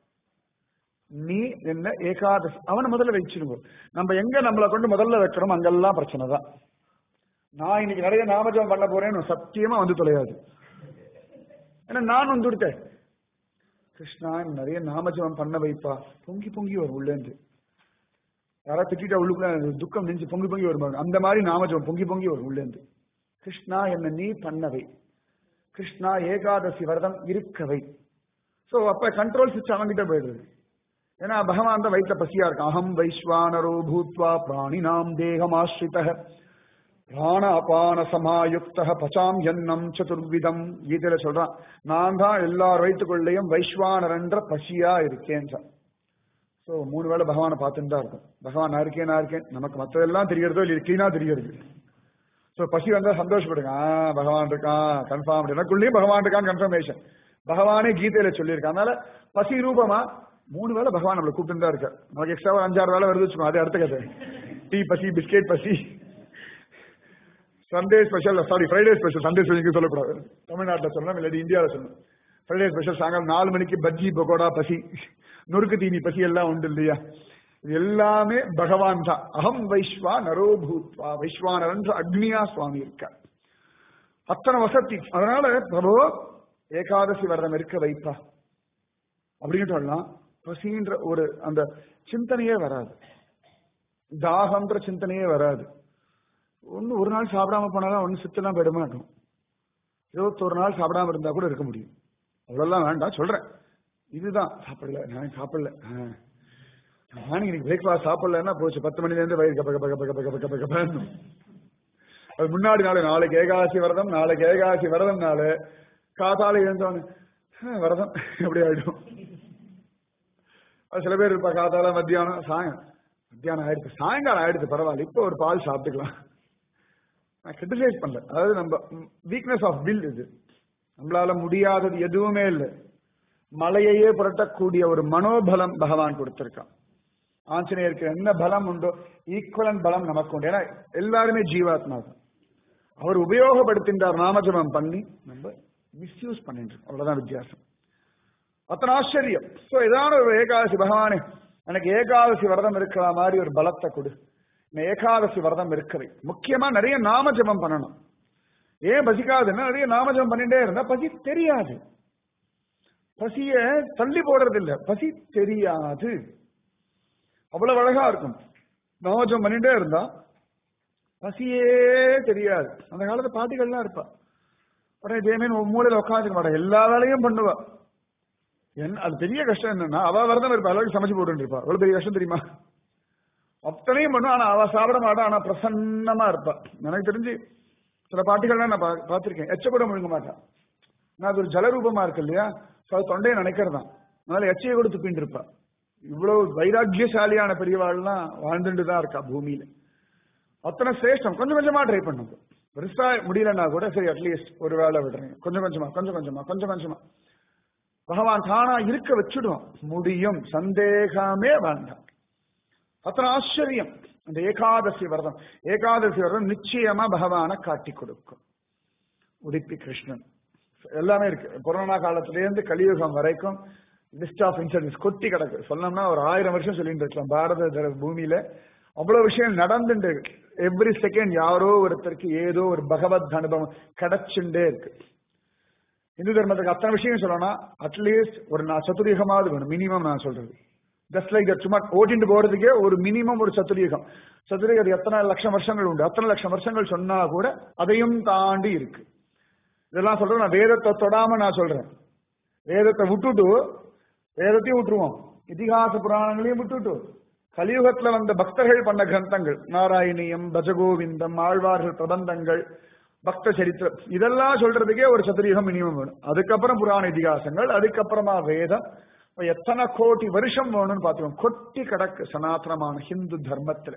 நீ என்ன ஏகாதசி அவனை முதல்ல வச்சிருவோம் நம்ம எங்க நம்மளை கொண்டு முதல்ல வைக்கிறோம் அங்கெல்லாம் பிரச்சனை தான் நான் இன்னைக்கு நிறைய நாமஜபம் பண்ண போறேன்னு சத்தியமா வந்து தொலையாது ஏன்னா நான் வந்துடுத்தேன் கிருஷ்ணா நிறைய நாமஜபம் பண்ண வைப்பா பொங்கி பொங்கி வரும் உள்ளேந்து யாராவது திட்டா உள்ளுக்குள்ள துக்கம் நெஞ்சு பொங்கி பொங்கி வரும் அந்த மாதிரி நாமஜபம் பொங்கி பொங்கி வரும் உள்ளேந்து கிருஷ்ணா என்ன நீ பண்ணவை கிருஷ்ணா ஏகாதசி விரதம் இருக்கவை சோ அப்ப கண்ட்ரோல் சுவிட்ச் அவன்கிட்ட போயிடுது ஏன்னா பகவான் தான் வயிற்ற பசியா இருக்கான் அகம் வைஸ்வானரோ பூத்வா பிராணினாம் தேகமாஸ்ரித பிராண அபான சமாயுக்த பச்சாம் எண்ணம் சதுர்விதம் கீதையில சொல்றான் நான் தான் எல்லார் வயிற்றுக்குள்ளேயும் வைஸ்வானர் என்ற பசியா இருக்கேன் சோ மூணு வேளை பகவானை பார்த்துட்டு தான் இருக்கும் பகவான் நான் இருக்கேன் நான் இருக்கேன் நமக்கு மற்றதெல்லாம் தெரியறதோ இல்லை கிளீனா தெரியறது ஸோ பசி வந்தா சந்தோஷப்படுங்க ஆ பகவான் இருக்கான் கன்ஃபார்ம் எனக்குள்ளேயும் பகவான் இருக்கான் கன்ஃபர்மேஷன் பகவானே கீதையில சொல்லியிருக்கான் அதனால பசி ரூபமா மூணு வேளை பகவான் நம்மளை கூப்பிட்டு தான் இருக்கார் நமக்கு எக்ஸ்ட்ரா ஒரு அஞ்சாறு வேலை வருது வச்சுக்கோ அது அடுத்த கதை டீ பசி பிஸ்கெட் பசி Sunday special sorry Friday special Sunday special சொல்லக்கூடாது தமிழ்நாட்டில் சொல்லணும் இல்லாட்டி இந்தியாவில் சொல்லணும் ஃப்ரைடே ஸ்பெஷல் சாயங்காலம் நாலு மணிக்கு பஜ்ஜி பகோடா பசி நொறுக்கு தீனி பசி எல்லாம் உண்டு இல்லையா இது எல்லாமே பகவான் தான் அகம் வைஸ்வா நரோ பூத்வா வைஸ்வானரன் அக்னியா சுவாமி இருக்கார் அத்தனை வசதி அதனால பிரபு ஏகாதசி விரதம் இருக்க வைப்பா அப்படின்னு சொல்லலாம் பசின்ற ஒரு அந்த சிந்தனையே வராது தாகம்ன்ற சிந்தனையே வராது ஒன்று ஒரு நாள் சாப்பிடாம போனாலும் ஒன்று சித்தெல்லாம் போயிட மாட்டோம் இருபத்தொரு நாள் சாப்பிடாம இருந்தா கூட இருக்க முடியும் அவ்வளோலாம் வேண்டாம் சொல்றேன் இதுதான் சாப்பிடல நான் சாப்பிடல ஆ. நான் இன்னைக்கு பிரேக்ஃபாஸ்ட் சாப்பிடலன்னா போச்சு பத்து மணிலேருந்து வயிறு கப்ப கப்ப கப்ப கப்ப கப்ப கப்ப கப்பன்னு. அது முன்னாடி நாள் நாளைக்கு ஏகாசி விரதம் நாளைக்கு ஏகாசி விரதம் நாள் காத்தால எழுந்தோன்னு "ஆ, விரதம் எப்படி ஆயிடும் அது சில பேர் இருப்பா காத்தால மத்தியானம் சாயம் மத்தியானம் ஆயிடுச்சு சாயங்காலம் ஆயிடுச்சு பரவாயில்ல இப்போ ஒரு பால் சாப்பிட்டுக்கலாம் நான் கிரிட்டிசைஸ் பண்ணல அதாவது நம்ம வீக்னஸ் ஆஃப் வில் இது நம்மளால முடியாதது எதுவுமே இல்லை மலையையே புரட்டக்கூடிய ஒரு மனோபலம் பகவான் கொடுத்திருக்கான் ஆஞ்சநேயருக்கு என்ன பலம் உண்டோ ஈக்குவலன் பலம் நமக்கு உண்டு ஏன்னா எல்லாருமே ஜீவாத்மா தான் அவர் உபயோகப்படுத்தின்றார் நாமஜபம் பண்ணி நம்ம மிஸ்யூஸ் பண்ணிட்டு இருக்கோம். அவ்வளவுதான் வித்தியாசம் அத்தனை ஆச்சரியம் சோ ஏதான ஒரு ஏகாதசி பகவானே எனக்கு ஏகாதசி விரதம் இருக்கிற மாதிரி ஒரு பலத்தை கொடு இந்த ஏகாதசி விரதம் இருக்கிறது முக்கியமா நிறைய நாமஜபம் பண்ணணும் ஏன் பசிக்காதுன்னா நிறைய நாமஜபம் பண்ணிட்டே இருந்தா பசி தெரியாது பசிய தள்ளி போடுறது இல்ல பசி தெரியாது அவ்வளவு அழகா இருக்கும் நாமஜபம் பண்ணிட்டே இருந்தா பசியே தெரியாது அந்த காலத்து பாட்டிகள்லாம் இருப்பா உடனே ஜெயமேன் மூலையில உட்காந்துக்க மாட்டா எல்லா வேலையும் பண்ணுவா என்ன அது பெரிய கஷ்டம் என்னன்னா அவ வரதான் இருப்பா அளவுக்கு சமைச்சு போட்டு இருப்பா அவ்வளவு பெரிய கஷ்டம் தெரியுமா அத்தனையும் பண்ணுவா ஆனா அவ சாப்பிட மாட்டா ஆனா பிரசன்னமா இருப்பா எனக்கு தெரிஞ்சு சில பாட்டிகள்லாம் நான் பா- பார்த்திருக்கேன் எச்ச கூட முழுங்க மாட்டான் நான் அது ஒரு ஜலரூபமா இருக்கு இல்லையா So அது தொண்டையை நினைக்கிறதான் அதனால எச்சையை கூட துப்பின்னு இருப்பா இவ்வளவு வைராக்கியசாலியான பெரியவாள்லாம் வாழ்ந்துட்டு தான் இருக்கா பூமியில அத்தனை சிரேஷ்டம் கொஞ்சம் கொஞ்சமா ட்ரை பண்ணுங்க பெருசா முடியலன்னா கூட சரி அட்லீஸ்ட் ஒரு வேலை விடுறேன் கொஞ்சம் கொஞ்சமா கொஞ்சம் கொஞ்சமா கொஞ்சம் கொஞ்சமா பகவான் தானா இருக்க வச்சுடுவான் முடியும் சந்தேகமே வேண்டாம் அத்தனை ஆச்சரியம் அந்த ஏகாதசி விரதம் ஏகாதசி விரதம் நிச்சயமா பகவானை காட்டி கொடுக்கும் உடுப்பி கிருஷ்ணன் எல்லாமே இருக்கு கொரோனா காலத்திலேருந்து கலியுகம் வரைக்கும் லிஸ்ட் ஆஃப் இன்சிடென்ட்ஸ் கொட்டி கிடக்கு சொன்னோம்னா ஒரு ஆயிரம் வருஷம் சொல்லிட்டு இருக்கலாம் பாரத தர- பூமியில அவ்வளவு விஷயம் நடந்துட்டு எவ்ரி செகண்ட் யாரோ ஒருத்தருக்கு ஏதோ ஒரு பகவத் அனுபவம் கிடைச்சுட்டே இருக்கு இந்து தர்மத்துக்கு அத்தனை விஷயம் சொல்லணும் அட்லீஸ்ட் ஒரு நான் சதுரியகமாவது வேணும் மினிமம் நான் சொல்றது ஜஸ்ட் லைக் சும்மா ஓட்டிட்டு போறதுக்கே ஒரு மினிமம் ஒரு சதுரியகம் சதுரியகம் அது எத்தனை லட்சம் வருஷங்கள் உண்டு அத்தனை லட்சம் வருஷங்கள் சொன்னா கூட அதையும் தாண்டி இருக்கு இதெல்லாம் சொல்றேன் நான் வேதத்தை தொடாம நான் சொல்றேன் வேதத்தை விட்டுட்டு வேதத்தையும் விட்டுருவோம் இதிகாச புராணங்களையும் விட்டுட்டு கலியுகத்துல வந்த பக்தர்கள் பண்ண கிரந்தங்கள் நாராயணியம் பஜகோவிந்தம் ஆழ்வார்கள் பிரபந்தங்கள் பக்த சரித்திரம் இதெல்லாம் சொல்றதுக்கே ஒரு சதுரயுகம் மினிமம் வேணும் அதுக்கப்புறம் புராண இதிகாசங்கள் அதுக்கப்புறமா வேதம் இப்ப எத்தனை கோடி வருஷம் வேணும்னு பார்த்துக்கோங்க கொட்டி கிடக்கு சனாதனமான ஹிந்து தர்மத்துல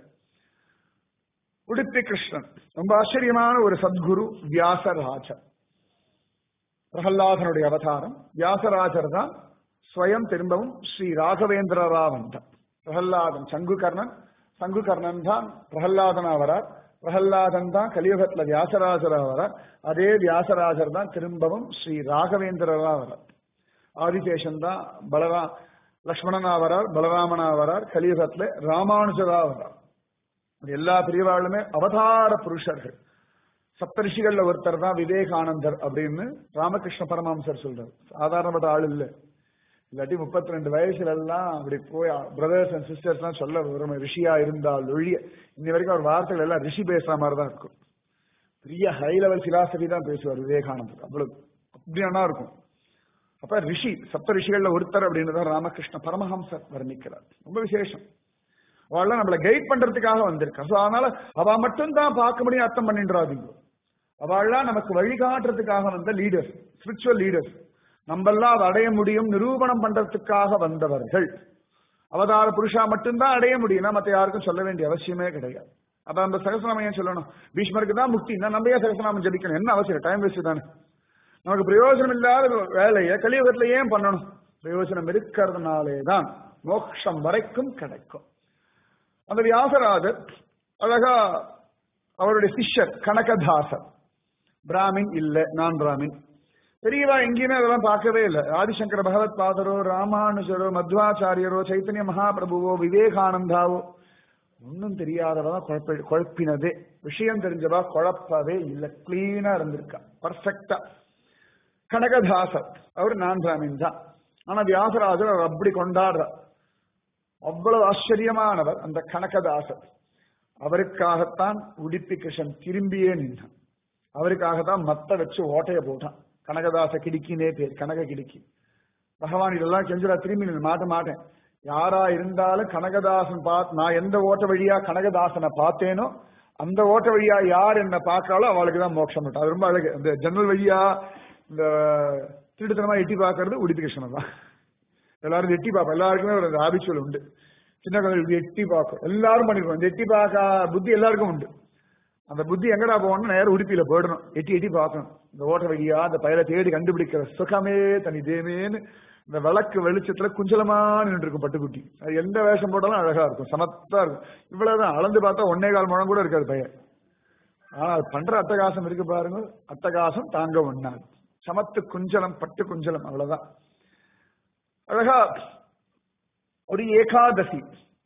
உடுப்பி கிருஷ்ணன் ரொம்ப ஆச்சரியமான ஒரு சத்குரு வியாசராஜர் பிரகல்லாதனுடைய அவதாரம் வியாசராஜர் தான் ஸ்வயம் திரும்பவும் ஸ்ரீ ராகவேந்திரரா வந்தார் பிரகல்லாதன் சங்குகர்ணன் சங்குகர்ணன் தான் பிரகல்லாதனா வரார் பிரகல்லாதன் தான் கலியுகத்துல வியாசராஜரா வரார் அதே வியாசராஜர் தான் திரும்பவும் ஸ்ரீ ராகவேந்திரரா வரார் ஆதிசேஷன் தான் பலரா லக்ஷ்மணனா வரார் பலராமனா வரார் கலியுகத்துல ராமானுஜரா வரார் இது எல்லா பிரிவாளுமே அவதார புருஷர்கள் சப்தரிஷிகள்ல ஒருத்தர் தான் விவேகானந்தர் அப்படின்னு ராமகிருஷ்ண பரமஹம்சர் சொல்றாரு சாதாரணப்பட்ட ஆள் இல்ல இல்லாட்டி முப்பத்தி ரெண்டு வயசுல எல்லாம் அப்படி போய் பிரதர்ஸ் அண்ட் சிஸ்டர்ஸ் எல்லாம் சொல்ல வரும் ரிஷியா இருந்தால் ஒழிய இன்னி வரைக்கும் அவர் வார்த்தைகள் எல்லாம் ரிஷி பேசுற மாதிரி தான் இருக்கும் பெரிய ஹை லெவல் பிலாசபி தான் பேசுவார் விவேகானந்தர் அவ்வளவு அப்படியானா இருக்கும் அப்ப ரிஷி சப்த ரிஷிகள்ல ஒருத்தர் அப்படின்னு தான் ராமகிருஷ்ண பரமஹம்சர் வர்ணிக்கிறார் ரொம்ப விசேஷம் அவள்லாம் நம்மளை கைட் பண்றதுக்காக வந்திருக்கா So, அதனால அவ மட்டும் தான் பார்க்க முடியும் அர்த்தம் பண்ணின்றாதீங்க அவள்லாம் நமக்கு வழிகாட்டுறதுக்காக வந்த லீடர்ஸ் ஸ்பிரிச்சுவல் லீடர்ஸ் நம்மெல்லாம் அதை அடைய முடியும் நிரூபணம் பண்றதுக்காக வந்தவர்கள் அவதார புருஷா மட்டும்தான் அடைய முடியும்னா மத்த யாருக்கும் சொல்ல வேண்டிய அவசியமே கிடையாது அப்ப அந்த சகசநாமம் ஏன் சொல்லணும் பீஷ்மருக்கு தான் முக்தி நம்ம ஏன் சகசநாமம் ஜபிக்கணும் என்ன அவசியம் டைம் வேஸ்ட் தானே நமக்கு பிரயோஜனம் இல்லாத வேலையை கலியுகத்துல ஏன் பண்ணணும் பிரயோஜனம் இருக்கிறதுனாலே தான் மோட்சம் வரைக்கும் கிடைக்கும் அந்த வியாசராஜர் அழகா அவருடைய சிஷ்யர் கனகதாசர் பிராமின் இல்ல நான் பிராமின் பெரியவா எங்கேயுமே அதெல்லாம் பார்க்கவே இல்லை ஆதிசங்கர பகவத் பாதரோ ராமானுஜரோ மத்வாச்சாரியரோ சைத்தன்ய மகாபிரபுவோ விவேகானந்தாவோ ஒன்னும் தெரியாதவா குழப்ப குழப்பினதே விஷயம் தெரிஞ்சவா குழப்பவே இல்லை கிளீனா இருந்திருக்கா பர்ஃபெக்டா கனகதாசர் அவர் நான் பிராமின் தான் ஆனா வியாசராஜர் அவர் அப்படி கொண்டாடுறார் அவ்வளவு ஆச்சரியமானவர் அந்த கனகதாசர் அவருக்காகத்தான் உடுப்பி கிருஷ்ணன் திரும்பியே நின்றான் அவருக்காகத்தான் மத்த வச்சு ஓட்டைய போட்டான் கனகதாச கிடுக்கினே பேர் கனக கிடுக்கி பகவான் இதெல்லாம் செஞ்சுடா திரும்பி நின்னு மாட்ட மாட்டேன் யாரா இருந்தாலும் கனகதாசன் பார்த்து நான் எந்த ஓட்ட வழியா கனகதாசனை பார்த்தேனோ அந்த ஓட்ட வழியா யார் என்ன பார்க்கறாளோ அவளுக்கு தான் மோட்சம் அது ரொம்ப அழகு இந்த ஜன்னல் வழியா இந்த திருட்டுத்தனமா எட்டி பார்க்கறது உடுப்பி கிருஷ்ணன் தான் எல்லாரும் எட்டி பார்ப்போம் எல்லாருக்குமே ஒரு ஹாபிச்சுவல் உண்டு சின்ன குழந்தைகளுக்கு எட்டி பார்க்கும் எல்லாரும் பண்ணிருக்கோம் இந்த எட்டி பார்க்க புத்தி எல்லாருக்கும் உண்டு அந்த புத்தி எங்கடா போகணும் நேரம் உடுப்பியில போயிடணும் எட்டி எட்டி பார்க்கணும் இந்த ஓட்ட வழியா அந்த பயலை தேடி கண்டுபிடிக்கிற சுகமே தனி தேமேன்னு இந்த விளக்கு வெளிச்சத்துல குஞ்சலமா நின்று இருக்கும் பட்டுக்குட்டி அது எந்த வேஷம் போட்டாலும் அழகா இருக்கும் சமத்தா இருக்கும் இவ்வளவுதான் அளந்து பார்த்தா ஒன்னே கால் முழம் கூட இருக்காது பையன் ஆனா அது பண்ற அட்டகாசம் இருக்கு பாருங்க அட்டகாசம் தாங்க ஒண்ணாது சமத்து குஞ்சலம் பட்டு குஞ்சலம் அவ்வளவுதான் அழகா ஒரு ஏகாதசி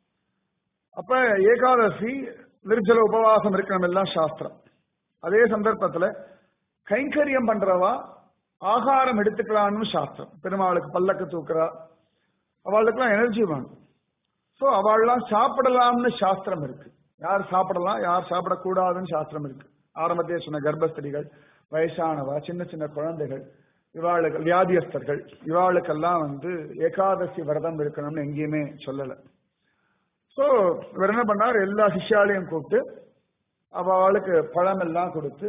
அப்ப ஏகாதசி நிர்ஜல உபவாசம் இருக்கணும் எல்லாம் சாஸ்திரம் அதே சந்தர்ப்பத்துல கைங்கரியம் பண்றவா ஆகாரம் எடுத்துக்கலாம்னு சாஸ்திரம் பெருமாளுக்கு பல்லக்கு தூக்குறா அவளுக்கெல்லாம் எனர்ஜி வேணும் சோ அவள்லாம் சாப்பிடலாம்னு சாஸ்திரம் இருக்கு யார் சாப்பிடலாம் யார் சாப்பிடக்கூடாதுன்னு சாஸ்திரம் இருக்கு ஆரம்பத்தையே சொன்ன கர்ப்பஸ்திரிகள் வயசானவா சின்ன சின்ன குழந்தைகள் இவாளுக்கு வியாதியஸ்தர்கள் இவாளுக்கெல்லாம் வந்து ஏகாதசி விரதம் இருக்கணும்னு எங்கேயுமே சொல்லல சோ இவர் என்ன பண்ணார் எல்லா சிஷ்யாலையும் கூப்பிட்டு அவளுக்கு பழம் எல்லாம் கொடுத்து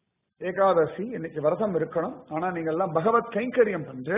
ஏகாதசி இன்னைக்கு விரதம் இருக்கணும் ஆனா நீங்க எல்லாம் பகவத் கைங்கரியம் பண்று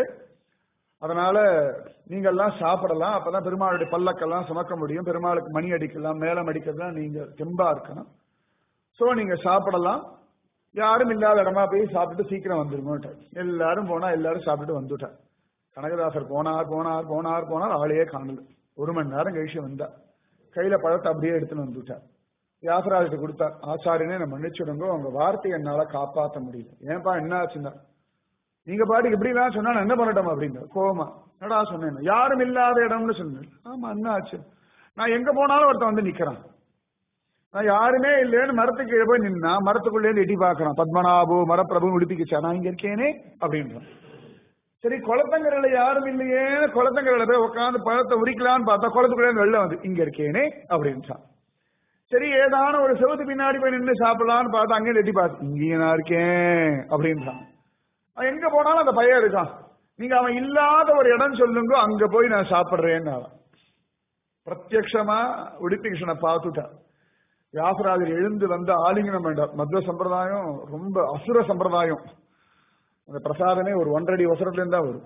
அதனால நீங்க எல்லாம் சாப்பிடலாம் அப்பதான் பெருமாளுடைய பல்லக்கெல்லாம் சுமக்க முடியும் பெருமாளுக்கு மணி அடிக்கலாம் மேலம் அடிக்கலாம் நீங்க தெம்பா இருக்கணும் சோ நீங்க சாப்பிடலாம் யாரும் இல்லாத இடமா போய் சாப்பிட்டு சீக்கிரம் வந்துருமோட்டார் எல்லாரும் போனா எல்லாரும் சாப்பிட்டு வந்துட்டார் கனகதாசர் போனார் போனார் போனார் போனார் ஆளையே காணல ஒரு மணி நேரம் கழிச்சு வந்தா கையில பழத்தை அப்படியே எடுத்துன்னு வந்துட்டார் வியாசராஜத்தை கொடுத்தார் ஆச்சாரியனே நான் மன்னிச்சுடுங்க உங்க வார்த்தையை என்னால காப்பாற்ற முடியல ஏன்பா என்ன ஆச்சுன்னா நீங்க பாட்டுக்கு இப்படி எல்லாம் சொன்னா நான் என்ன பண்ணட்டும் அப்படின்னு கோமா என்னடா சொன்னேன் யாரும் இல்லாத இடம்னு சொன்னேன் ஆமா என்ன ஆச்சு நான் எங்க போனாலும் ஒருத்தன் வந்து நிக்கிறான் நான் யாருமே இல்லைன்னு மரத்துக்கு கீழே போய் நின்னா மரத்துக்குள்ளே இருந்து எட்டி பார்க்கறான் பத்மநாபு மரப்பிரபு உடுப்பிக்குச்சா நான் இங்க இருக்கேனே அப்படின்றான் சரி குளத்தங்கரையில யாரும் இல்லையே குளத்தங்கரையில போய் உட்காந்து பழத்தை உரிக்கலான்னு பார்த்தா குளத்துக்குள்ளே இருந்து வெளில வந்து இங்க இருக்கேனே அப்படின்றான் சரி ஏதான ஒரு செவத்து பின்னாடி போய் நின்று சாப்பிடலான்னு பார்த்தா அங்கே எட்டி பார்த்து இங்கேயே நான் இருக்கேன் அப்படின்றான் அவன் எங்க போனாலும் அந்த பையன் இருக்கான் நீங்க அவன் இல்லாத ஒரு இடம் சொல்லுங்க அங்க போய் நான் சாப்பிடுறேன்னு அவன் பிரத்யக்ஷமா உடுப்பி கிருஷ்ணனை பார்த்துட்டான் வியாசராஜர் எழுந்து வந்து ஆலிங்கனம் வேண்டார் மத்வ சம்பிரதாயம் ரொம்ப அசுர சம்பிரதாயம் அந்த பிரசாதமே ஒரு ஒன்றரை அவசரத்துல இருந்தா வரும்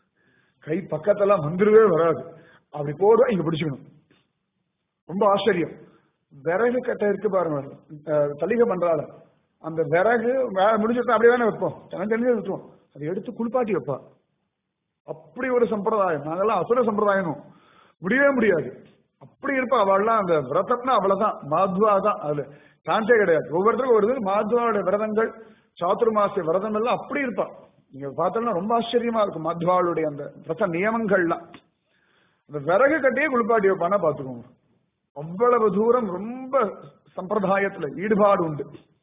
கை பக்கத்தெல்லாம் வந்துருவே வராது அப்படி போடுவா இங்க பிடிச்சுக்கணும் ரொம்ப ஆச்சரியம் விறகு கட்டை இருக்கு பாருங்க அஹ் தளிகை பண்றால அந்த விறகு வே- முடிஞ்சிட்டு அப்படியே தானே வைப்போம் எனக்கு தெரிஞ்சு விட்டுருவோம் அதை எடுத்து குளிப்பாட்டி வைப்பா அப்படி ஒரு சம்பிரதாயம் நாங்கெல்லாம் அசுர சம்பிரதாயம் முடியவே முடியாது அப்படி இருப்பா அவள்லாம் அந்த விரதம்னா அவ்வளவுதான் மாத்வா தான் அதுல சான்ஸே கிடையாது ஒவ்வொருத்தருக்கும் ஒரு இது மாத்வாவோட விரதங்கள் சாத்துர்மாசிய விரதம் எல்லாம் அப்படி இருப்பா நீங்க பார்த்தோம்னா ரொம்ப ஆச்சரியமா இருக்கும் மாத்வாளுடைய அந்த விரத நியமங்கள்லாம் அந்த விறகு கட்டியே குளிப்பாட்டி வைப்பானா பாத்துக்கோங்க அவ்வளவு தூரம் ரொம்ப சம்பிரதாயத்துல ஈடுபாடு உண்டு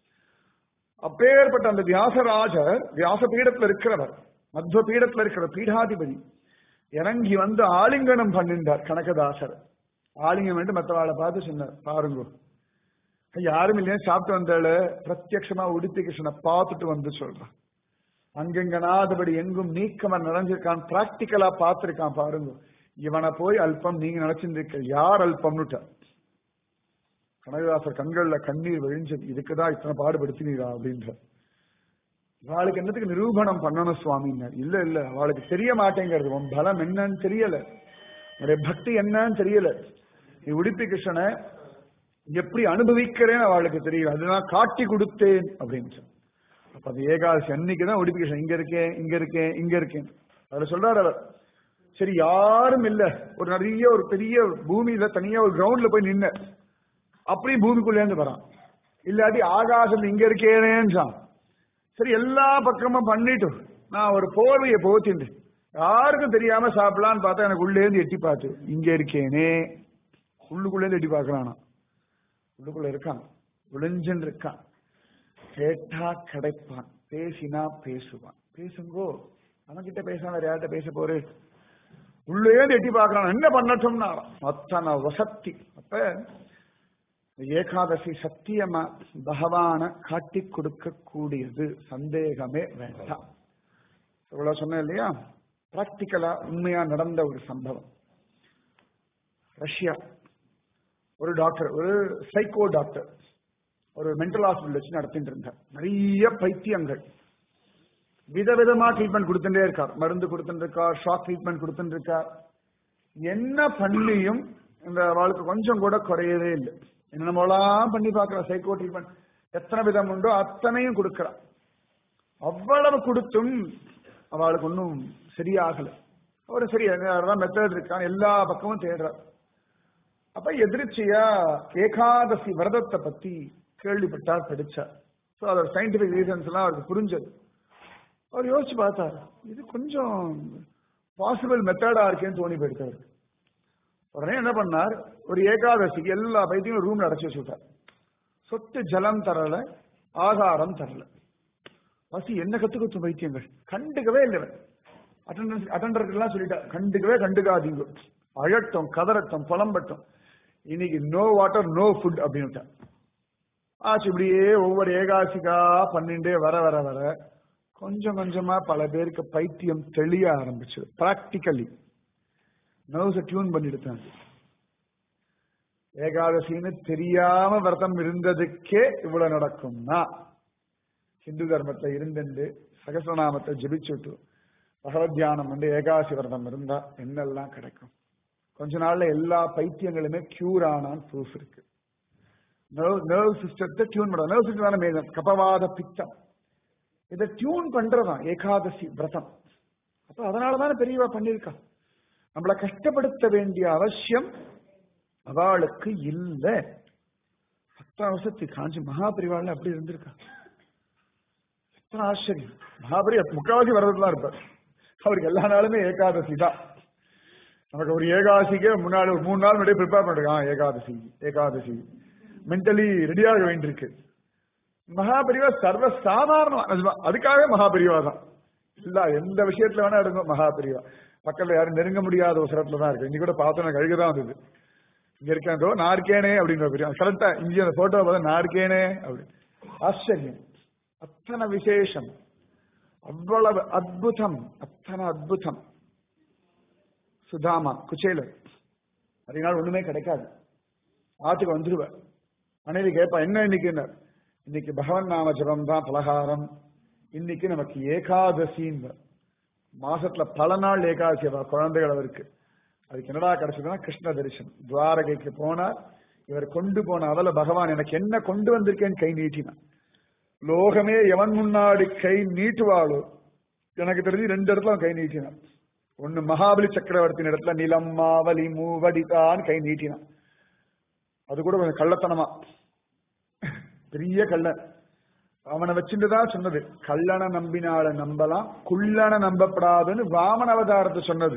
அப்பேற்பட்ட அந்த வியாசராஜர் வியாச பீடத்துல இருக்கிறவர் மத்வ பீடத்துல இருக்கிற பீடாதிபதி இறங்கி வந்து ஆலிங்கனம் பண்ணிட்டார் கனகதாசர் ஆலிங்கம் வந்து மற்றவாளை பார்த்து சொன்னார் பாருங்க யாரும் இல்லையா சாப்பிட்டு வந்தால பிரத்யக்ஷமா உடுப்பி கிருஷ்ணனை பார்த்துட்டு வந்து சொல்றான் அங்கெங்கனாதபடி எங்கும் நீக்கமன் நிறைஞ்சிருக்கான் பிராக்டிக்கலா பார்த்திருக்கான் பாருங்க இவனை போய் அல்பம் நீங்க நினைச்சிருக்க யார் அல்பம்னுட்டார் கனகதாசர் கண்கள்ல கண்ணீர் விழிஞ்சது இதுக்குதான் இத்தனை பாடுபடுத்தினீரா அப்படின்ற அவளுக்கு என்னத்துக்கு நிரூபணம் பண்ணணும் சுவாமின்னார் இல்ல இல்ல அவளுக்கு தெரிய மாட்டேங்கிறது உன் பலம் என்னன்னு தெரியல உன்னுடைய பக்தி என்னன்னு தெரியல நீ உடுப்பி கிருஷ்ணனை எப்படி அனுபவிக்கிறேன்னு அவளுக்கு தெரியும் அதுதான் காட்டி கொடுத்தேன் அப்படின்னு சொல்லி. அப்ப அது ஏகாதசி அன்னைக்கு தான் நோட்டிபிகேஷன் இங்க இருக்கேன் இங்க இருக்கேன் இங்க இருக்கேன் அதுல சொல்றாரு அவர் சரி யாரும் இல்ல ஒரு நிறைய ஒரு பெரிய பூமியில தனியா ஒரு கிரவுண்ட்ல போய் நின்ன அப்படியும் பூமிக்குள்ளே இருந்து வரான் இல்லாட்டி ஆகாசம் இங்க இருக்கேனேன்றான் சரி எல்லா பக்கமும் பண்ணிட்டு நான் ஒரு போர்வையை போத்திண்டு யாருக்கும் தெரியாம சாப்பிடலான்னு பார்த்தா எனக்கு உள்ளே இருந்து எட்டி பார்த்து இங்க இருக்கேனே உள்ளுக்குள்ளே இருந்து எட்டி பார்க்கறானா உள்ளுக்குள்ள இருக்கான் ஒளிஞ்சுன்னு இருக்கான் கேட்டா கிடைப்பான் பேசினா பேசுவான் பேசுங்கோ அவன்கிட்ட பேசாம வேற யார்கிட்ட பேச போரு உள்ளே இருந்து எட்டி பார்க்கறான் என்ன பண்ணட்டும்னா அத்தனை வசத்தி அப்ப ஏகாதசி சத்தியமா பகவான காட்டி கொடுக்க கூடியது சந்தேகமே வேண்டாம் இவ்வளவு சொன்னேன் இல்லையா பிராக்டிக்கலா உண்மையா நடந்த ஒரு சம்பவம் ரஷ்யா ஒரு டாக்டர் ஒரு சைக்கோ டாக்டர் ஒரு மென்டல் ஹாஸ்பிட்டல் வச்சு நடத்திட்டு இருந்தார் நிறைய பைத்தியங்கள் விதவிதமா ட்ரீட்மெண்ட் கொடுத்துட்டே இருக்கார் மருந்து கொடுத்துட்டு இருக்கார் ஷாக் ட்ரீட்மெண்ட் கொடுத்துட்டு இருக்கார் என்ன பண்ணியும் இந்த வாழ்க்கை கொஞ்சம் கூட குறையவே இல்லை என்னென்னமோலாம் பண்ணி பார்க்கிற சைக்கோ ட்ரீட்மெண்ட் எத்தனை விதம் உண்டோ அத்தனையும் கொடுக்கிறார் அவ்வளவு கொடுத்தும் அவளுக்கு ஒன்றும் சரியாகல ஒரு சரி தான் மெத்தட் இருக்கான் எல்லா பக்கமும் தேடுறார் அப்ப எதிர்ச்சியா ஏகாதசி விரதத்தை பத்தி கேள்விப்பட்டார் படிச்சார் ஸோ அதோட சயின்டிபிக் ரீசன்ஸ் எல்லாம் அவருக்கு புரிஞ்சது அவர் யோசிச்சு பார்த்தார் இது கொஞ்சம் பாசிபிள் மெத்தடா இருக்கேன்னு தோணி போயிருக்காரு உடனே என்ன பண்ணார் ஒரு ஏகாதசிக்கு எல்லா பைத்தியும் ரூம்ல அடைச்சு வச்சுட்டார் சொட்டு ஜலம் தரல ஆகாரம் தரல பசி என்ன கத்துக்கத்து பைத்தியங்கள் கண்டுக்கவே இல்லை அட்டண்டன்ஸ் அட்டண்டர்கள்லாம் சொல்லிட்டார் கண்டுக்கவே கண்டுக்காதீங்க அழட்டும் கதறட்டும் புலம்பட்டும் இன்னைக்கு நோ வாட்டர் நோ ஃபுட் அப்படின்னுட்டார் ஆச்சு இப்படியே ஒவ்வொரு ஏகாசிக்கா பண்ணிண்டே வர வர வர கொஞ்சம் கொஞ்சமா பல பேருக்கு பைத்தியம் தெளிய ஆரம்பிச்சது பிராக்டிக்கலி நர்வ்ஸை டியூன் பண்ணிடுத்தாங்க ஏகாதசின்னு தெரியாம விரதம் இருந்ததுக்கே இவ்வளவு நடக்கும்னா ஹிந்து தர்மத்துல இருந்துட்டு சகசிரநாமத்தை ஜபிச்சுட்டு பகவத் தியானம் வந்து ஏகாசி விரதம் இருந்தா என்னெல்லாம் கிடைக்கும் கொஞ்ச நாள்ல எல்லா பைத்தியங்களுமே கியூர் ஆனான்னு ப்ரூஃப் இருக்கு நர்வ் சிஸ்டத்தை டியூன் பண்ண நர்வ் சிஸ்டம் தானே மேதம் கபவாத பித்தம் இதை டியூன் பண்றதான் ஏகாதசி விரதம் அப்ப அதனாலதானே பெரியவா பண்ணிருக்கா நம்மளை கஷ்டப்படுத்த வேண்டிய அவசியம் அவளுக்கு இல்ல பத்தாம் வருஷத்து காஞ்சி மகாபரிவாள் அப்படி இருந்திருக்கா எத்தனை ஆச்சரியம் மகாபரி முக்காவாசி வரதுலாம் இருப்பார் அவருக்கு எல்லா நாளுமே ஏகாதசி தான் நமக்கு ஒரு ஏகாதசிக்கே முன்னாடி ஒரு மூணு நாள் முன்னாடி ப்ரிப்பேர் பண்ணிருக்கான் ஏகாதசி ஏகாதசி மென்டலி ரெடியாக வேண்டியிருக்கு மகாபரிவா சர்வ சாதாரண அதுக்காகவே மகாபரிவா தான் இல்ல எந்த விஷயத்துல வேணா எடுங்க மகாபரிவா பக்கத்துல யாரும் நெருங்க முடியாத ஒரு சிரத்துல தான் இருக்கு இன்னைக்கு கூட பார்த்தோம் கழுகு தான் வந்தது இங்க இருக்கேன் நான் இருக்கேனே அப்படிங்கிற பெரிய கரெக்டா இங்க அந்த போட்டோ பார்த்தா நான் இருக்கேனே அப்படி ஆச்சரியம் அத்தனை விசேஷம் அவ்வளவு அத்புதம் அத்தனை அத்புதம் சுதாமா குச்சேலர் அதிக நாள் ஒண்ணுமே கிடைக்காது ஆத்துக்கு வந்துருவ மனைவி கேட்பா என்ன இன்னைக்கு இன்னைக்கு பகவன் நாம ஜபம் தான் பலகாரம் இன்னைக்கு நமக்கு ஏகாதசின்னு மாசத்துல பல நாள் ஏகாதசி குழந்தைகள் அவருக்கு அதுக்கு என்னடா கிடைச்சதுன்னா கிருஷ்ண தரிசனம் துவாரகைக்கு போனார் இவர் கொண்டு போன அவல பகவான் எனக்கு என்ன கொண்டு வந்திருக்கேன்னு கை நீட்டினான் லோகமே எவன் முன்னாடி கை நீட்டுவாளோ எனக்கு தெரிஞ்சு ரெண்டு இடத்துல அவன் கை நீட்டினான் ஒன்னு மகாபலி சக்கரவர்த்தியின் இடத்துல நிலம் மாவலி மூவடிதான் கை நீட்டினான் அது கூட கொஞ்சம் கள்ளத்தனமா பெரிய கள்ளன் அவனை வச்சுட்டுதான் சொன்னது கள்ளனை நம்பினால நம்பலாம் குள்ளனை நம்பப்படாதுன்னு வாமன அவதாரத்தை சொன்னது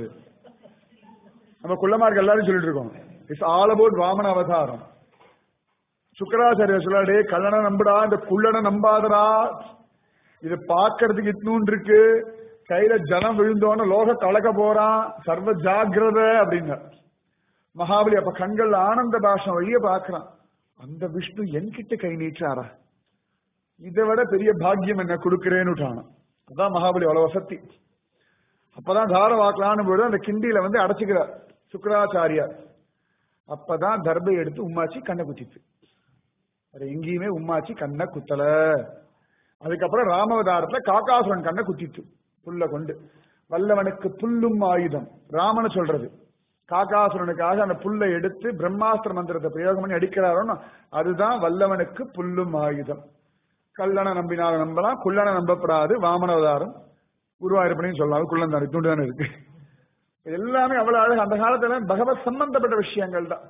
நம்ம குள்ளமார்க்கு எல்லாரும் சொல்லிட்டு இருக்கோம் இட்ஸ் ஆல் அபவுட் வாமன அவதாரம் சுக்கராச்சாரிய சொல்லாடே கல்லனை நம்புடா இந்த குள்ளனை நம்பாதடா இது பாக்குறதுக்கு இட்னூன் இருக்கு கையில ஜனம் விழுந்தோன்னு லோக கலக்க போறான் சர்வ ஜாகிரத அப்படிங்க மகாபலி அப்ப கண்கள் ஆனந்த பாஷம் வழிய பாக்குறான் அந்த விஷ்ணு என்கிட்ட கை நீட்டாரா இதை விட பெரிய பாக்கியம் என்ன கொடுக்கிறேன்னு அதான் மகாபலி அவ்வளவு வசதி அப்பதான் தார வாக்கலான்னு போது அந்த கிண்டியில வந்து அடைச்சுக்கிறார் சுக்கராச்சாரியார் அப்பதான் தர்பை எடுத்து உம்மாச்சி கண்ணை குத்திச்சு வேற எங்கேயுமே உம்மாச்சி கண்ணை குத்தல அதுக்கப்புறம் ராமவதாரத்துல காக்காசுரன் கண்ணை குத்திச்சு புல்ல கொண்டு வல்லவனுக்கு புல்லும் ஆயுதம் ராமனை சொல்றது காக்காசுரனுக்காக அந்த புல்லை எடுத்து பிரம்மாஸ்திர மந்திரத்தை பிரயோகம் பண்ணி அடிக்கிறாரோன்னு அதுதான் வல்லவனுக்கு புல்லும் ஆயுதம் கல்லனை நம்பினாலும் நம்பலாம் குள்ளனை நம்பப்படாது வாமனவதாரம் குருவாயிருப்பனையும் சொல்லலாம் குள்ளன் தான் துண்டு தானே இருக்கு எல்லாமே அவ்வளவு அழகு அந்த காலத்துல பகவத் சம்பந்தப்பட்ட விஷயங்கள் தான்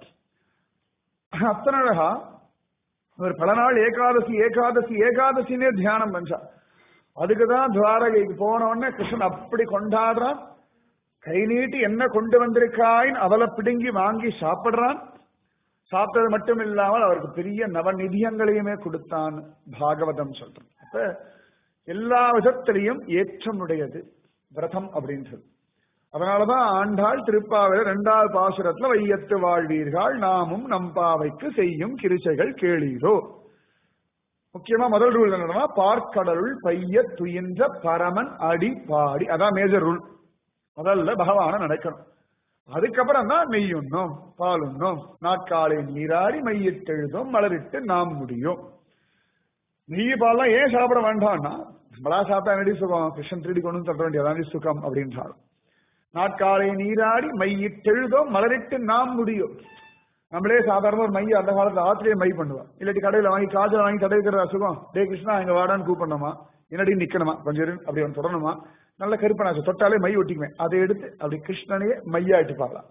அத்தனை அழகா ஒரு பல நாள் ஏகாதசி ஏகாதசி ஏகாதசினே தியானம் பண்றா அதுக்குதான் துவாரகைக்கு போன உடனே கிருஷ்ணன் அப்படி கொண்டாடுறான் கை நீட்டி என்ன கொண்டு வந்திருக்காயின்னு அவளை பிடுங்கி வாங்கி சாப்பிடுறான் சாப்பிட்டது மட்டும் இல்லாமல் அவருக்கு பெரிய நவநிதியங்களையுமே கொடுத்தான் பாகவதம் சொல்றான் அப்ப எல்லா விதத்திலையும் ஏற்றமுடையது விரதம் அப்படின்றது அதனாலதான் ஆண்டாள் திருப்பாவை இரண்டாவது பாசுரத்துல வையத்து வாழ்வீர்கள் நாமும் நம் பாவைக்கு செய்யும் கிருச்சைகள் கேளீரோ முக்கியமா முதல் ரூல் என்னன்னா பார்க்கடலுள் பைய துயின்ற பரமன் அடி பாடி அதான் மேஜர் ரூல் முதல்ல பகவான நடக்கணும் அதுக்கப்புறம் தான் நெய்யுண்ணும் பாலுண்ணும் நாட்காலை நீராடி மையிட்டெழுதும் மலரிட்டு நாம் முடியும் நெய் பால்லாம் ஏன் சாப்பிட வேண்டாம்னா நம்மளா சாப்பிட்டா என்னடி சுகம் கிருஷ்ணன் திருடி கொண்டு வந்து தர வேண்டியதான் சுகம் அப்படின்றாரு நாட்காலை நீராடி மையிட்டெழுதும் மலரிட்டு நாம் முடியும் நம்மளே சாதாரண ஒரு மைய அந்த காலத்துல ஆத்திரியே மை பண்ணுவோம் இல்லாட்டி கடையில வாங்கி காஜல் வாங்கி தடவிக்கிற சுகம் டே கிருஷ்ணா எங்க வாடான்னு கூப்பிடணுமா என்னடி நிக்கணுமா கொஞ்சம் இரு, அப்படி அவன் தொடணுமா நல்ல கருப்பனாச்சு தொட்டாலே மை ஒட்டிக்குவேன் அதை எடுத்து அப்படி கிருஷ்ணனையே மையாட்டு பார்க்கலாம்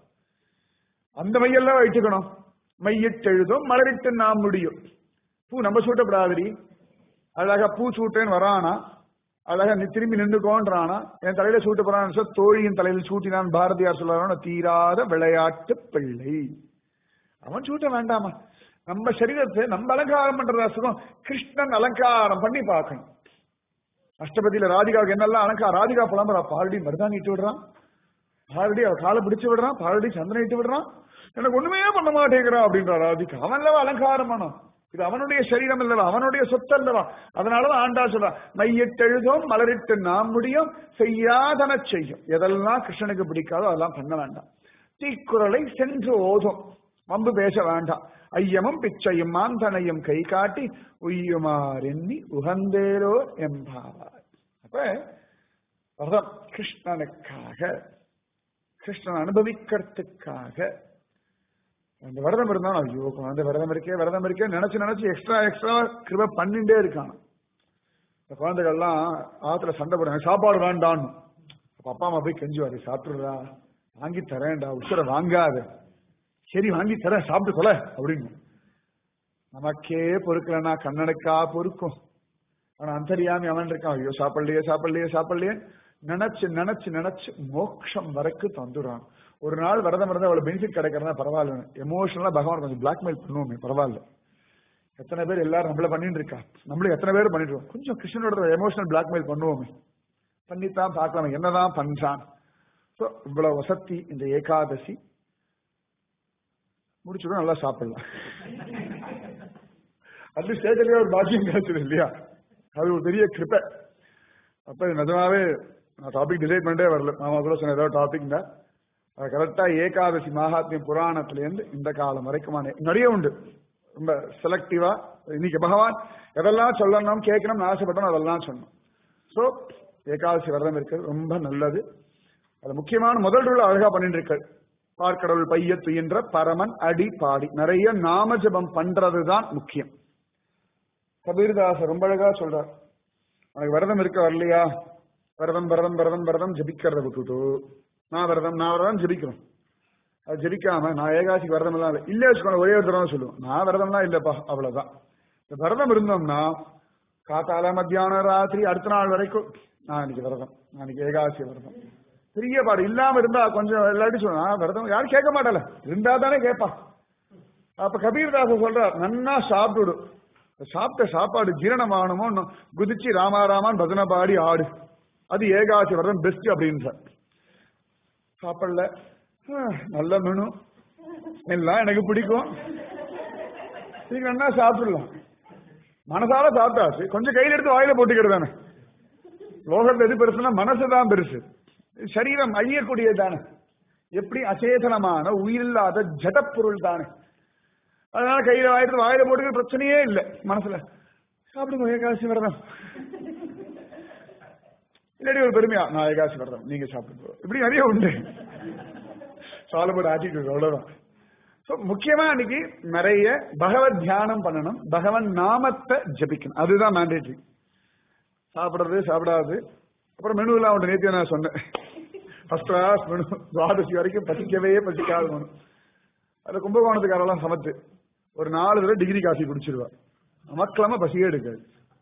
அந்த மையெல்லாம் வச்சுக்கணும் மையிட்டெழுதும் மலரிட்டு நாம் முடியும் பூ நம்ம சூட்டப்படாதடி அழகா பூ சூட்டேன்னு வரானா அழகா நீ திரும்பி நின்றுக்கோன்றானா என் தலையில சூட்ட போறான்னு சொல்ல தோழியின் தலையில் சூட்டினான் பாரதியார் சொல்றான தீராத விளையாட்டு பிள்ளை அவன் சூட்ட வேண்டாமா நம்ம சரீரத்தை நம்ம அலங்காரம் பண்றதா சுகம் கிருஷ்ணன் அலங்காரம் பண்ணி பார்க்கணும் அஷ்டபதியில ராதிகாவுக்கு என்னெல்லாம் அலங்காரம் ராதிகா புலம்புறா பாரடி மருதாணி இட்டு விடுறான் பாரடி அவ காலை பிடிச்சு விடுறான் பாரடி சந்தனம் இட்டு விடுறான் எனக்கு ஒண்ணுமே பண்ண மாட்டேங்கிறான் அப்படின்றா ராதிகா அவன் அல்லவா அலங்காரம் பண்ணும் இது அவனுடைய சரீரம் அல்லவா அவனுடைய சொத்து அல்லவா அதனாலதான் ஆண்டா சொல்றா மையிட்டெழுதும் மலரிட்டு நாம் முடியும் செய்யாதன செய்யும் எதெல்லாம் கிருஷ்ணனுக்கு பிடிக்காதோ அதெல்லாம் பண்ண வேண்டாம் தீக்குறளை சென்று ஓதும் வம்பு பேச வேண்டாம் ஐயமும் பிச்சையும் மாந்தனையும் கை காட்டி உய்யுமார் எண்ணி உகந்தேரோ எம்பாவார் அப்ப விரதம் கிருஷ்ணனுக்காக கிருஷ்ணன் அனுபவிக்கிறதுக்காக அந்த விரதம் இருந்தாலும் ஐயோ குழந்தை விரதம் இருக்கே விரதம் இருக்கே நினைச்சு நினைச்சு எக்ஸ்ட்ரா எக்ஸ்ட்ரா கிருப பண்ணிட்டே இருக்கான் இந்த குழந்தைகள்லாம் ஆத்துல சண்டை போடுறாங்க சாப்பாடு வேண்டான்னு அப்ப அப்பா அம்மா போய் கெஞ்சுவாரு சாப்பிடுறா வாங்கி தரேன்டா உசுர வாங்காத சரி வாங்கி தரேன் சாப்பிட்டு கொலை அப்படின்னு நமக்கே பொறுக்கலன்னா கண்ணனுக்கா பொறுக்கும் ஆனா அந்தரியாமி அவன் இருக்கான் ஐயோ சாப்பிடலையே சாப்பிடலையே சாப்பிடலையே நினைச்சு நினைச்சு நினைச்சு மோட்சம் வரைக்கும் தந்துடுறான் ஒரு நாள் விரதம் இருந்தா அவ்வளவு பெனிஃபிட் கிடைக்கிறதா பரவாயில்ல எமோஷனலா பகவான் கொஞ்சம் பிளாக்மெயில் பண்ணுவோமே பரவாயில்ல எத்தனை பேர் எல்லாரும் நம்மள பண்ணிட்டு இருக்கா நம்மளும் எத்தனை பேர் பண்ணிட்டு இருக்கோம் கொஞ்சம் கிருஷ்ணனோட எமோஷனல் பிளாக்மெயில் பண்ணுவோமே பண்ணித்தான் பார்க்கலாம் என்னதான் பண்றான் ஸோ இவ்வளவு வசதி இந்த ஏகாதசி முடிச்சுடும் நல்லா சாப்பிடலாம் அட்லீஸ்ட் ஸ்டேஜ்லயே ஒரு பாக்கியம் கிடைச்சது இல்லையா அது ஒரு பெரிய கிருப்பை அப்ப இது நிஜமாவே நான் டாபிக் டிசைட் பண்ணிட்டே வரல நாம கூட சொன்ன ஏதாவது டாபிக் தான் அது கரெக்டா ஏகாதசி மகாத்மியம் புராணத்துல இருந்து இந்த காலம் வரைக்குமான நிறைய உண்டு ரொம்ப செலக்டிவா இன்னைக்கு பகவான் எதெல்லாம் சொல்லணும் கேட்கணும்னு ஆசைப்பட்டோம் அதெல்லாம் சொன்னோம் ஸோ ஏகாதசி விரதம் இருக்கிறது ரொம்ப நல்லது அது முக்கியமான முதல் ரூல் அழகா பண்ணிட்டு இருக்கு பார்க்கடவுள் பைய துயின்ற பரமன் அடி பாடி நிறைய நாம ஜபம் பண்றதுதான் முக்கியம் கபீர்தாசர் ரொம்ப அழகா சொல்றார் உனக்கு விரதம் இருக்க வரலையா விரதம் விரதம் விரதம் விரதம் ஜபிக்கிறத விட்டுட்டு நான் விரதம் நான் விரதம் ஜபிக்கிறோம் அது ஜபிக்காம நான் ஏகாசிக்கு விரதம் எல்லாம் இல்லை இல்லையே வச்சுக்கோங்க ஒரே ஒரு தடவை சொல்லுவோம் நான் விரதம்லாம் இல்லப்பா அவ்வளவுதான் இந்த விரதம் இருந்தோம்னா காத்தால மத்தியானம் ராத்திரி அடுத்த நாள் வரைக்கும் நான் இன்னைக்கு விரதம் நான் இன்னைக்கு ஏகாசி விரதம் பெரிய பாடு இல்லாம இருந்தா கொஞ்சம் எல்லாத்தையும் சொன்னா விரதம் யாரும் கேட்க மாட்டல இருந்தா தானே கேட்பா அப்ப கபீர்தாச சொல்றார் நன்னா சாப்பிடு சாப்பிட்ட சாப்பாடு ஜீரணமாகணுமோ குதிச்சு ராமாராமான் பஜனை பாடி ஆடு அது ஏகாசி விரதம் பெஸ்ட் அப்படின்ற சாப்பிடல ஆஹ், நல்ல மெனு எல்லாம் எனக்கு பிடிக்கும் நீங்க என்ன சாப்பிடலாம் மனசால சாப்பிட்டாச்சு கொஞ்சம் கையில எடுத்து வாயில போட்டுக்கிறது தானே லோகத்துல எது பெருசுன்னா மனசு தான் பெருசு சரீரம் அழியக்கூடியது தானே எப்படி அச்சேதனமான உயிரில்லாத ஜடப்பொருள் தானே அதனால கையில வாயிட்டு வாயில போட்டுக்கிற பிரச்சனையே இல்லை மனசுல சாப்பிடுங்க ஏகாசி விரதம் இல்லாட்டி ஒரு பெருமையா நான் ஏகாசி விரதம் நீங்க சாப்பிடுங்க இப்படி நிறைய உண்டு சாலபோட ஆட்டிடியூட் அவ்வளவுதான் ஸோ முக்கியமா அன்னைக்கு நிறைய பகவத் தியானம் பண்ணணும் பகவன் நாமத்தை ஜபிக்கணும் அதுதான் மேண்டேட்ரி சாப்பிடுறது சாப்பிடாது அப்புறம் மெனுலாம் அவன் நேற்று நான் சொன்னேன் ஃபர்ஸ்ட் கிளாஸ் மெனு துவாதசி வரைக்கும் பசிக்கவே பசிக்காத மெனு அது கும்பகோணத்துக்காரெல்லாம் சமத்து ஒரு நாலு தடவை டிகிரி காஃபி குடிச்சிருவா மக்களாம பசியே எடுக்காது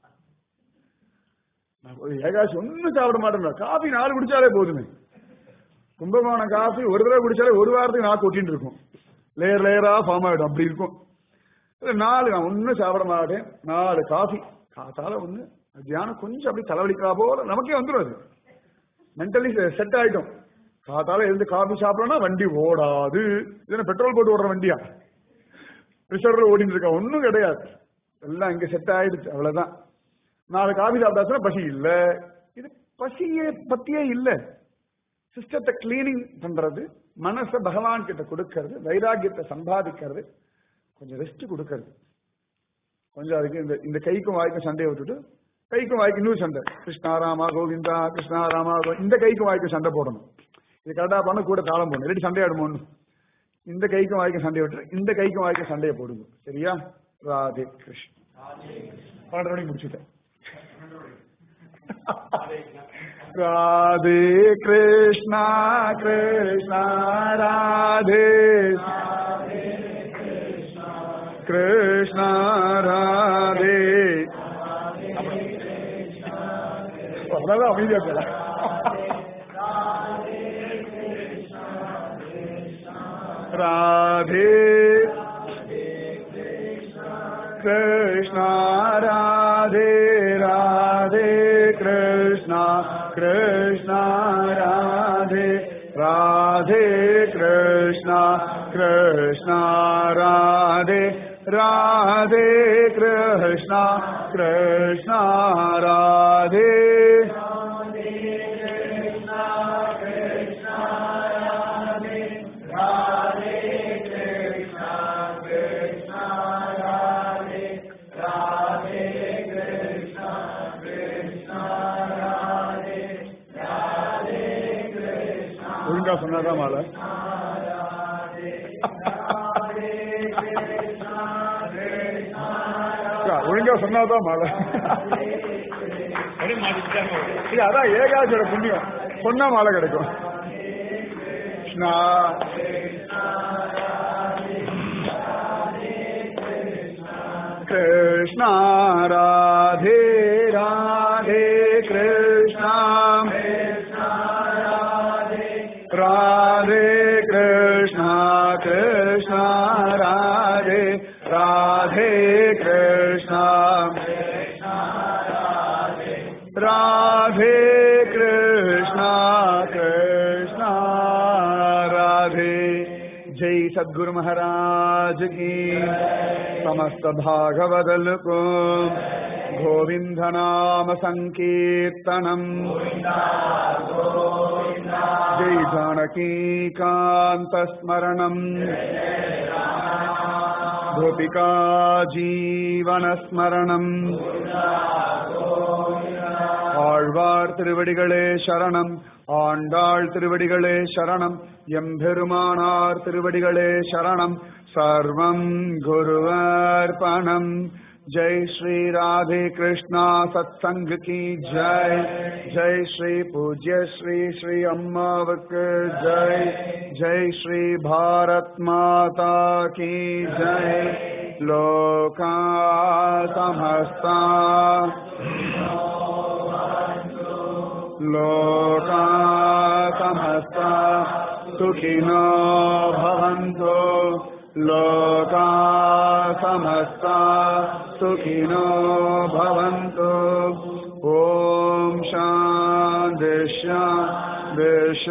நான் ஒரு ஏகாசி ஒன்னும் சாப்பிட மாட்டேன் காஃபி நாலு குடிச்சாலே போதுமே கும்பகோணம் காஃபி ஒரு தடவை குடிச்சாலே ஒரு வாரத்துக்கு நாக்கு ஒட்டின்னு இருக்கும் லேயர் லேயரா ஃபார்ம் ஆயிடும் அப்படி இருக்கும் இல்ல நாலு நான் ஒன்னும் சாப்பிட மாட்டேன் நாலு காஃபி காத்தால ஒண்ணு தியானம் கொஞ்சம் அப்படி தலைவலிக்கா போல நமக்கே வந்துடும் அது மென்டலி செட் ஆயிட்டோம் காத்தால எழுந்து காஃபி சாப்பிடணும்னா வண்டி ஓடாது இது என்ன பெட்ரோல் போட்டு ஓடுற வண்டியா ரிசர்வ்ல ஓடிட்டு இருக்கா ஒன்றும் கிடையாது எல்லாம் இங்க செட் ஆயிடுச்சு அவ்வளவுதான் நாலு காஃபி சாப்பிட்டாச்சுன்னா பசி இல்ல இது பசியை பத்தியே இல்ல சிஸ்டத்தை கிளீனிங் பண்றது மனசை பகவான் கிட்ட கொடுக்கறது வைராக்கியத்தை சம்பாதிக்கிறது கொஞ்சம் ரெஸ்ட் கொடுக்கறது கொஞ்சம் அதுக்கு இந்த இந்த கைக்கும் வாய்க்கும் சண்டையை விட்டுட்டு கைக்கும் வாய்க்கு இன்னொரு சண்டை கிருஷ்ணா ராமா கோவிந்தா கிருஷ்ணா ராமா கோ- இந்த கைக்கும் வாய்க்கும் சண்டை போடணும் இது கரெக்டா பண்ண கூட தாளம் போடணும் ரெடி சண்டையாடுமோன்னு இந்த கைக்கும் வாய்க்கும் சண்டையை விட்டு இந்த கைக்கும் வாய்க்கும் சண்டையை போடுங்க சரியா ராதே கிருஷ்ணா பன்னெண்டு மணிக்கு முடிச்சுட்டேன் ராதே கிருஷ்ணா கிருஷ்ணா ராதே கிருஷ்ணா ராதே அவ்வளவுதான் அமைதியா இருக்கல ராதே கிருஷ்ணா ராதே ராதே கிருஷ்ணா கிருஷ்ணா ராதே ராதே கிருஷ்ணா கிருஷ்ணா ராதே ராதே கிருஷ்ணா கிருஷ்ணா ராதே ஒழுங்கா சொன்னாதான் மாலை அக்கா, ஒழுங்கா சொன்னாதான் மாலை அப்படியே மாத்திட்டாங்க இல்ல அதான் ஏகாதசியோட புண்ணியம் சொன்னா மாலை கிடைக்கும் கிருஷ்ணா கிருஷ்ணா ராதே ராதே கிருஷ்ணா ராதே கிருஷ்ணா கிருஷ்ணா ராதே ராதே கிருஷ்ணா राधे कृष्णा कृष्णा राधे जय सद्गुरु महाराज की समस्त भागवदल को गोविंद नाम संकीर्तनम जय जानकी कांत स्मरणम गोपिका जीवन स्मरणम ஆழ்வார் திருவடிகளே சரணம் ஆண்டாள் திருவடிகளே சரணம் எம்பெருமானார் திருவடிகளே சரணம் சர்வம் குருவர்பணம் जय श्री राधे कृष्णा सत्संग की जय जय श्री पूज्य श्री श्री अम्मावक जय जय श्री भारत माता की जय लोका समस्ता लोका समस्ता सुखिनो भवन्तु लोका समस्ता सुखिनो भवन्तु ॐ शान्ति शान्ति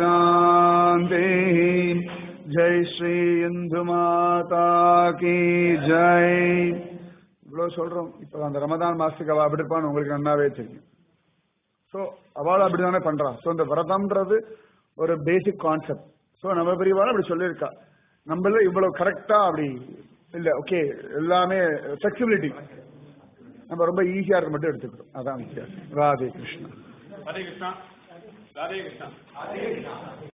शान्तिः जय श्री இந்து மாதா கி ஜெய் இவ்வளவு சொல்றோம் இப்ப அந்த ரமதான் மாசத்துக்கு அவ அப்படி இருப்பான்னு உங்களுக்கு நன்னாவே தெரியும் ஸோ அவளும் அப்படிதானே பண்றா ஸோ இந்த விரதம்ன்றது ஒரு பேசிக் கான்செப்ட் ஸோ நம்ம பெரியவாளும் அப்படி சொல்லியிருக்கா நம்மள இவ்வளவு கரெக்டா அப்படி இல்ல ஓகே எல்லாமே ஃபிளெக்சிபிலிட்டி நம்ம ரொம்ப ஈஸியா இருக்க மட்டும் எடுத்துக்கிறோம் அதான் வித்தியாசம் ராதே கிருஷ்ணா ராதே கிருஷ்ணா ராதே கிருஷ்ணா